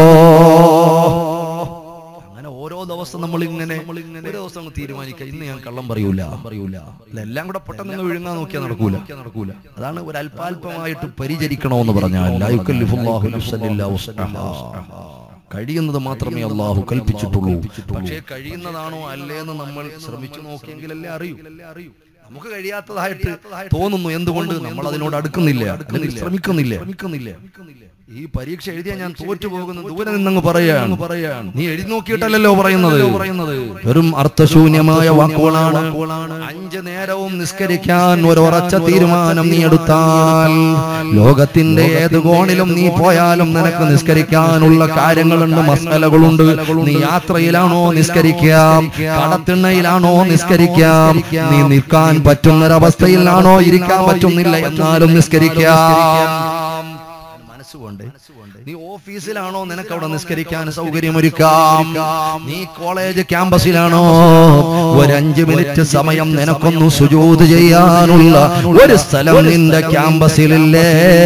അങ്ങനെ ഓരോ ദിവസം നമ്മൾ ഇങ്ങനെ ഒരു ദിവസം അങ്ങ് തീരുമാനിക്കുക ഇന്ന് ഞാൻ കള്ളം പറയൂല പറയൂല അല്ല, എല്ലാം കൂടെ പെട്ടെന്ന് അങ്ങ് വിഴുങ്ങാൻ നോക്കിയാൽ നടക്കൂല നടക്കൂല അതാണ് ഒരു അല്പാൽപമായിട്ട് പരിചരിക്കണമെന്ന് പറഞ്ഞാൽ ലാ യുക്കല്ലിഫുല്ലാഹു നഫ്സൻ ഇല്ലാ വുസ്അഹാ. കഴിയുന്നത് മാത്രമേ അള്ളാഹു കൽപ്പിച്ചിട്ടുള്ളൂ പക്ഷേ കഴിയുന്നതാണോ അല്ലേന്ന് നമ്മൾ ശ്രമിച്ചു നോക്കിയെങ്കിലല്ലേ അറിയൂ നമുക്ക് കഴിയാത്തതായിട്ട് തോന്നുന്നു എന്തുകൊണ്ട് നമ്മൾ അതിനോട് അടുക്കുന്നില്ല അല്ലെങ്കിൽ ശ്രമിക്കുന്നില്ല ശ്രമിക്കുന്നില്ല ഈ പരീക്ഷ എഴുതിയാ ഞാൻ തോറ്റു പോകുന്നു ദൂരെ നിന്നങ്ങ് പറയാണ് പറയാണ് നീ എഴുതി നോക്കിയിട്ടല്ലല്ലോ പറയുന്നത് പറയുന്നത് വെറും അർത്ഥശൂന്യമായ വാക്കുകളാണ് അഞ്ച് നേരവും നിസ്കരിക്കാൻ ഒരു ഉറച്ച തീരുമാനം നീ എടുത്താൽ ലോകത്തിന്റെ ഏത് കോണിലും നീ പോയാലും നിനക്ക് നിസ്കരിക്കാനുള്ള കാര്യങ്ങളുണ്ട് മസാലകളുണ്ട് നീ യാത്രയിലാണോ നിസ്കരിക്കാം കടത്തിണ്ണയിലാണോ നിസ്കരിക്കാം നീ നിൽക്കാൻ പറ്റുന്നൊരവസ്ഥയിലാണോ ഇരിക്കാൻ പറ്റുന്നില്ല എന്നാലും നിസ്കരിക്കാം മനസ്സുകൊണ്ട് നീ ഓഫീസിലാണോ നിനക്ക് അവിടെ നിസ്കരിക്കാൻ സൗകര്യമൊരുക്കാം നീ കോളേജ് ക്യാമ്പസിലാണോ ഒരു അഞ്ച് മിനിറ്റ് സമയം നിനക്കൊന്ന് സുജൂത് ചെയ്യാനുള്ള ഒരു സ്ഥലം നിന്റെ ക്യാമ്പസിലില്ലേ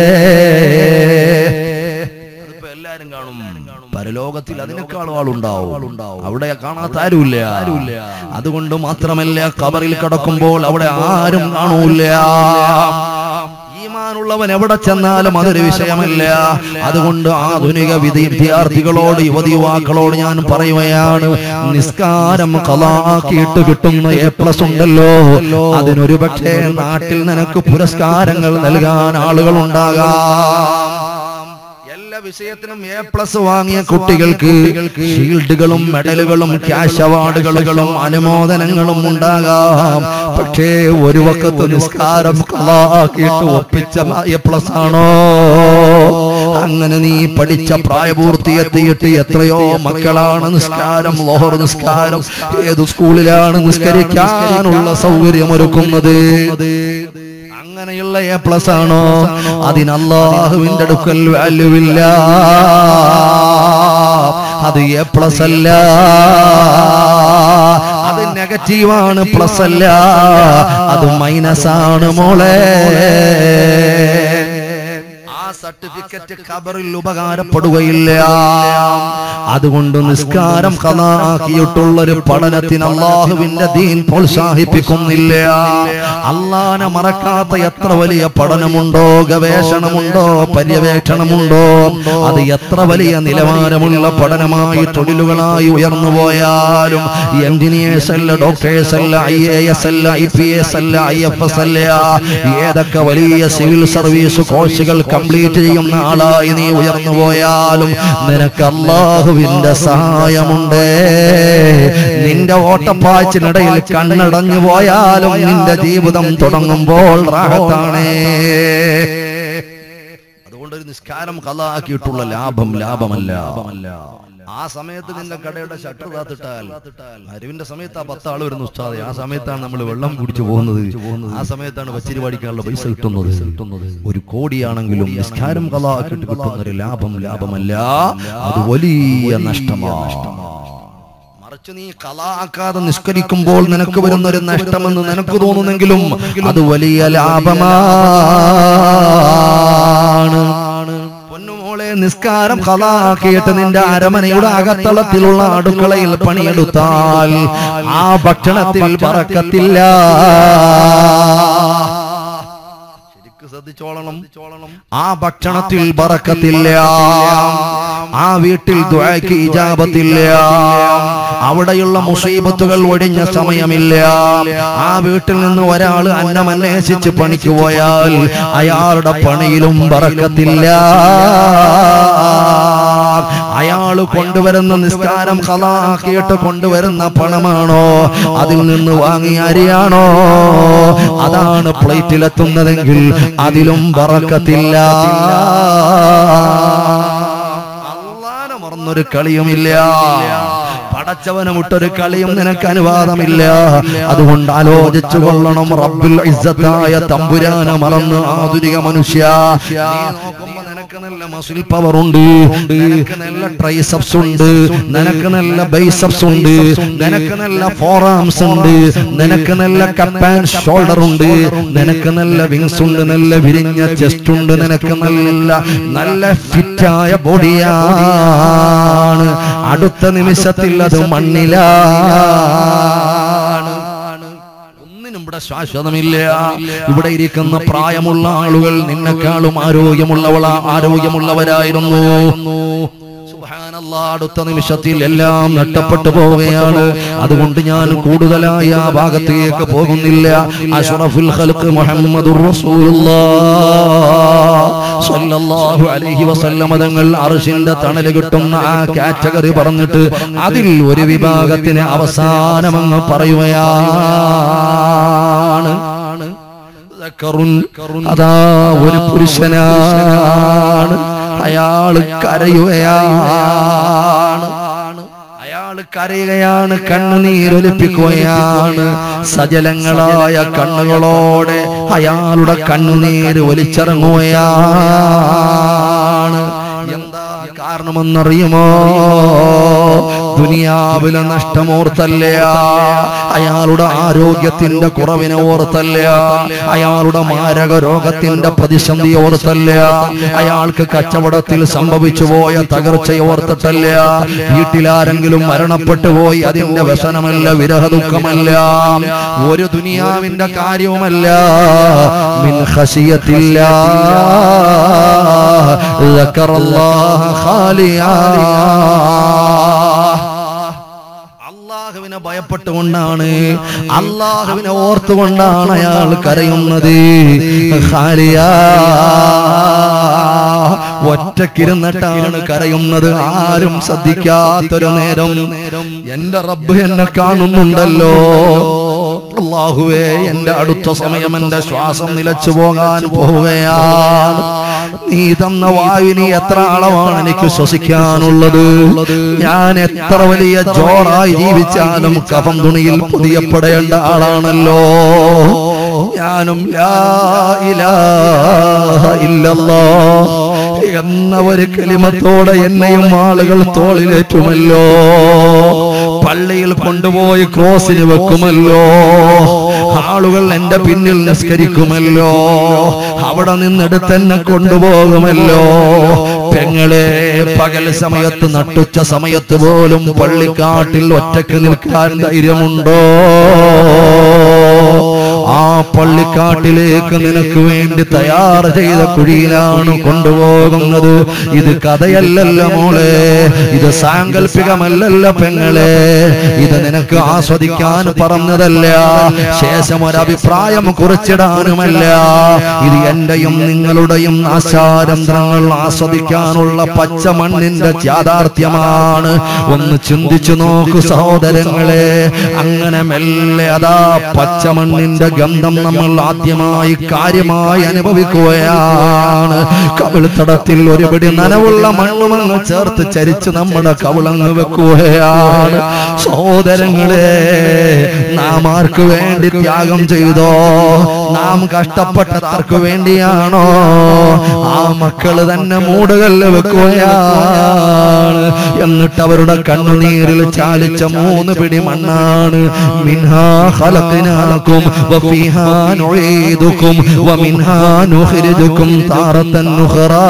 അതിപ്പോ എല്ലാരും കാണും പരലോകത്തിൽ അതിനേക്കാളും ആളുണ്ടാവും അവിടെ കാണാത്ത ആരുമില്ല ആരുമില്ല അതുകൊണ്ട് മാത്രമല്ല കബറിൽ കിടക്കുമ്പോൾ അവിടെ ആരും കാണൂല ഈമാൻ ഈമാനുള്ളവൻ എവിടെ ചെന്നാലും അതൊരു വിഷയമല്ല അതുകൊണ്ട് ആധുനിക വിധി വിദ്യാർത്ഥികളോട് യുവതി യുവാക്കളോട് ഞാൻ പറയുകയാണ് നിസ്കാരം കലാക്കിയിട്ട് കിട്ടുന്ന എ പ്ലസ് ഉണ്ടല്ലോ അതിനൊരു പക്ഷേ നാട്ടിൽ നിനക്ക് പുരസ്കാരങ്ങൾ നൽകാൻ ആളുകൾ ഉണ്ടാകാം എല്ലാ വിഷയത്തിനും എ പ്ലസ് വാങ്ങിയ കുട്ടികൾക്ക് ഷീൽഡുകളും മെഡലുകളും ക്യാഷ് അവാർഡുകളും അനുമോദനങ്ങളും ഉണ്ടാകാം പക്ഷേ ഒരു വക്കത്ത് നിസ്കാരം കളാക്കിയിട്ട് ഒപ്പിച്ച എ പ്ലസ് ആണോ അങ്ങനെ നീ പഠിച്ച പ്രായപൂർത്തി എത്തിയിട്ട് എത്രയോ മക്കളാണ് നിസ്കാരം ലോഹർ നിസ്കാരം ഏത് സ്കൂളിലാണ് നിസ്കരിക്കാനുള്ള സൗകര്യം ഒരുക്കുന്നത് അങ്ങനെയുള്ള എ പ്ലസ് ആണോ അതിന് അള്ളാഹുവിന്റെ അടുക്കൽ വാല്യൂ ഇല്ല അത് എ പ്ലസ് അല്ല അത് നെഗറ്റീവാണ് പ്ലസ് അല്ല അത് മൈനസ് ആണ് മോളെ ആ സർട്ടിഫിക്കറ്റ് ഖബറിൽ ഉപകാരപ്പെടുകയില്ല അതുകൊണ്ട് നിസ്കാരം കലാക്കിയിട്ടുള്ള ഒരു പഠനത്തിന് അള്ളാഹുവിന്റെ ദീൻ പ്രോത്സാഹിപ്പിക്കുന്നില്ല അള്ളാനെ മറക്കാത്ത എത്ര വലിയ പഠനമുണ്ടോ ഗവേഷണമുണ്ടോ പര്യവേക്ഷണമുണ്ടോ അത് എത്ര വലിയ നിലവാരമുള്ള പഠനമായി തൊഴിലുകളായി ഉയർന്നു പോയാലും എഞ്ചിനീയേഴ്സ് അല്ല ഡോക്ടേഴ്സ് അല്ല ഐ എ എസ് അല്ല ഐ പി എസ് അല്ല ഐ എഫ് എസ് അല്ല ഏതൊക്കെ വലിയ സിവിൽ സർവീസ് കോഴ്സുകൾ കംപ്ലീറ്റ് ചെയ്യുന്ന ആളായി നീ ഉയർന്നു പോയാലും നിനക്ക് അള്ളാഹുവിന്റെ സഹായമുണ്ട് നിന്റെ ഓട്ടപ്പാച്ചിനിടയിൽ കണ്ണടഞ്ഞു പോയാലും നിന്റെ ജീവിതം തുടങ്ങുമ്പോൾ റാഹത്താണേ അതുകൊണ്ട് ഒരു നിസ്കാരം കലാക്കിയിട്ടുള്ള ലാഭം ലാഭമല്ല ആ സമയത്ത് നിന്റെ കടയുടെ ഷട്ടർ താത്തിട്ടാൽ അരുവിന്റെ സമയത്ത് ആ പത്ത് ആള് വരുന്ന ഉസ്താദെ ആ സമയത്താണ് നമ്മൾ വെള്ളം കുടിച്ചു പോകുന്നത് ആ സമയത്താണ് പച്ചിരി പാടിക്കാനുള്ള പൈസ കിട്ടുന്നത് കിട്ടുന്നത് ഒരു കോടിയാണെങ്കിലും നിസ്കാരം കലാക്കിയിട്ട് കിട്ടുന്ന ഒരു ലാഭം ലാഭമല്ല അത് വലിയ നഷ്ടമാണ് മറിച്ച് നീ കലാക്കാതെ നിഷ്കരിക്കുമ്പോൾ നിനക്ക് വരുന്ന ഒരു നഷ്ടമെന്ന് നിനക്ക് തോന്നുന്നെങ്കിലും അത് വലിയ ലാഭമാണ് പൊന്നുമോളെ നിസ്കാരം കലാക്കിയിട്ട് നിന്റെ അരമനയുടെ അകത്തളത്തിലുള്ള അടുക്കളയിൽ പണിയെടുത്താൽ ആ ഭക്ഷണത്തിൽ പറക്കത്തില്ല ശരിക്ക് ശ്രദ്ധിച്ചോളണം ആ ഭക്ഷണത്തിൽ പറക്കത്തില്ല ആ വീട്ടിൽ ദ്വായ്ക്ക് ഇജാബത്തില്ല അവിടെയുള്ള മുസീബത്തുകൾ ഒഴിഞ്ഞ സമയമില്ല ആ വീട്ടിൽ നിന്ന് ഒരാൾ അന്നം അന്വേഷിച്ച് പണിക്ക് പോയാൽ അയാളുടെ പണിയിലും പറക്കത്തില്ല അയാൾ കൊണ്ടുവരുന്ന നിസ്കാരം കലാക്കിയിട്ട് കൊണ്ടുവരുന്ന പണമാണോ അതിൽ നിന്ന് വാങ്ങിയ അരിയാണോ അതാണ് പ്ലേറ്റിലെത്തുന്നതെങ്കിൽ അതിലും പറക്കത്തില്ല അള്ളാനെ മറന്നൊരു കളിയുമില്ല പടച്ചവന് വിട്ടൊരു കളിയും നിനക്ക് അനുവാദമില്ല അതുകൊണ്ട് ആലോചിച്ചു കൊള്ളണം റബ്ബുൽ ഇസ്സത്തായ തമ്പുരാനെ മറന്ന് ആധുനിക മനുഷ്യ നീ നോക്കുമ്പോ നിനക്ക് നല്ല മസിൽ പവർ ഉണ്ട് നിനക്ക് നല്ല ട്രൈസപ്സ് ഉണ്ട് നിനക്ക് നല്ല ബൈസപ്സ് ഉണ്ട് നിനക്ക് നല്ല ഫോറാംസ് ഉണ്ട് നിനക്ക് നല്ല കപ്പ് ആൻഡ് ഷോൾഡർ ഉണ്ട് നിനക്ക് നല്ല വിങ്സ് ഉണ്ട് നല്ല വിരിഞ്ഞ ചെസ്റ്റ് ഉണ്ട് നിനക്ക് നല്ല നല്ല ഫിറ്റായ ബോഡിയാണ് അടുത്ത നിമിഷത്തിൽ അത് മണ്ണിലാണ് ഒന്നിനും ഇവിടെ ശാശ്വതമില്ല ഇവിടെ ഇരിക്കുന്ന പ്രായമുള്ള ആളുകൾ നിന്നെക്കാളും ആരോഗ്യമുള്ളവള ആരോഗ്യമുള്ളവരായിരുന്നു സുബ്ഹാനല്ലാ, അടുത്ത നിമിഷത്തിൽ എല്ലാം നഷ്ടപ്പെട്ടു പോവുകയാണ് അതുകൊണ്ട് ഞാൻ കൂടുതലായി ആ ഭാഗത്തേക്ക് പോകുന്നില്ല അഷ്റഫുൽ ഖൽഖ് മുഹമ്മദുർ റസൂലുള്ളാഹ് സ്വല്ലല്ലാഹു അലൈഹി വസല്ലമ തങ്ങൾ അർശിന്റെ തണല് കിട്ടുന്ന ആ കാറ്റഗറി പറഞ്ഞിട്ട് അതിൽ ഒരു വിഭാഗത്തിന് അവസാനം അങ്ങ് പറയുകയാണ് ദക്കറുൻ അതാ ഒരു പുരുഷനാണ് അയാള് കരയുകയാണ് അയാൾ കരയുകയാണ് കണ്ണുനീരൊലിപ്പിക്കുകയാണ് സജലങ്ങളായ കണ്ണുകളോടെ അയാളുടെ കണ്ണുനീര് ഒലിച്ചിറങ്ങുകയാണ് എന്താ കാരണമെന്നറിയുമോ ദുനിയാവിലെ നഷ്ടമോർത്തല്ല അയാളുടെ ആരോഗ്യത്തിന്റെ കുറവിനെ ഓർത്തല്ല അയാളുടെ മാരക രോഗത്തിന്റെ പ്രതിസന്ധി ഓർത്തല്ല അയാൾക്ക് കച്ചവടത്തിൽ സംഭവിച്ചു പോയ തകർച്ച ഓർത്തിട്ടല്ല വീട്ടിലാരെങ്കിലും മരണപ്പെട്ടു പോയി അതിന്റെ വ്യസനമല്ല വിരഹ ദുഃഖമല്ല ഒരു ദുനിയാവിന്റെ കാര്യവുമല്ല മിൻ ഖശിയത്തില്ല ذكر الله خاليا അള്ളാഹുവിനെ ഭയപ്പെട്ടുകൊണ്ടാണ് അള്ളാഹുവിനെ ഓർത്തുകൊണ്ടാണ് അയാൾ കരയുന്നത് ഖാലിയാ. ഒറ്റക്കിരുന്നിട്ടാണ് കരയുന്നത് ആരും ശ്രദ്ധിക്കാത്തൊരു നേരം എന്റെ റബ്ബ് എന്നെ കാണുന്നുണ്ടല്ലോ അള്ളാഹുവേ എന്റെ അടുത്ത സമയം എന്റെ ശ്വാസം നിലച്ചു പോകാൻ പോവുകയാണ് നീ തന്ന വായുവിന് എത്ര അളവാണ് എനിക്ക് ശ്വസിക്കാനുള്ളത് ഞാൻ എത്ര വലിയ ജോറായി ജീവിച്ചാലും കഫം തുണിയിൽ പുതിയപ്പെടേണ്ട ആളാണല്ലോ ഞാനും ലാ ഇലാഹ ഇല്ലല്ലാ എന്ന ഒരു കലിമത്തോടെ എന്നെയും ആളുകൾ തോളിലേറ്റുമല്ലോ പള്ളിയിൽ കൊണ്ടുപോയി ക്രോസിന് വെക്കുമല്ലോ ആളുകൾ എന്റെ പിന്നിൽ നിസ്കരിക്കുമല്ലോ അവിടെ നിന്നെടുത്ത് എന്നെ കൊണ്ടുപോകുമല്ലോ പെങ്ങളെ പകൽ സമയത്ത് നട്ടുച്ച സമയത്ത് പോലും പള്ളിക്കാട്ടിൽ ഒറ്റക്ക് നിൽക്കാൻ ധൈര്യമുണ്ടോ ആ പള്ളിക്കാട്ടിലേക്ക് നിനക്ക് വേണ്ടി തയ്യാർ ചെയ്ത കുഴിയിലാണ് കൊണ്ടുപോകുന്നത് ഇത് കഥയല്ലല്ലോ മോളെ ഇത് സാങ്കല്പികമല്ലല്ലോ പെങ്ങളെ ഇത് നിനക്ക് ആസ്വദിക്കാൻ പറഞ്ഞതല്ല ശേഷം ഒരഭിപ്രായം കുറിച്ചിടാനുമല്ല ഇത് എന്റെയും നിങ്ങളുടെയും ആശാരന്ധ്രങ്ങൾ ആസ്വദിക്കാനുള്ള പച്ച മണ്ണിന്റെ യാഥാർത്ഥ്യമാണ് ഒന്ന് ചിന്തിച്ചു നോക്കൂ സഹോദരങ്ങളെ അങ്ങനെ മെല്ലെ അതാ പച്ച മണ്ണിന്റെ ഗന്ധം നമ്മൾ ആദ്യമായി കാര്യമായി അനുഭവിക്കുകയാണ് കവിൾത്തടത്തിൽ ഒരു പിടി നനവുള്ള മണ്ണുമങ്ങ് ചേർത്ത് ചരിച്ച് നമ്മുടെ കവിളങ്ങ് വെക്കുകയാണ് സഹോദരങ്ങളെ നാം ആർക്ക് വേണ്ടി ത്യാഗം ചെയ്തോ നാം കഷ്ടപ്പെട്ടത് ആർക്ക് വേണ്ടിയാണോ ആ മക്കള് തന്നെ മൂടുകല്ല് വെക്കുകയാണ് എന്നിട്ട് അവരുടെ കണ്ണുനീരിൽ ചാലിച്ച മൂന്ന് പിടി മണ്ണാണ് മിൻഹാ ഖലഖനാകും വഫീഹാ നുഈദുകും വമിൻഹാ നുഖ്രിജുകും താറത്തൻ നുഖറാ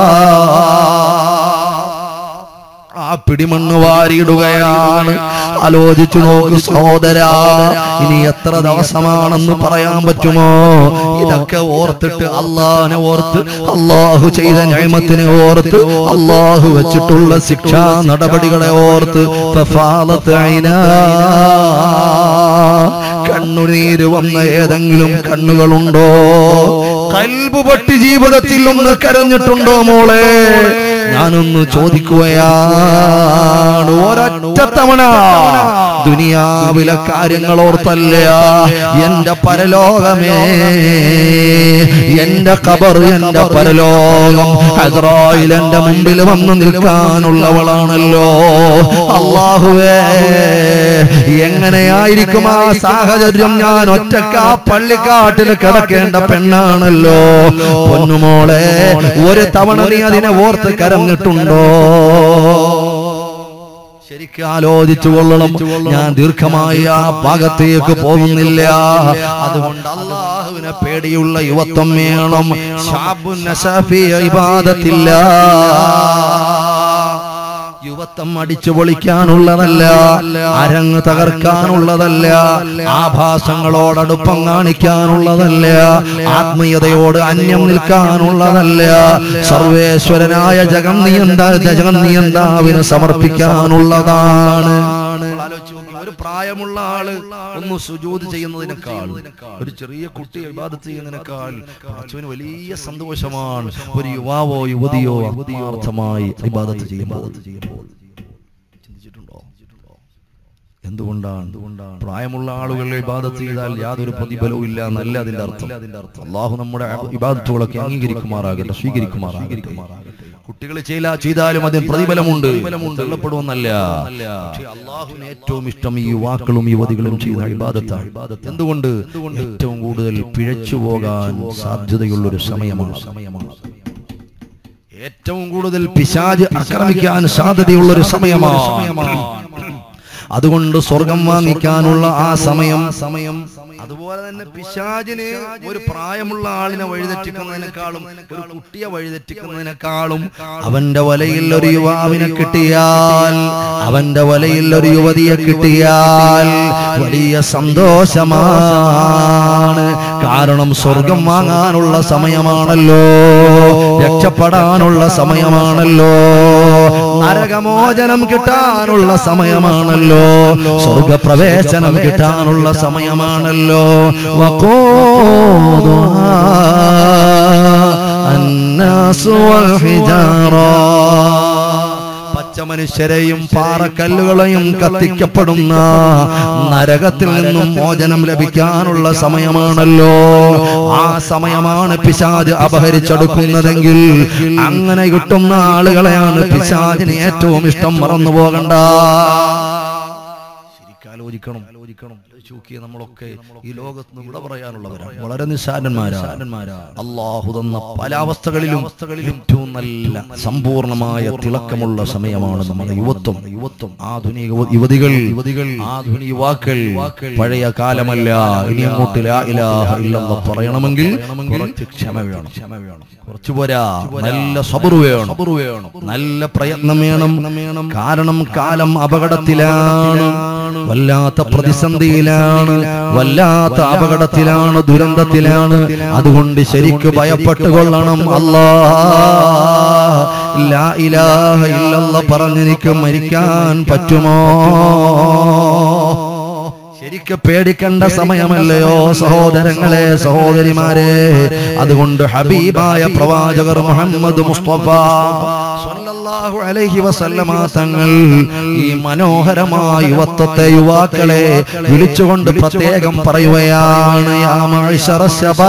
ആ പിടിമണ്ണ് വാരിയിടുകയാണ് ആലോചിച്ചു നോക്ക് സഹോദര ഇനി എത്ര ദിവസമാണെന്ന് പറയാൻ പറ്റുമോ ഇതൊക്കെ ഓർത്തിട്ട് അള്ളാഹിനെ ഓർത്ത് അള്ളാഹു ചെയ്ത ന്യായമത്തിനെ ഓർത്ത് അള്ളാഹു വെച്ചിട്ടുള്ള ശിക്ഷാ നടപടികളെ ഓർത്ത് ഫഫാലത്ത് ഐനാ. കണ്ണുനീര് വന്ന ഏതെങ്കിലും കണ്ണുകളുണ്ടോ കൽബ് പൊട്ടി ജീവിതത്തിൽ ഒന്ന് കരഞ്ഞിട്ടുണ്ടോ മോളെ ഞാനൊന്ന് ചോദിക്കുകയാണ് ഒരൊറ്റ തവണ ദുനിയാവിലെ കാര്യങ്ങൾ ഓർത്തല്ല എന്റെ പരലോകമേ എന്റെ കബർ എന്റെ പരലോകം ഹൈദറായിൽ എന്റെ മുമ്പിൽ വന്നു നിൽക്കാനുള്ളവളാണല്ലോ അള്ളാഹുവേ എങ്ങനെയായിരിക്കും ആ സാഹചര്യം ഞാൻ ഒറ്റക്ക് ആ പള്ളിക്കാട്ടിൽ കിടക്കേണ്ട പെണ്ണാണല്ലോ പൊന്നുമോളെ ഒരു തവണ നീ അതിനെ ഓർത്ത് കരഞ്ഞിട്ടുണ്ടോ ശരിക്കും ആലോചിച്ചു കൊള്ളണം ഞാൻ ദീർഘമായി ആ ഭാഗത്തേക്ക് പോകുന്നില്ല അതുകൊണ്ട് അള്ളാഹുവിനെ പേടിയുള്ള യുവത്വം വേണം ഷാബുൻ നസഫി ഇബാദത്തില്ല യുവത്വം അടിച്ചു പൊളിക്കാനുള്ളതല്ല അരങ്ങ് തകർക്കാനുള്ളതല്ല ആഭാസങ്ങളോടടുപ്പം കാണിക്കാനുള്ളതല്ല ആത്മീയതയോട് അന്യം നിൽക്കാനുള്ളതല്ല സർവേശ്വരനായ ജഗം നിയന്ത ജഗം നിയന്താവിന് സമർപ്പിക്കാനുള്ളതാണ് ആലോചിച്ച് നോക്ക്, ഒരു പ്രായമുള്ള ആള് ഒന്ന് സുജൂത് ചെയ്യുന്നതിനേക്കാൾ ഒരു ചെറിയ കുട്ടി ഇബാദത്ത് ചെയ്യുന്നതിനേക്കാൾ പടച്ചവന് വലിയ സന്തോഷമാണ് ഒരു യുവാവോ യുവതിയോ ആത്മാർത്ഥമായി ഇബാദത്ത് ചെയ്യുമ്പോൾ ചിന്തിച്ചിട്ടുണ്ടോ എന്തുകൊണ്ടാണ് പ്രായമുള്ള ആളുകൾ ഇബാദത്ത് ചെയ്താൽ യാതൊരു പ്രതിഫലവും ഇല്ല എന്നല്ല അതിന്റെ അർത്ഥം അള്ളാഹു നമ്മുടെ ഇബാദത്തുകളൊക്കെ അംഗീകരിക്കുമാറാകട്ടെ സ്വീകരിക്കുമാറാകട്ടെ കുട്ടികൾ ചെയ്ല ചെയ്താലും അതിന് പ്രതിഫലമുണ്ട് തള്ളപ്പെടുമെന്നല്ല പക്ഷേ അള്ളാഹുവിന് ഏറ്റവും ഇഷ്ടം ഈ യുവാക്കളും യുവതികളും ചെയ്യുന്ന ഇബാദത്താണ് എന്തുകൊണ്ട് ഏറ്റവും കൂടുതൽ പിഴച്ചു പോകാൻ സാധ്യതയുള്ള ഒരു സമയമാണ് സമയമാണ് ഏറ്റവും കൂടുതൽ പിശാജ് ആക്രമിക്കാൻ സാധ്യതയുള്ള ഒരു സമയമാണ് അതുകൊണ്ട് സ്വർഗം വാങ്ങിക്കാനുള്ള ആ സമയം സമയം അതുപോലെ തന്നെ പിശാചിന് ഒരു പ്രായമുള്ള ആളിനെ വഴിതെറ്റിക്കുന്നതിനേക്കാളും ഒരു കുട്ടിയെ വഴിതെറ്റിക്കുന്നതിനേക്കാളും അവന്റെ വലയിൽ ഒരു യുവാവിനെ കിട്ടിയാൽ അവന്റെ വലയിൽ ഒരു യുവതിയെ കിട്ടിയാൽ വലിയ സന്തോഷമാണ് കാരണം സ്വർഗം വാങ്ങാനുള്ള സമയമാണല്ലോ രക്ഷപ്പെടാനുള്ള സമയമാണല്ലോ നരകമോചനം കിട്ടാനുള്ള സമയമാണല്ലോ സ്വർഗപ്രവേശനം കിട്ടാനുള്ള സമയമാണല്ലോ വഖൂദുഹാ അന്നാസു വൽ ഹിജാറ പച്ച മനുഷ്യരെയും പാറക്കല്ലുകളെയും കത്തിക്കപ്പെടുന്ന നരകത്തിൽ നിന്നും മോചനം ലഭിക്കാനുള്ള സമയമാണല്ലോ ആ സമയമാണ് പിശാജ് അപഹരിച്ചെടുക്കുന്നതെങ്കിൽ അങ്ങനെ കിട്ടുന്ന ആളുകളെയാണ് പിശാജിന് ഏറ്റവും ഇഷ്ടം മറന്നു പോകണ്ട ശരിക്കും ആലോചിക്കണം ആലോചിക്കണം ചൂക്കിയ നമ്മളൊക്കെ ഈ ലോകത്ത് നിന്ന് വിട പറയാനുള്ളവരാണ് വളരെ നിസ്സാരന്മാരാ അള്ളാഹു തന്ന പല അവസ്ഥകളിലും ഏറ്റവും നല്ല സമ്പൂർണമായ തിളക്കമുള്ള സമയമാണ് നമ്മുടെ യുവത്വം യുവത്വം ആധുനിക യുവ- യുവതികൾ യുവതികൾ ആധുനിക യുവാക്കൾ പഴയ കാലമല്ല ഇനി അങ്ങോട്ട് ലാ ഇലാഹ ഇല്ലല്ലാഹ് പറയണമെങ്കിൽ കുറച്ച് ക്ഷമ വേണം ക്ഷമ വേണം കുറച്ചു പോരാ നല്ല സബർ വേണം സബർ വേണം നല്ല പ്രയത്നം വേണം കാരണം കാലം അപകടത്തിലാണ് വല്ലാത്ത പ്രതിസന്ധിയിലാണ് വല്ലാത്ത അപകടത്തിലാണ് ദുരന്തത്തിലാണ് അതുകൊണ്ട് ശരിക്ക് ഭയപ്പെട്ടുകൊള്ളണം അല്ലാ ലാ ഇലാഹ ഇല്ലല്ലാഹ് പറഞ്ഞെനിക്ക് മരിക്കാൻ പറ്റുമോ ശരിക്ക് പേടിക്കേണ്ട സമയമല്ലയോ സഹോദരങ്ങളെ സഹോദരിമാരെ അതുകൊണ്ട് ഹബീബായ പ്രവാചകർ മുഹമ്മദ് മുസ്തഫ സ്വല്ലല്ലാഹു അലൈഹി വസല്ലമ തങ്ങൾ ഈ മനോഹരമായ യുവത്വത്തെ യുവാക്കളെ വിളിച്ചുകൊണ്ട് പ്രത്യേകം പറയുകയാണ് യാ മഅ്ശറ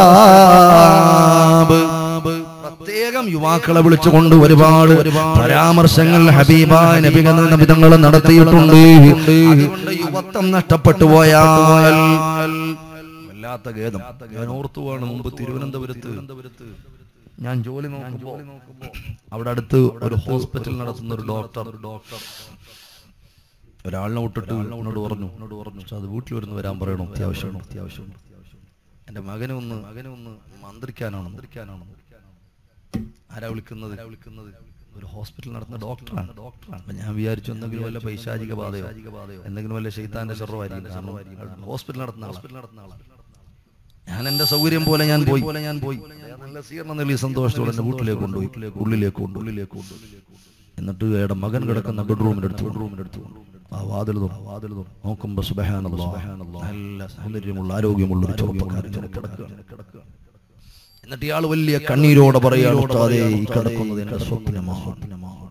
ശബാബ് പ്രത്യേകം യുവാക്കളെ വിളിച്ചുകൊണ്ട് ഒരുപാട് പരാമർശങ്ങൾ ഹബീബായ നബികൾ നബിതങ്ങൾ നടത്തിയിട്ടുണ്ട് അതുകൊണ്ട് യുവത്വം നഷ്ടപ്പെട്ടു പോയാൽ വല്ലാത്ത ഖേദം ഞാൻ ഓർത്തുവാണ് മുമ്പ് തിരുവനന്തപുരത്ത് ഞാൻ ജോലി നോക്കുമ്പോ അവിടെ അടുത്ത് ഒരു ഹോസ്പിറ്റൽ നടത്തുന്ന ഒരു ഡോക്ടർ ഡോക്ടർ ഒരാളിനെ വിട്ടിട്ട് എന്നോട് പറഞ്ഞു എന്നോട് പറഞ്ഞു "ഉസ്താദ്, അത് വീട്ടിൽ വരുന്ന വരാൻ പറയണം അത്യാവശ്യമാണ് അത്യാവശ്യമാണ് എന്റെ മകനെ ഒന്ന് മകനെ ഒന്ന് മന്ത്രിക്കാനാണ് മന്ത്രിക്കാനാണ് ആരാ വിളിക്കുന്നത് വിളിക്കുന്നത് ഒരു ഹോസ്പിറ്റൽ നടത്തുന്ന ഡോക്ടറാണ് ഡോക്ടറാണ് അപ്പൊ ഞാൻ വിചാരിച്ചു എന്തെങ്കിലും വല്ല പൈശാചിക ബാധയോ എന്തെങ്കിലും വല്ല ശൈത്താന്റെ ചെറുവായിരിക്കും കാരണം ഹോസ്പിറ്റൽ നടത്തുന്ന ഹോസ്പിറ്റൽ നടത്തുന്ന ആളാണ് ഞാൻ എന്റെ സൗകര്യം പോലെ ഞാൻ പോയി പോലെ ഞാൻ പോയി നല്ല സ്വീകരണം നൽകി സന്തോഷത്തോടെ എന്റെ വീട്ടിലേക്ക് കൊണ്ടുപോയി ഉള്ളിലേക്ക് കൊണ്ട് ഉള്ളിലേക്ക് കൊണ്ട് എന്നിട്ട് അയാളുടെ മകൻ കിടക്കുന്ന ബെഡ്റൂമിന്റെ അടുത്ത് ബെഡ്റൂമിന്റെ അടുത്ത് കൊണ്ടു ആ വാതിൽ തുറന്നു വാതിൽ തുറന്നു നോക്കുമ്പോ സുബഹാനല്ലാഹ് നല്ല സൗന്ദര്യമുള്ള ആരോഗ്യമുള്ള ഒരു ചെറുപ്പക്കാരൻ ഇങ്ങനെ കിടക്കുകയാണ് കിടക്കുകയാണ് എന്നിട്ട് ഇയാൾ വലിയ കണ്ണീരോടെ പറയാണ് ഉസ്താദേ, ഈ കിടക്കുന്നത് എന്റെ സ്വപ്നമാണ്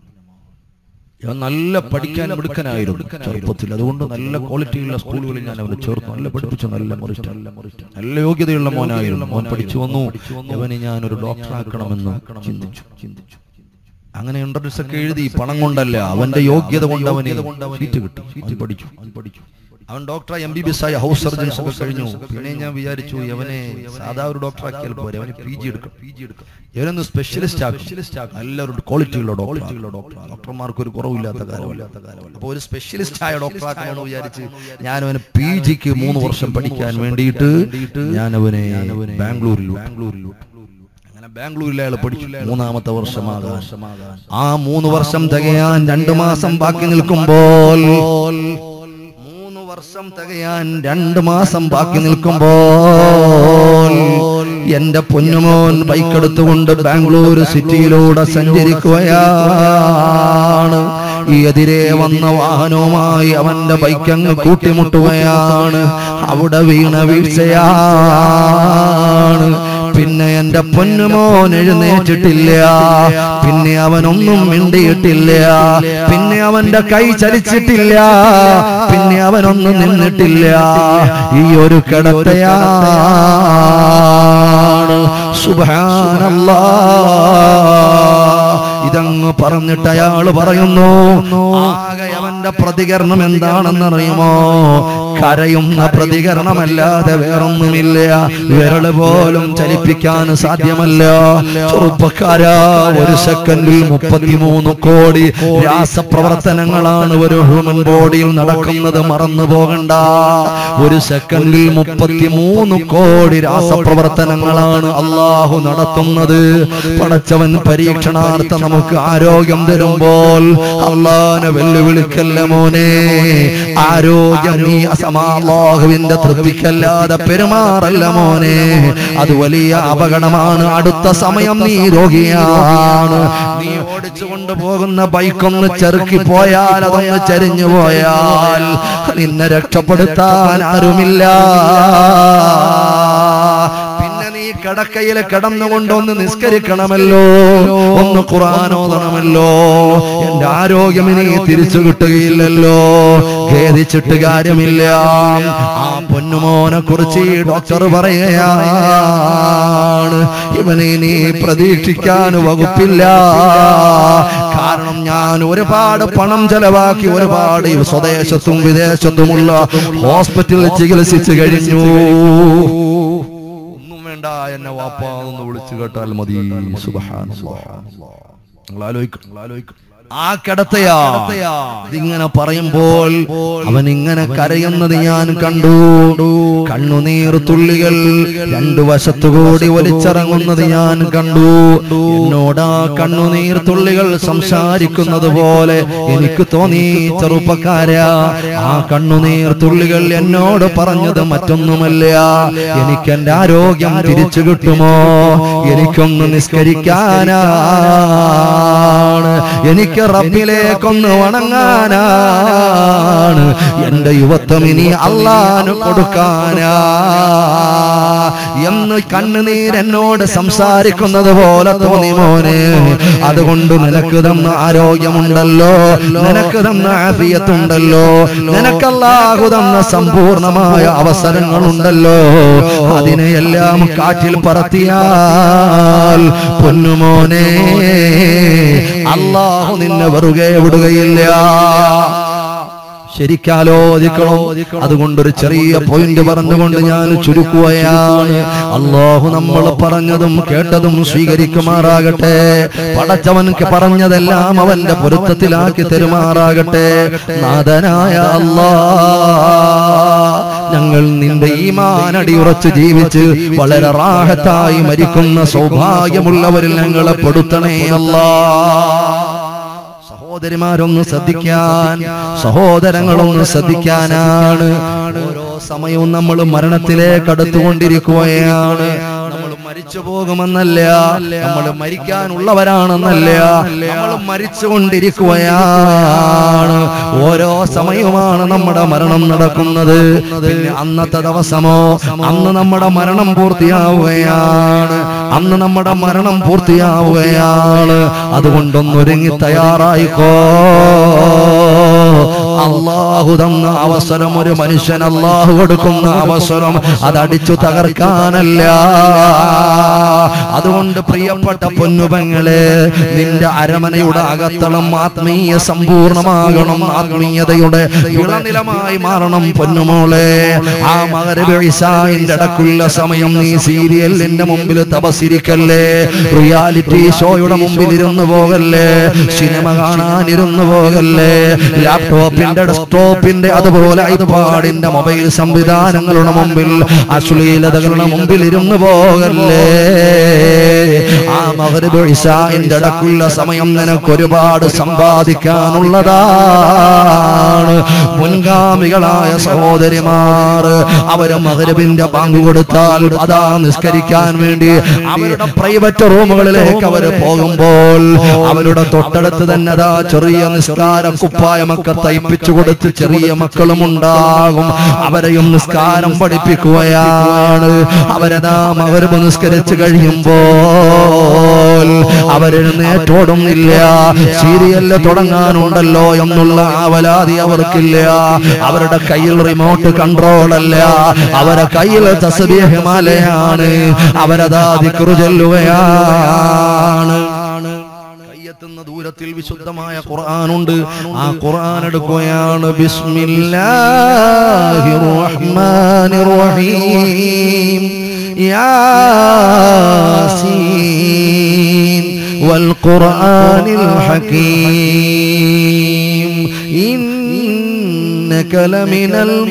ഇവൻ നല്ല പഠിക്കാൻ മിടുക്കനായിരുന്നു ചെറുപ്പത്തിൽ അതുകൊണ്ട് നല്ല ക്വാളിറ്റിയുള്ള സ്കൂളുകളിൽ ഞാൻ അവനെ ചേർത്തു നല്ല പഠിപ്പിച്ചു നല്ല മറിച്ച് നല്ല മറിച്ച് നല്ല യോഗ്യതയുള്ള മോനായിരുന്നു മോൻ പഠിച്ചു വന്നു ഇവനെ ഞാൻ ഒരു ഡോക്ടറാക്കണമെന്ന് ചിന്തിച്ചു ചിന്തിച്ചു അങ്ങനെ ഇൻട്രൻസ് ഒക്കെ എഴുതി പണം കൊണ്ടല്ല അവന്റെ യോഗ്യത കൊണ്ട് അവന് സീറ്റ് കിട്ടി സീറ്റ് പഠിച്ചു അവൻ പഠിച്ചു അവൻ doctor M B B S ആയി ഹൗസ് സർജൻസ് ഒക്കെ കഴിഞ്ഞു പിന്നെ ഞാൻ വിചാരിച്ചു ഇവനെ സാധാ ഒരു ഡോക്ടർ ആക്കിയാൽ പോരെ അവന് പി ജി എടുക്കും പി ജി എടുക്കും ഇവനൊന്ന് സ്പെഷ്യലിസ്റ്റ് ആക്കും സ്പെഷ്യലിസ്റ്റ് ആക്കും നല്ലൊരു ക്വാളിറ്റി ഉള്ള ക്വാളിറ്റി ഉള്ള ഡോക്ടർ ഡോക്ടർമാർക്ക് ഒരു കുറവില്ലാത്ത കാലമില്ലാത്ത കാലമല്ല അപ്പോൾ ഒരു സ്പെഷ്യലിസ്റ്റ് ആയ ഡോക്ടർ ആക്കണമെന്ന് വിചാരിച്ച് ഞാൻ അവന് പി ജിക്ക് മൂന്ന് വർഷം പഠിക്കാൻ വേണ്ടിയിട്ട് ഞാൻ അവനെ ബാംഗ്ലൂരിൽ ബാംഗ്ലൂരിൽ അങ്ങനെ ബാംഗ്ലൂരിൽ അയാൾ പഠിച്ചു മൂന്നാമത്തെ വർഷമാകാൻ ആ മൂന്ന് വർഷം തികയാൻ രണ്ടു മാസം ബാക്കി നിൽക്കുമ്പോൾ മൂന്ന് വർഷം തികയാൻ രണ്ട് മാസം ബാക്കി നിൽക്കുമ്പോൾ എന്റെ പൊന്നുമോൻ ബൈക്കെടുത്തുകൊണ്ട് ബാംഗ്ലൂർ സിറ്റിയിലൂടെ സഞ്ചരിക്കുകയാണ് ഈ എതിരെ വന്ന വാഹനവുമായി അവന്റെ ബൈക്കങ്ങ് കൂട്ടിമുട്ടുകയാണ് അവിടെ വീണ വീഴ്ചയാണ് പിന്നെ എന്റെ പൊന്നുമോൻ എഴുന്നേറ്റിട്ടില്ല പിന്നെ അവനൊന്നും മിണ്ടിയിട്ടില്ല പിന്നെ അവന്റെ കൈ ചലിച്ചിട്ടില്ല പിന്നെ അവനൊന്നും നിന്നിട്ടില്ല ഈ ഒരു കിടത്തയാണ് സുബാനല്ലാ ഇതങ്ങ് പറഞ്ഞിട്ട് അയാൾ പറയുന്നു ആകെ അവന്റെ അവന്റെ പ്രതികരണം എന്താണെന്നറിയുമോ കരയുന്ന പ്രതികരണമല്ലാതെ വേറൊന്നുമില്ല വിരല് പോലും ചലിപ്പിക്കാൻ സാധ്യമല്ല ചെറുപ്പക്കാരാ ഒരു സെക്കൻഡിൽ മുപ്പത്തിമൂന്ന് കോടി രാസപ്രവർത്തനങ്ങളാണ് ഒരു ഹ്യൂമൻ ബോഡിയിൽ നടക്കുന്നത് മറന്നു പോകണ്ട ഒരു സെക്കൻഡിൽ മുപ്പത്തിമൂന്ന് കോടി രാസപ്രവർത്തനങ്ങളാണ് അള്ളാഹു നടത്തുന്നത് പടച്ചവൻ പരീക്ഷണാർത്ഥം നമുക്ക് ആരോഗ്യം തരുമ്പോൾ അള്ളാനെ വെല്ലുവിളിക്കല്ല മോനെ ആരോഗ്യം നീ അസമാഹുവിന്റെ തൃപ്തിക്കല്ലാതെ പെരുമാറല്ല മോനെ അത് വലിയ അപകടമാണ് അടുത്ത സമയം നീ രോഗിയാണ് നീ ഓടിച്ചു കൊണ്ടുപോകുന്ന ബൈക്കൊന്ന് ചെറുക്കി പോയാൽ അതൊന്ന് ചരിഞ്ഞു പോയാൽ നിന്നെ രക്ഷപ്പെടുത്താൻ ആരുമില്ല പിന്നെ നീ കിടക്കയിൽ കിടന്നുകൊണ്ടൊന്ന് നിസ്കരിക്കണമല്ലോ ഒന്ന് ഖുർആൻ ഓതണമല്ലോ എന്റെ ആരോഗ്യം ഇനി തിരിച്ചു കിട്ടുകയില്ലല്ലോ ഖേദിച്ചിട്ട് കാര്യമില്ല ആ പൊന്നുമോനെ കുറിച്ച് ഈ ഡോക്ടർ പറയുകയാണ് ഇവനെ നീ പ്രതീക്ഷിക്കാൻ വകുപ്പില്ല കാരണം ഞാൻ ഒരുപാട് പണം ചെലവാക്കി ഒരുപാട് ഈ സ്വദേശത്തും വിദേശത്തുമുള്ള ഹോസ്പിറ്റലിൽ ചികിത്സിച്ചു കഴിഞ്ഞു ഒന്നും വേണ്ട എന്നെ വാപ്പ എന്ന് വിളിച്ചു കേട്ടാൽ മതി സുബ്ഹാനല്ലാഹ്. നിങ്ങൾ ആലോചിക്കും നിങ്ങൾ ആലോചിക്കും ആ കിടത്തയാ ഇതിങ്ങനെ പറയുമ്പോൾ അവൻ ഇങ്ങനെ കരയുന്നത് ഞാൻ കണ്ടു കണ്ണുനീർ തുള്ളികൾ രണ്ടു വശത്തുകൂടി വലിച്ചിറങ്ങുന്നത് ഞാൻ കണ്ടു എന്നോടാ കണ്ണുനീർ തുള്ളികൾ സംസാരിക്കുന്നത് പോലെ എനിക്ക് തോന്നി ചെറുപ്പക്കാരാ ആ കണ്ണുനീർ തുള്ളികൾ എന്നോട് പറഞ്ഞത് മറ്റൊന്നുമല്ല എനിക്ക് എന്റെ ആരോഗ്യം തിരിച്ചു കിട്ടുമോ എനിക്കൊന്ന് നിസ്കരിക്കാനാണ് എനിക്ക് റബ്ബിലേക്കൊന്ന് വണങ്ങാനാണ് എന്റെ യുവത്വം ഇനി അള്ളാന് കൊടുക്കാനാ എന്ന് കണ്ണുനീർ എന്നോട് സംസാരിക്കുന്നത് പോലെ തോന്നി മോനെ അതുകൊണ്ട് നിനക്ക് തന്ന ആരോഗ്യമുണ്ടല്ലോ നിനക്ക് തന്ന ആഫിയത്തുണ്ടല്ലോ നിനക്കല്ലാഹു തന്ന സമ്പൂർണമായ അവസരങ്ങളുണ്ടല്ലോ അതിനെയെല്ലാം കാറ്റിൽ പറത്തിയാൽ പൊന്നുമോനെ അള്ളാഹു നിന്നെ വെറുതെ വിടുകയില്ല ശരിക്കാലോചിക്കണം അതുകൊണ്ടൊരു ചെറിയ പോയിന്റ് പറഞ്ഞുകൊണ്ട് ഞാൻ ചുരുക്കുകയാണ് അള്ളാഹു നമ്മൾ പറഞ്ഞതും കേട്ടതും സ്വീകരിക്കുമാറാകട്ടെ പടച്ചവൻക്ക് പറഞ്ഞതെല്ലാം അവന്റെ പൊരുത്തത്തിലാക്കി തരുമാറാകട്ടെ നാഥനായ അല്ലാ ഞങ്ങൾ നിന്റെ ഈമാൻ അടിയുറച്ച് ജീവിച്ച് വളരെ റാഹത്തായി മരിക്കുന്ന സൗഭാഗ്യമുള്ളവരിൽ ഞങ്ങളെ പെടുത്തണേ അല്ലാ സഹോദരിമാരൊന്ന് ശ്രദ്ധിക്കാൻ സഹോദരങ്ങളൊന്ന് ശ്രദ്ധിക്കാനാണ് ഓരോ സമയവും നമ്മൾ മരണത്തിലേക്ക് അടുത്തുകൊണ്ടിരിക്കുകയാണ് നമ്മൾ മരിച്ചു പോകുമെന്നല്ല നമ്മൾ മരിക്കാനുള്ളവരാണെന്നല്ല നമ്മൾ മരിച്ചുകൊണ്ടിരിക്കുകയാണ് ഓരോ സമയവുമാണ് നമ്മുടെ മരണം നടക്കുന്നത് പിന്നെ അന്നത്തെ ദിവസമോ അന്ന് നമ്മുടെ മരണം പൂർത്തിയാവുകയാണ് അന്ന് നമ്മുടെ മരണം പൂർത്തിയാവുകയാണ് അതുകൊണ്ടൊന്നൊരുങ്ങി തയ്യാറായിക്കോ അള്ളാഹു തന്ന അവസരം ഒരു മനുഷ്യൻ അള്ളാഹു കൊടുക്കുന്ന അവസരം അതടിച്ചു തകർക്കാനല്ല അതുകൊണ്ട് പ്രിയപ്പെട്ട പൊന്നുപങ്ങളെ നിന്റെ അരമനയുടെ അകത്തളം ആത്മീയ സമ്പൂർണമാകണം ആത്മീയതയുടെ വിളനിലമായി മാറണം പൊന്നുമോളെ ആ മകരവിസായിന്റെ ഇടക്കുള്ള സമയം നീ സീരിയലിന്റെ മുമ്പിൽ തപസിരിക്കല്ലേ റിയാലിറ്റി ഷോയുടെ മുമ്പിൽ ഇരുന്ന് പോകല്ലേ സിനിമ കാണാനിരുന്ന് പോകല്ലേ ലാപ്ടോപ്പിന്റെ ഡെസ്ക്ടോപ്പിന്റെ അതുപോലെ ഐപാഡിന്റെ മൊബൈൽ സംവിധാനങ്ങളുടെ മുമ്പിൽ അശ്ലീലതകളുടെ മുമ്പിൽ ഇരുന്ന് പോകല്ലേ ആ മകരബ് ഇസായിന്റെ ഇടക്കുള്ള സമയം നിനക്ക് ഒരുപാട് സമ്പാദിക്കാനുള്ളതാണ് മുൻഗാമികളായ സഹോദരിമാർ അവര് മകരബിന്റെ ബാങ്ക് കൊടുത്താൽ അതാ നിസ്കരിക്കാൻ വേണ്ടി അവരുടെ പ്രൈവറ്റ് റൂമുകളിലേക്ക് അവർ പോകുമ്പോൾ അവരുടെ തൊട്ടടുത്ത് തന്നെ അതാ ചെറിയ നിസ്കാര കുപ്പായമൊക്കെ തയ്പ്പിച്ചു കൊടുത്ത് ചെറിയ മക്കളും ഉണ്ടാകും അവരെയും നിസ്കാരം പഠിപ്പിക്കുകയാണ് അവരതാ മകരബ് നിസ്കരിച്ചു കഴിയുമ്പോൾ അവരെഴുന്നേറ്റോടുന്നില്ല സീരിയല് തുടങ്ങാനുണ്ടല്ലോ എന്നുള്ള ആവലാതി അവർക്കില്ല അവരുടെ കയ്യിൽ റിമോട്ട് കൺട്രോൾ അല്ല അവരുടെ കയ്യിൽ തസ്ബീഹ് മാലയാണ് അവരതാ ദിക്റ് ചൊല്ലുകയാണ് കയ്യെ കയ്യെത്തുന്ന ദൂരത്തിൽ വിശുദ്ധമായ ഖുർആനുണ്ട് ആ ഖുർആൻ എടുക്കുകയാണ് ബിസ്മില്ലാഹിർ റഹ്മാനിർ റഹീം യാസീൻ والقرآن الحكيم إنك لمن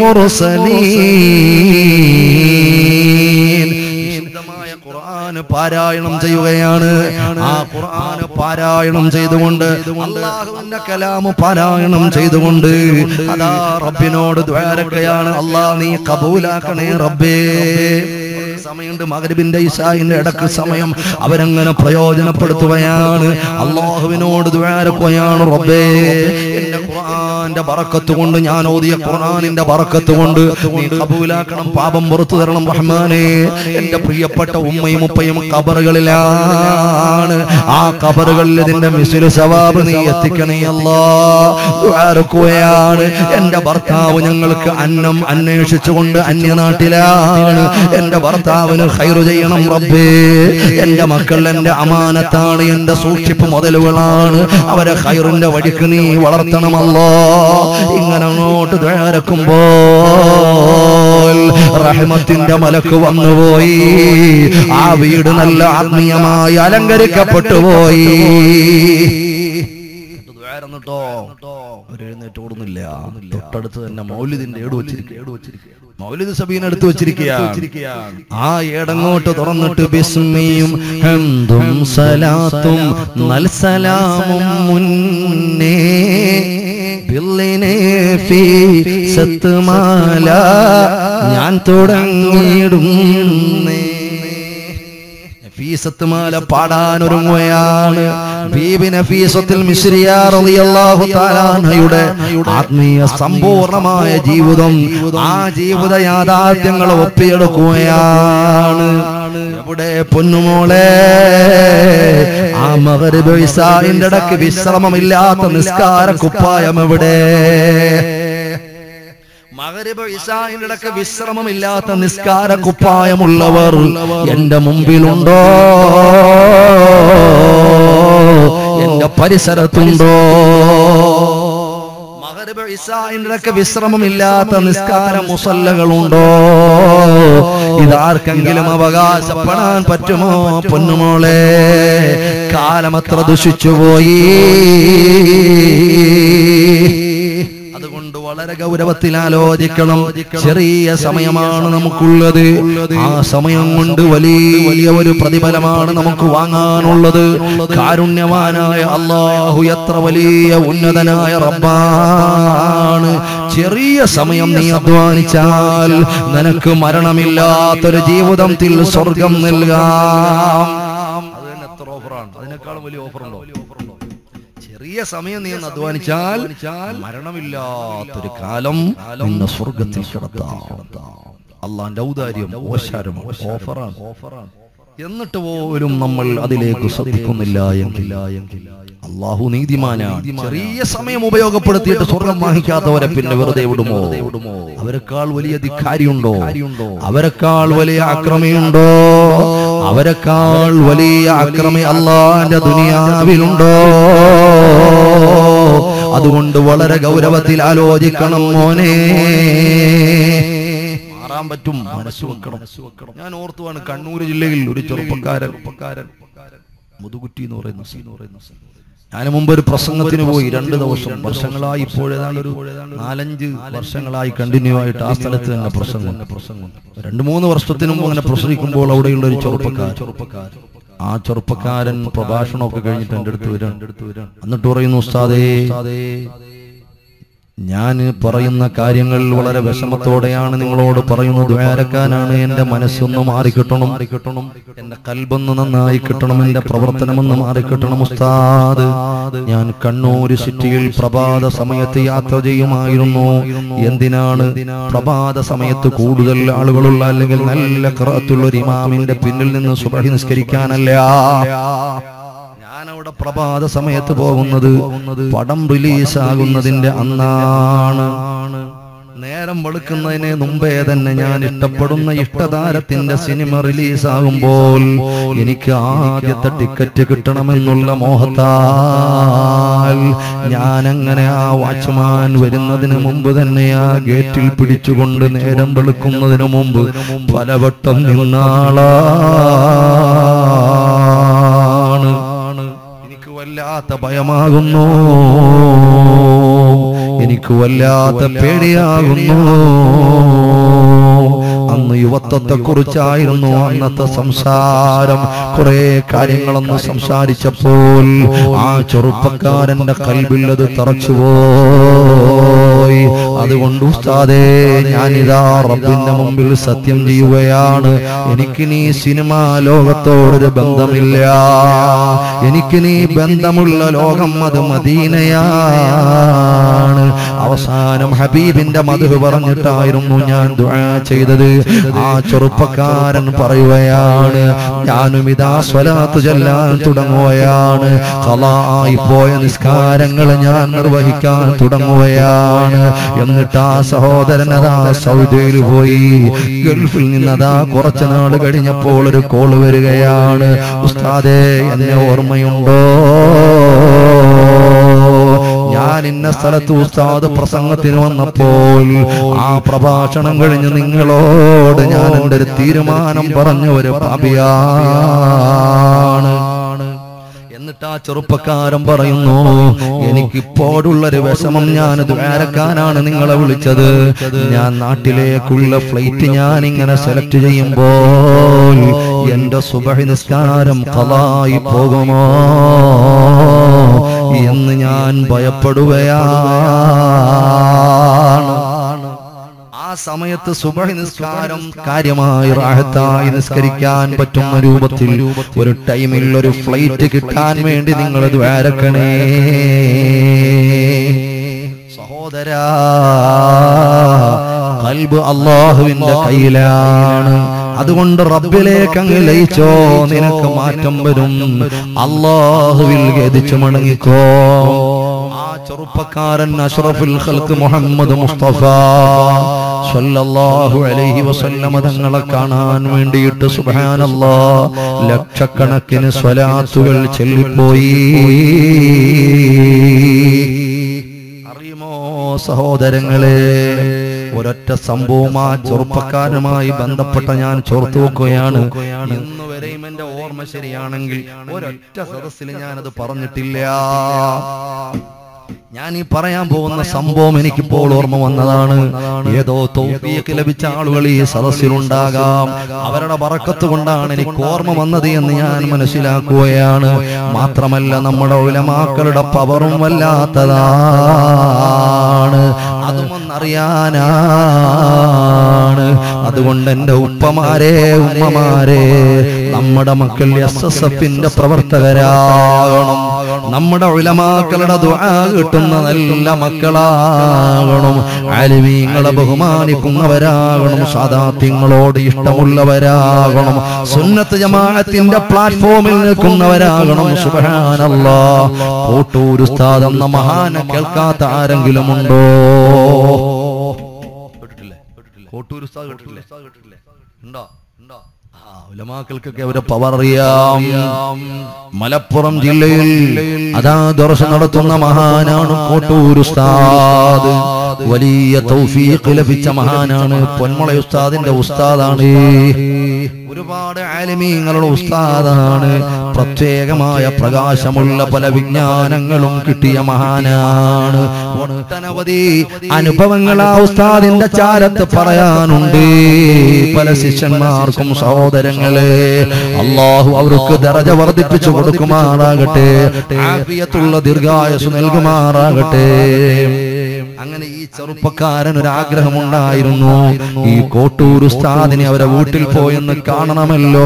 المرسلين വിശുദ്ധമായ ഖുർആന് പാരായണം ചെയ്യുകയാണ് ആ ഖുർആന് പാരായണം ചെയ്തുകൊണ്ട് അള്ളാഹുവിന്റെ കലാമ് പാരായണം ചെയ്തുകൊണ്ട് അതാ റബ്ബിനോട് ദ്വാരക്കയാണ് അള്ളാഹ് നീ കബൂലാക്കണേ റബ്ബേ സമയമുണ്ട് മകരിബിന്റെ ഇഷായിന്റെ ഇടക്ക് സമയം അവരങ്ങനെ പ്രയോജനപ്പെടുത്തുകയാണ് അള്ളാഹുവിനോട് ദ്വാരക്കുകയാണ് റബ്ബേ എന്റെ ഖുർആന്റെ ബറക്കത്ത് കൊണ്ട് ഞാൻ ഓതിയ ഖുർആനിന്റെ ബറക്കത്ത് കൊണ്ട് നീ കബൂലാക്കണം പാപം പുറത്തു തരണം റഹ്മാനെ എന്റെ പ്രിയപ്പെട്ട ഉമ്മയും ഉപ്പയും കബറുകളിലാണ് ആ കബറുകളിൽ ഇതിന്റെ മിസിൽ സവാബ് നീ എത്തിക്കണേ അല്ലാ ദ്വാരക്കുകയാണ് എന്റെ ഭർത്താവ് ഞങ്ങൾക്ക് അന്നം അന്വേഷിച്ചുകൊണ്ട് അന്യനാട്ടിലാണ് എന്റെ ഭർത്താവിന് ഹൈറു ചെയ്യണം റബ്ബേ എന്റെ മക്കൾ എന്റെ അമാനത്താണ് എന്റെ സൂക്ഷിപ്പ് മുതലുകളാണ് അവരെ ഹൈറിന്റെ വഴിക്ക് നീ വളർത്തണമല്ലോ ഇങ്ങനെ അങ്ങോട്ട് ദ്വാരക്കുമ്പോൾ റഹ്മത്തിന്റെ മലക്ക് വന്നുപോയി ആ വീട് നല്ല ആത്മീയമായി അലങ്കരിക്കപ്പെട്ടു പോയി ദ്വാരന്നിട്ടോ അവരെഴുന്നേറ്റ് ഓടുന്നില്ല തൊട്ടടുത്ത് തന്നെ മൗലിദിന്റെ ഏട് വെച്ചിരിക്കുക മൗലിദ് സബീൻ എടുത്തു വെച്ചിരിക്കുകയാണ് ആ ഏടങ്ങോട്ട് തുറന്നിട്ട് ബിസ്മിയും ഹംദും സലാത്തും നൽസലാമും മുന്നേ ബില്ലിനെ ഫീ സത്തുമാല ഞാൻ തുടങ്ങിയിടുന്നേ നഫീസത്തുമാല പാടാനൊരുങ്ങുകയാണ് ബീബി നഫീസത്തിൽ മിശ്രിയ റളിയല്ലാഹു തആല അൻഹയുടെ ആത്മീയ സമ്പൂർണമായ ജീവിതം ആ ജീവിത യാഥാർത്ഥ്യങ്ങൾ ഒപ്പിയെടുക്കുകയാണ് എവിടെ പൊന്നുമോളെ ആ മഗ്രിബ് ഇശാഇന്റെ ഇടയ്ക്ക് വിശ്രമമില്ലാത്ത നിസ്കാര കുപ്പായം എവിടെ മകരിബ് ഇശാഇന്റെ ഇടയ്ക്ക് വിശ്രമമില്ലാത്ത നിസ്കാര കുപ്പായമുള്ളവർ എന്റെ മുമ്പിലുണ്ടോ എന്റെ പരിസരത്തുണ്ടോ മകരിബ് ഇശാഇന്റെ ഇടയ്ക്ക് വിശ്രമമില്ലാത്ത നിസ്കാര മുസല്ലകളുണ്ടോ ഇതാർക്കെങ്കിലും അവകാശപ്പെടാൻ പറ്റുമോ പൊന്നുമോളെ കാലമത്ര ദുഷിച്ചുപോയി അതുകൊണ്ട് വളരെ ഗൗരവത്തിൽ ആലോചിക്കണം ചെറിയ സമയമാണ് നമുക്കുള്ളത് ആ സമയം കൊണ്ട് വലിയ വലിയ ഒരു പ്രതിഫലമാണ് നമുക്ക് വാങ്ങാനുള്ളത് കാരുണ്യവാനായ അള്ളാഹു എത്ര വലിയ ഉന്നതനായ റബ്ബാണ് ചെറിയ സമയം നീ അധ്വാനിച്ചാൽ നിനക്ക് മരണമില്ലാത്തൊരു ജീവിതത്തിൽ സ്വർഗം നൽകാം അത് തന്നെ എത്ര ഓഫറാണ് അതിനേക്കാളും വലിയ ഓഫറുണ്ടോ ചെറിയ സമയം നീ ഒന്ന് അധ്വാനിച്ചാൽ മരണമില്ലാത്തൊരു കാലം നിന്നെ സ്വർഗത്തിൽ കിടത്താം അള്ളാന്റെ ഔദാര്യം ഓശാരം ഓഫറാണ് ഓഫറാണ് എന്നിട്ട് പോലും നമ്മൾ അതിലേക്ക് ശ്രദ്ധിക്കുന്നില്ല എങ്കിൽ അള്ളാഹു നീതിമാനാണ് ചെറിയ സമയം ഉപയോഗപ്പെടുത്തിയിട്ട് സ്വർഗം വാങ്ങിക്കാത്തവരെ പിന്നെ വെറുതെ വിടുമോ അവരെക്കാൾ വലിയ ധിക്കാരിയുണ്ടോ അവരെക്കാൾ വലിയ അക്രമിയുണ്ടോ അവരെക്കാൾ വലിയ അക്രമി അള്ളാന്റെ ദുനിയാവിലുണ്ടോ അതുകൊണ്ട് വളരെ ഗൗരവത്തിൽ ആലോചിക്കണം മോനെ മാറാൻ പറ്റും മനസ്സ് വെക്കണം ഞാൻ ഓർത്തുവാണ് കണ്ണൂർ ജില്ലയിൽ ഒരു ചെറുപ്പക്കാരൻ ചെറുപ്പക്കാരൻ മുതുകുറ്റി എന്ന് പറയുന്ന സീ എന്ന് പറയുന്ന സ്ഥലം. ഞാൻ മുമ്പ് ഒരു പ്രസംഗത്തിന് പോയി രണ്ട് ദിവസം വർഷങ്ങളായി ഇപ്പോഴേതാണ്ട് ഒരു നാലഞ്ച് വർഷങ്ങളായി കണ്ടിന്യൂ ആയിട്ട് ആ സ്ഥലത്ത് തന്നെ പ്രസംഗം പ്രസംഗം രണ്ട് മൂന്ന് വർഷത്തിന് മുമ്പ് അങ്ങനെ പ്രസംഗിക്കുമ്പോൾ അവിടെയുള്ള ഒരു ചെറുപ്പക്കാരൻ ചെറുപ്പക്കാരൻ ആ ചെറുപ്പക്കാരൻ പ്രഭാഷണമൊക്കെ കഴിഞ്ഞിട്ട് എൻ്റെ അടുത്ത് വരാൻ എന്നിട്ട് പറയുന്നു ഉസ്താദേ ഞാൻ പറയുന്ന കാര്യങ്ങൾ വളരെ വിഷമത്തോടെയാണ് നിങ്ങളോട് പറയുന്നത് ദ്വാരക്കാനാണ് എന്റെ മനസ്സൊന്ന് മാറിക്കിട്ടണം മാറിക്കിട്ടണം എന്റെ കൽബൊന്ന് നന്നായി കിട്ടണം എന്റെ പ്രവർത്തനമൊന്ന് മാറിക്കിട്ടണം ഉസ്താദ് ഞാൻ കണ്ണൂർ സിറ്റിയിൽ പ്രഭാത സമയത്ത് യാത്ര ചെയ്യുമായിരുന്നു എന്തിനാണ് പ്രഭാത സമയത്ത് കൂടുതൽ ആളുകളുള്ള അല്ലെങ്കിൽ നല്ല ക്രത്തുള്ള ഒരു ഇമാമിന്റെ പിന്നിൽ നിന്ന് സുബഹി നിസ്കരിക്കാനല്ല ഞാൻ അവിടെ പ്രഭാത സമയത്ത് പോകുന്നത് പടം റിലീസ് ആകുന്നതിന്റെ അന്നാണ് നേരെ നേരം വെളുക്കുന്നതിന് മുമ്പേ തന്നെ ഞാൻ ഇഷ്ടപ്പെടുന്ന ഇഷ്ടതാരത്തിന്റെ സിനിമ റിലീസാകുമ്പോൾ എനിക്ക് ആദ്യത്തെ ടിക്കറ്റ് കിട്ടണമെന്നുള്ള മോഹത്താൽ ഞാൻ അങ്ങനെ ആ വാച്ച്മാൻ വരുന്നതിന് മുമ്പ് തന്നെ ആ ഗേറ്റിൽ പിടിച്ചുകൊണ്ട് നേരം വെളുക്കുന്നതിന് മുമ്പ് പലവട്ടം നിന്നാളാണ് എനിക്ക് വല്ലാത്ത ഭയമാകുന്നു എനിക്ക് വല്ലാത്ത പേടിയാകുന്നു അന്ന് യുവത്വത്തെ കുറിച്ചായിരുന്നു അന്നത്തെ സംസാരം കുറെ കാര്യങ്ങളൊന്ന് സംസാരിച്ചപ്പോൾ ആ ചെറുപ്പക്കാരന്റെ കൽബിൽ അത് തറച്ചുപോയി അതുകൊണ്ട് ഉസ്താദേ ഞാനിതാ റബ്ബിന്റെ മുമ്പിൽ സത്യം ചെയ്യുകയാണ് എനിക്ക് നീ സിനിമാ ലോകത്തോടൊരു ബന്ധമില്ല എനിക്ക് നീ ബന്ധമുള്ള ലോകം അത് മദീനയാണ് അവസാനം ഹബീബിന്റെ മധു പറഞ്ഞിട്ടായിരുന്നു ഞാൻ ദുആ ചെയ്തത് ആ ചെറുപ്പക്കാരൻ പറയുകയാണ് ഞാനും ഇതാ സ്വലാത്ത് ചൊല്ലാൻ തുടങ്ങുകയാണ് ഖലായി പോയ നിസ്കാരങ്ങൾ ഞാൻ നിർവഹിക്കാൻ തുടങ്ങുകയാണ് എന്നിട്ട് ആ സഹോദരൻ അതാ സൗദിയിൽ പോയി ഗൾഫിൽ നിന്നതാ കുറച്ചു നാൾ കഴിഞ്ഞപ്പോൾ ഒരു കോള് വരികയാണ് ഉസ്താദേ എന്നെ ഓർമ്മയുണ്ടോ ഞാൻ ഇന്ന സ്ഥലത്ത് ഉസ്താദ് പ്രസംഗത്തിന് വന്നപ്പോൾ ആ പ്രഭാഷണം കഴിഞ്ഞ് നിങ്ങളോട് ഞാൻ എൻ്റെ ഒരു തീരുമാനം പറഞ്ഞ ഒരു പാപിയാണ് എന്നിട്ട് ആ ചെറുപ്പക്കാരൻ പറയുന്നു എനിക്കിപ്പോഴുള്ളൊരു വിഷമം ഞാൻ ദ്വാരക്കാനാണ് നിങ്ങളെ വിളിച്ചത് ഞാൻ നാട്ടിലേക്കുള്ള ഫ്ലൈറ്റ് ഞാൻ ഇങ്ങനെ സെലക്ട് ചെയ്യുമ്പോൾ എന്റെ സുബഹി നിസ്കാരം കലായി പോകുമോ എന്ന് ഞാൻ ഭയപ്പെടുകയാണ് ആ സമയത്ത് സുബഹി നിസ്കാരം കാര്യമായി റാഹത്തായി നിസ്കരിക്കാൻ പറ്റുന്ന രൂപത്തിൽ ഒരു ടൈമിൽ ഒരു ഫ്ലൈറ്റ് കിട്ടാൻ വേണ്ടി നിങ്ങൾ ദ്വാരക്കണേ സഹോദരാ കൽബ് അള്ളാഹുവിന്റെ കയ്യിലാണ് അതുകൊണ്ട് റബ്ബിലേക്ക് അങ്ങ് ലയിച്ചോ നിനക്ക് മാറ്റം വരും അള്ളാഹുവിൽ ഗതിച്ചു മടങ്ങിക്കോ ആ ചെറുപ്പക്കാരൻ അഷ്റഫുൽ ഖൽക്ക് മുഹമ്മദ് മുസ്തഫ സല്ലല്ലാഹു അലൈഹി വസല്ലമ തങ്ങളെ കാണാൻ വേണ്ടിയിട്ട് സുബ്ഹാനല്ലാ ലക്ഷക്കണക്കിന് സ്വലാത്തുകൾ ചൊല്ലിപ്പോയി അറിയുമോ സഹോദരങ്ങളെ ഒരൊറ്റ സംഭവം ആ ചെറുപ്പക്കാരനുമായി ബന്ധപ്പെട്ട ഞാൻ ചോർത്തു വെക്കുകയാണ് ഇന്ന് വരെയും എന്റെ ഓർമ്മ ശരിയാണെങ്കിൽ ഒരൊറ്റ സദസ്സിൽ ഞാനത് പറഞ്ഞിട്ടില്ല ഞാൻ ഈ പറയാൻ പോകുന്ന സംഭവം എനിക്കിപ്പോൾ ഓർമ്മ വന്നതാണ് ഏതോ തോഫിയൊക്കെ ലഭിച്ച ആളുകൾ ഈ സദസ്സിലുണ്ടാകാം അവരുടെ പറക്കത്ത് കൊണ്ടാണ് എനിക്ക് ഓർമ്മ വന്നത് എന്ന് ഞാൻ മനസ്സിലാക്കുകയാണ് മാത്രമല്ല നമ്മുടെ ഉലമാക്കളുടെ പവറും വല്ലാത്തതാണ് അതുമൊന്നറിയാനാണ് അതുകൊണ്ട് എന്റെ ഉപ്പമാരെ ഉമ്മമാരെ നമ്മുടെ മക്കൾ എസ് എസ് എഫിന്റെ പ്രവർത്തകരാകണം നമ്മുടെ ഉലമാക്കളുടെ ദുആ കിട്ടുന്ന നല്ല മക്കളാകണം ആലിമീങ്ങളെ ബഹുമാനിക്കുന്നവരാകണം സാദാത്യങ്ങളോട് ഇഷ്ടമുള്ളവരാകണം സുന്നത്ത് ജമാഅത്തിന്റെ പ്ലാറ്റ്ഫോമിൽ നിൽക്കുന്നവരാകണം സുബ്ഹാനല്ലാ കോട്ടൂർ ഉസ്താദ് എന്ന മഹാനെ കേൾക്കാത്ത ആരെങ്കിലും ഉണ്ടോ കേട്ടിട്ടില്ലേ കോട്ടൂർ ഉസ്താദ് കേട്ടിട്ടില്ലേ ഉണ്ടോ ഉണ്ടോ ആ ഉലമാക്കൾക്കൊക്കെ അവരെ പവർ അറിയാം മലപ്പുറം ജില്ലയിൽ അതാ ദർശനം നടത്തുന്ന മഹാനാണ് കോട്ടൂർ ഉസ്താദ് വലിയ തൗഫീഖ് ലഭിച്ച മഹാനാണ് പൊന്മുള ഉസ്താദിന്റെ ഉസ്താദാണ് ഒരുപാട് ആലിമീങ്ങളുടെ ഉസ്താദാണ് പ്രത്യേകമായ പ്രകാശമുള്ള പല വിജ്ഞാനങ്ങളും കിട്ടിയ മഹാനാണ് ഒട്ടനവധി അനുഭവങ്ങൾ ആ ഉസ്താദിന്റെ ചാരത്ത് പറയാനുണ്ട് പല ശിഷ്യന്മാർക്കും സഹോദരങ്ങളെ അള്ളാഹു അവർക്ക് ദറജ വർദ്ധിപ്പിച്ചു കൊടുക്കുമാറാകട്ടെ ആഫിയത്തുള്ള ദീർഘായുസ് നൽകുമാറാകട്ടെ അങ്ങനെ ഈ ചെറുപ്പക്കാരൻ ഒരു ആഗ്രഹമുണ്ടായിരുന്നു ഈ കോട്ടൂർ ഉസ്താദിനെ അവരെ വീട്ടിൽ പോയെന്ന് കാണണമല്ലോ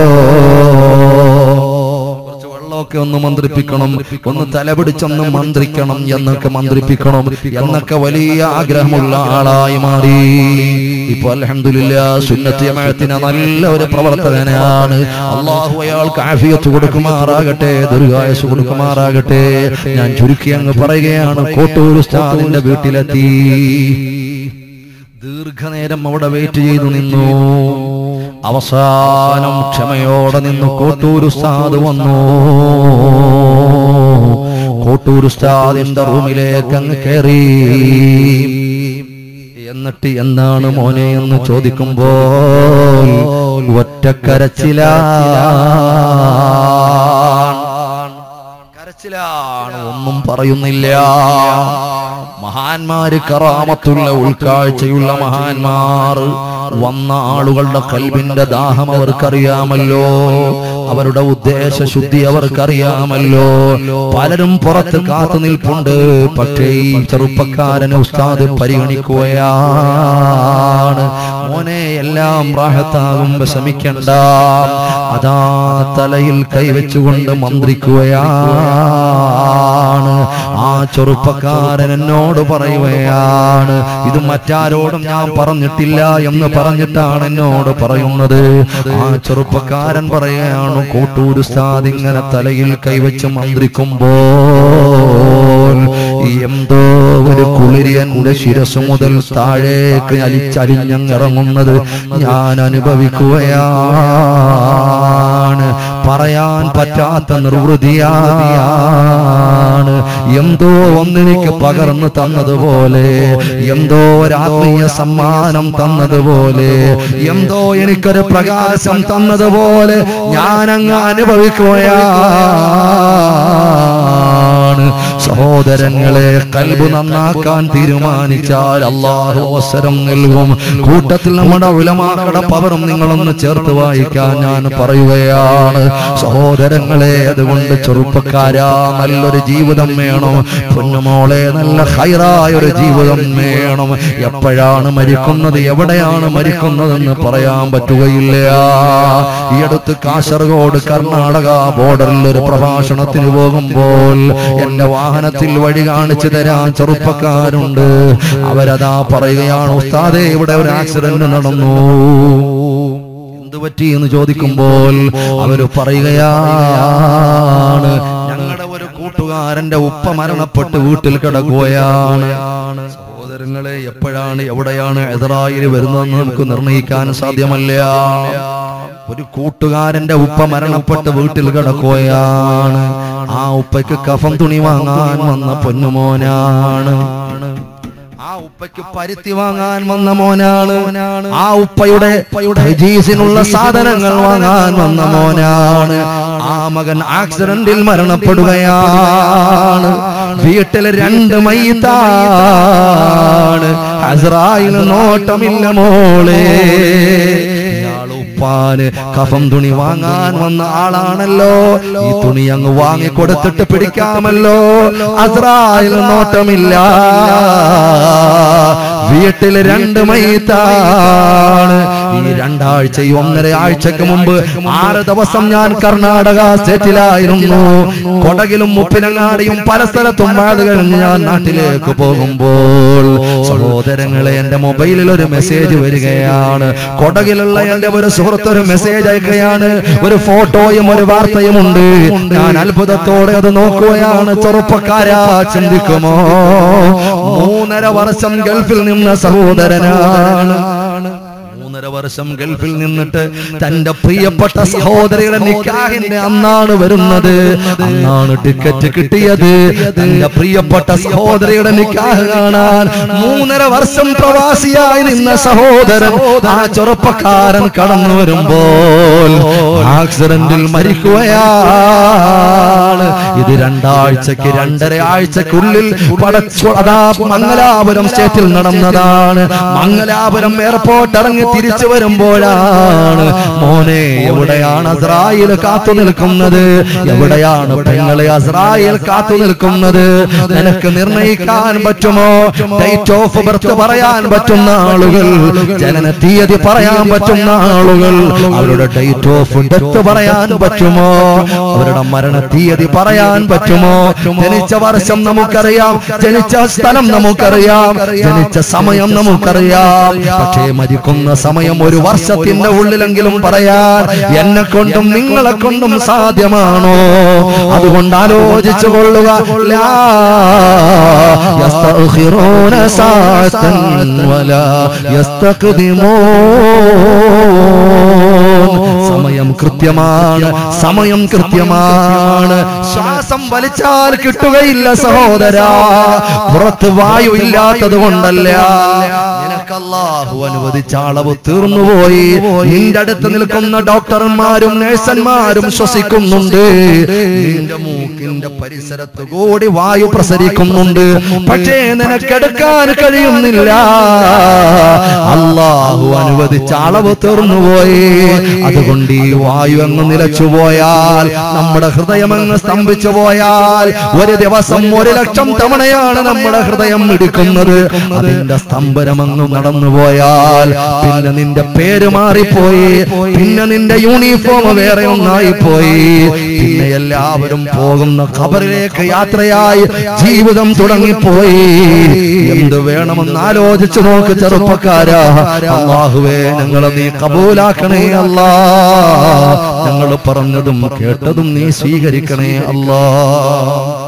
കുറച്ച് വെള്ളമൊക്കെ ഒന്ന് മന്ത്രിപ്പിക്കണം ഒന്ന് തലപിടിച്ചൊന്ന് മന്ത്രിക്കണം എന്നൊക്കെ മന്ത്രിപ്പിക്കണം എന്നൊക്കെ വലിയ ആഗ്രഹമുള്ള ആളായി മാറി ഇപ്പൊ അലഹമില്ല സുന്നത്ത് ജമാഅത്തിന് നല്ല ഒരു പ്രവർത്തകനാണ് അള്ളാഹു അയാൾക്ക് ആഫിയത്ത് കൊടുക്കുമാറാകട്ടെ ദീർഘായുസ് കൊടുക്കുമാറാകട്ടെ ഞാൻ ചുരുക്കി അങ്ങ് പറയുകയാണ് കോട്ടൂർ ഉസ്താദിന്റെ വീട്ടിലെത്തി ദീർഘനേരം അവിടെ വെയിറ്റ് ചെയ്തു നിന്നു അവസാനം ക്ഷമയോടെ നിന്ന് കോട്ടൂർ ഉസ്താദ് വന്നു കോട്ടൂർ ഉസ്താദിന്റെ റൂമിലേക്ക് അങ്ങ് കയറി എന്നിട്ട് എന്താണ് മോനെ എന്ന് ചോദിക്കുമ്പോൾ ഒറ്റക്കരച്ചിലാണ് കരച്ചിലാണ് ഒന്നും പറയുന്നില്ല മഹാന്മാര് കറാമത്തുള്ള ഉൾക്കാഴ്ചയുള്ള മഹാന്മാർ വന്ന ആളുകളുടെ കൽബിന്റെ ദാഹം അവർക്കറിയാമല്ലോ അവരുടെ ഉദ്ദേശ ശുദ്ധി അവർക്കറിയാമല്ലോ പലരും പുറത്ത് കാത്തു നിൽപ്പുണ്ട് പക്ഷേ ഈ ചെറുപ്പക്കാരനെ ഉസ്താദ് പരിഗണിക്കുകയാണ് മോനെ എല്ലാം റാഹത്താകും വിഷമിക്കണ്ട അതാ തലയിൽ കൈവച്ചുകൊണ്ട് മന്ത്രിക്കുകയാണ് ആ ചെറുപ്പക്കാരൻ എന്നോട് പറയുകയാണ് ഇത് മറ്റാരോടും ഞാൻ പറഞ്ഞിട്ടില്ല എന്ന് പറഞ്ഞിട്ടാണ് എന്നോട് പറയുന്നത് ആ ചെറുപ്പക്കാരൻ പറയുകയാണ് കോട്ടൂർ ഉസ്താദ് ഇങ്ങനെ തലയിൽ കൈവച്ച് മന്ത്രിക്കുമ്പോൾ എന്തോ ഒരു കുളിരി എന്റെ ശിരസ് മുതൽ താഴേക്ക് അലിച്ചലിഞ്ഞങ്ങിറങ്ങുന്നത് ഞാൻ അനുഭവിക്കുകയാണ് പറയാൻ പറ്റാത്ത നിർവൃതിയാണ് എന്തോ ഒന്നെനിക്ക് പകർന്നു തന്നതുപോലെ എന്തോ ഒരാത്മീയ സമ്മാനം തന്നതുപോലെ എന്തോ എനിക്കൊരു പ്രകാശം തന്നതുപോലെ ഞാനങ്ങ് അനുഭവിക്കുകയാണ് സഹോദരങ്ങളെ കൽബ് നന്നാക്കാൻ തീരുമാനിച്ചാൽ അള്ളാഹു അവസരം നൽകും കൂട്ടത്തിൽ നമ്മുടെ ഉലമാക്കളുടെ പവറും നിങ്ങളൊന്ന് ചേർത്ത് വായിക്കാൻ ഞാൻ പറയുകയാണ് സഹോദരങ്ങളെ അതുകൊണ്ട് ചെറുപ്പക്കാരാ നല്ലൊരു ജീവിതം വേണം പൊന്നുമോളെ നല്ല ഹൈറായ ഒരു ജീവിതം വേണം എപ്പോഴാണ് മരിക്കുന്നത് എവിടെയാണ് മരിക്കുന്നതെന്ന് പറയാൻ പറ്റുകയില്ല ഈ അടുത്ത് കാസർഗോഡ് കർണാടക ബോർഡറിൽ ഒരു പ്രഭാഷണത്തിന് പോകുമ്പോൾ എന്റെ വാഹനത്തിൽ വഴി കാണിച്ചു തരാൻ ചെറുപ്പക്കാരുണ്ട് അവരതാ പറയുകയാണ് ഉസ്താദെ ഇവിടെ ഒരു ആക്സിഡന്റ് നടന്നു എന്ത് പറ്റി എന്ന് ചോദിക്കുമ്പോൾ അവര് പറയുകയാണ് ഞങ്ങളുടെ ഒരു കൂട്ടുകാരന്റെ ഉപ്പ മരണപ്പെട്ട് വീട്ടിൽ കിടക്കുകയാണ് സഹോദരങ്ങളെ എപ്പോഴാണ് എവിടെയാണ് എതിറായി വരുന്നതെന്ന് നമുക്ക് നിർണയിക്കാൻ സാധ്യമല്ല ഒരു കൂട്ടുകാരന്റെ ഉപ്പ മരണപ്പെട്ട് വീട്ടിൽ കിടക്കുകയാണ് ആ ഉപ്പയ്ക്ക് കഫം തുണി വാങ്ങാൻ വന്ന പൊന്നുമോനാണ് ആ ഉപ്പയ്ക്ക് പരുത്തി വാങ്ങാൻ വന്ന മോനാണ് ആ ഉപ്പയുടെ ഹജീസിനുള്ള സാധനങ്ങൾ വാങ്ങാൻ വന്ന മോനാണ് ആ മകൻ ആക്സിഡന്റിൽ മരണപ്പെടുകയാണ് വീട്ടിൽ രണ്ട് മയ്യത്താണ് ഹസ്രായിൽ നോട്ടമില്ല മോളെ ഇയാള് ഉപ്പാന് കഫം തുണി വാങ്ങാൻ വന്ന ആളാണല്ലോ ഈ തുണി അങ്ങ് വാങ്ങി കൊടുത്തിട്ട് പിടിക്കാമല്ലോ അസ്രായിൽ നോട്ടമില്ല വീട്ടിൽ രണ്ട് മൈത്താണ് ഈ രണ്ടാഴ്ച ഈ ഒന്നര ആഴ്ചക്ക് മുമ്പ് ആറ് ദിവസം ഞാൻ കർണാടക സ്റ്റേറ്റിലായിരുന്നു കൊടകിലും മുപ്പിനങ്ങാടിയും പല സ്ഥലത്തും വാത് കഴിഞ്ഞ് ഞാൻ നാട്ടിലേക്ക് പോകുമ്പോൾ സഹോദരങ്ങളെ എന്റെ മൊബൈലിൽ ഒരു മെസ്സേജ് വരികയാണ് കൊടകിലുള്ള എന്റെ ഒരു സുഹൃത്ത് ഒരു മെസ്സേജ് അയക്കുകയാണ് ഒരു ഫോട്ടോയും ഒരു വാർത്തയും ഉണ്ട് ഞാൻ അത്ഭുതത്തോടെ അത് നോക്കുകയാണ് ചെറുപ്പക്കാരാ ചിന്തിക്കുമോ മൂന്നര വർഷം ഗൾഫിൽ നിന്ന സഹോദരനാണ് മൂന്നര വർഷം ഗൾഫിൽ നിന്നിട്ട് തന്റെ പ്രിയപ്പെട്ട സഹോദരിയുടെ നിക്കാഹിന്റെ അന്നാണ് വരുന്നത് അന്നാണ് ടിക്കറ്റ് കിട്ടിയത് തന്റെ പ്രിയപ്പെട്ട സഹോദരിയുടെ നിക്കാഹ് കാണാൻ മൂന്നര വർഷം പ്രവാസിയായി നിന്ന സഹോദരൻ ആ ചെറുപ്പക്കാരൻ കടന്നു വരുമ്പോൾ ആക്സിഡന്റിൽ മരിക്കുകയാണ് ഇത് രണ്ടാഴ്ചക്ക് രണ്ടര ആഴ്ചക്കുള്ളിൽ പടച്ചു അതാ മംഗലാപുരം സ്റ്റേറ്റിൽ നടന്നതാണ് മംഗലാപുരം എയർപോർട്ട് ഇറങ്ങി തിരിച്ചു വരുമ്പോഴാണ് മോനെ എവിടെയാണ് അസ്രായേൽ കാത്തു നിൽക്കുന്നത് എവിടെയാണ് പെങ്ങളെ അസ്രായേൽ കാത്തു നിൽക്കുന്നത് നിനക്ക് നിർണയിക്കാൻ പറ്റുമോ ഡേറ്റ് ഓഫ് ബർത്ത് പറയാൻ പറ്റുന്ന ആളുകൾ ജനന തീയതി പറയാൻ പറ്റുന്ന ആളുകൾ അവരുടെ ഡേറ്റ് ഓഫ് ഡെത്ത് പറയാൻ പറ്റുമോ അവരുടെ മരണ തീയതി പറയാൻ പറ്റുമോ ജനിച്ച വർഷം നമുക്കറിയാം ജനിച്ച സ്ഥലം നമുക്കറിയാം ജനിച്ച സമയം നമുക്കറിയാം പക്ഷേ മരിക്കുന്ന സമയം സമയം ഒരു വർഷത്തിന്റെ ഉള്ളിലെങ്കിലും പറയാൻ എന്നെ കൊണ്ടും നിങ്ങളെ കൊണ്ടും സാധ്യമാണോ അതുകൊണ്ട് ആലോചിച്ചു കൊള്ളുക ലാ യസ്തഖിറൂന സാഅത്തൻ വലാ യസ്തഖ്ദിമൂൻ സമയം കൃത്യമാണ് സമയം കൃത്യമാണ് ശ്വാസം വലിച്ചാൽ കിട്ടുകയില്ല സഹോദര പുറത്ത് വായു ഇല്ലാത്തത് കൊണ്ടല്ല നിനക്ക് അല്ലാഹു അനുവദിച്ച അളവ് തീർന്നുപോയി നിന്റെ അടുത്ത് നിൽക്കുന്ന ഡോക്ടർമാരും നഴ്സന്മാരും ശ്വസിക്കുന്നുണ്ട് നിന്റെ മൂക്കിന്റെ പരിസരത്ത് കൂടി വായു പ്രസരിക്കുന്നുണ്ട് പക്ഷേ നിനക്കെടുക്കാൻ കഴിയുന്നില്ല അള്ളാഹു അനുവദിച്ച അളവ് തീർന്നുപോയി അതുകൊണ്ട് ഈ വായു അങ്ങ് നിലച്ചു പോയാൽ നമ്മുടെ ഹൃദയം അങ്ങ് സ്തംഭിച്ചു പോയാൽ ഒരു ദിവസം ഒരു ലക്ഷം തവണയാണ് നമ്മുടെ ഹൃദയം ഇടിക്കുന്നത് അതിന്റെ സ്തംഭനം അങ്ങ് നടന്നു പോയാൽ പിന്നെ നിന്റെ പേര് മാറിപ്പോയി പിന്നെ നിന്റെ യൂണിഫോം വേറെ ഒന്നായി പോയി പിന്നെ എല്ലാവരും പോകുന്ന ഖബറിലേക്ക് യാത്രയായി ജീവിതം തുടങ്ങിപ്പോയി എന്ത് വേണമെന്ന് ആലോചിച്ചു നോക്ക് ചെറുപ്പക്കാരാ അള്ളാഹുവേ ഞങ്ങളെ നീ കബൂലാക്കണേ അല്ലാ ഞങ്ങൾ പറഞ്ഞതും കേട്ടതും നീ സ്വീകരിക്കണേ അല്ലാ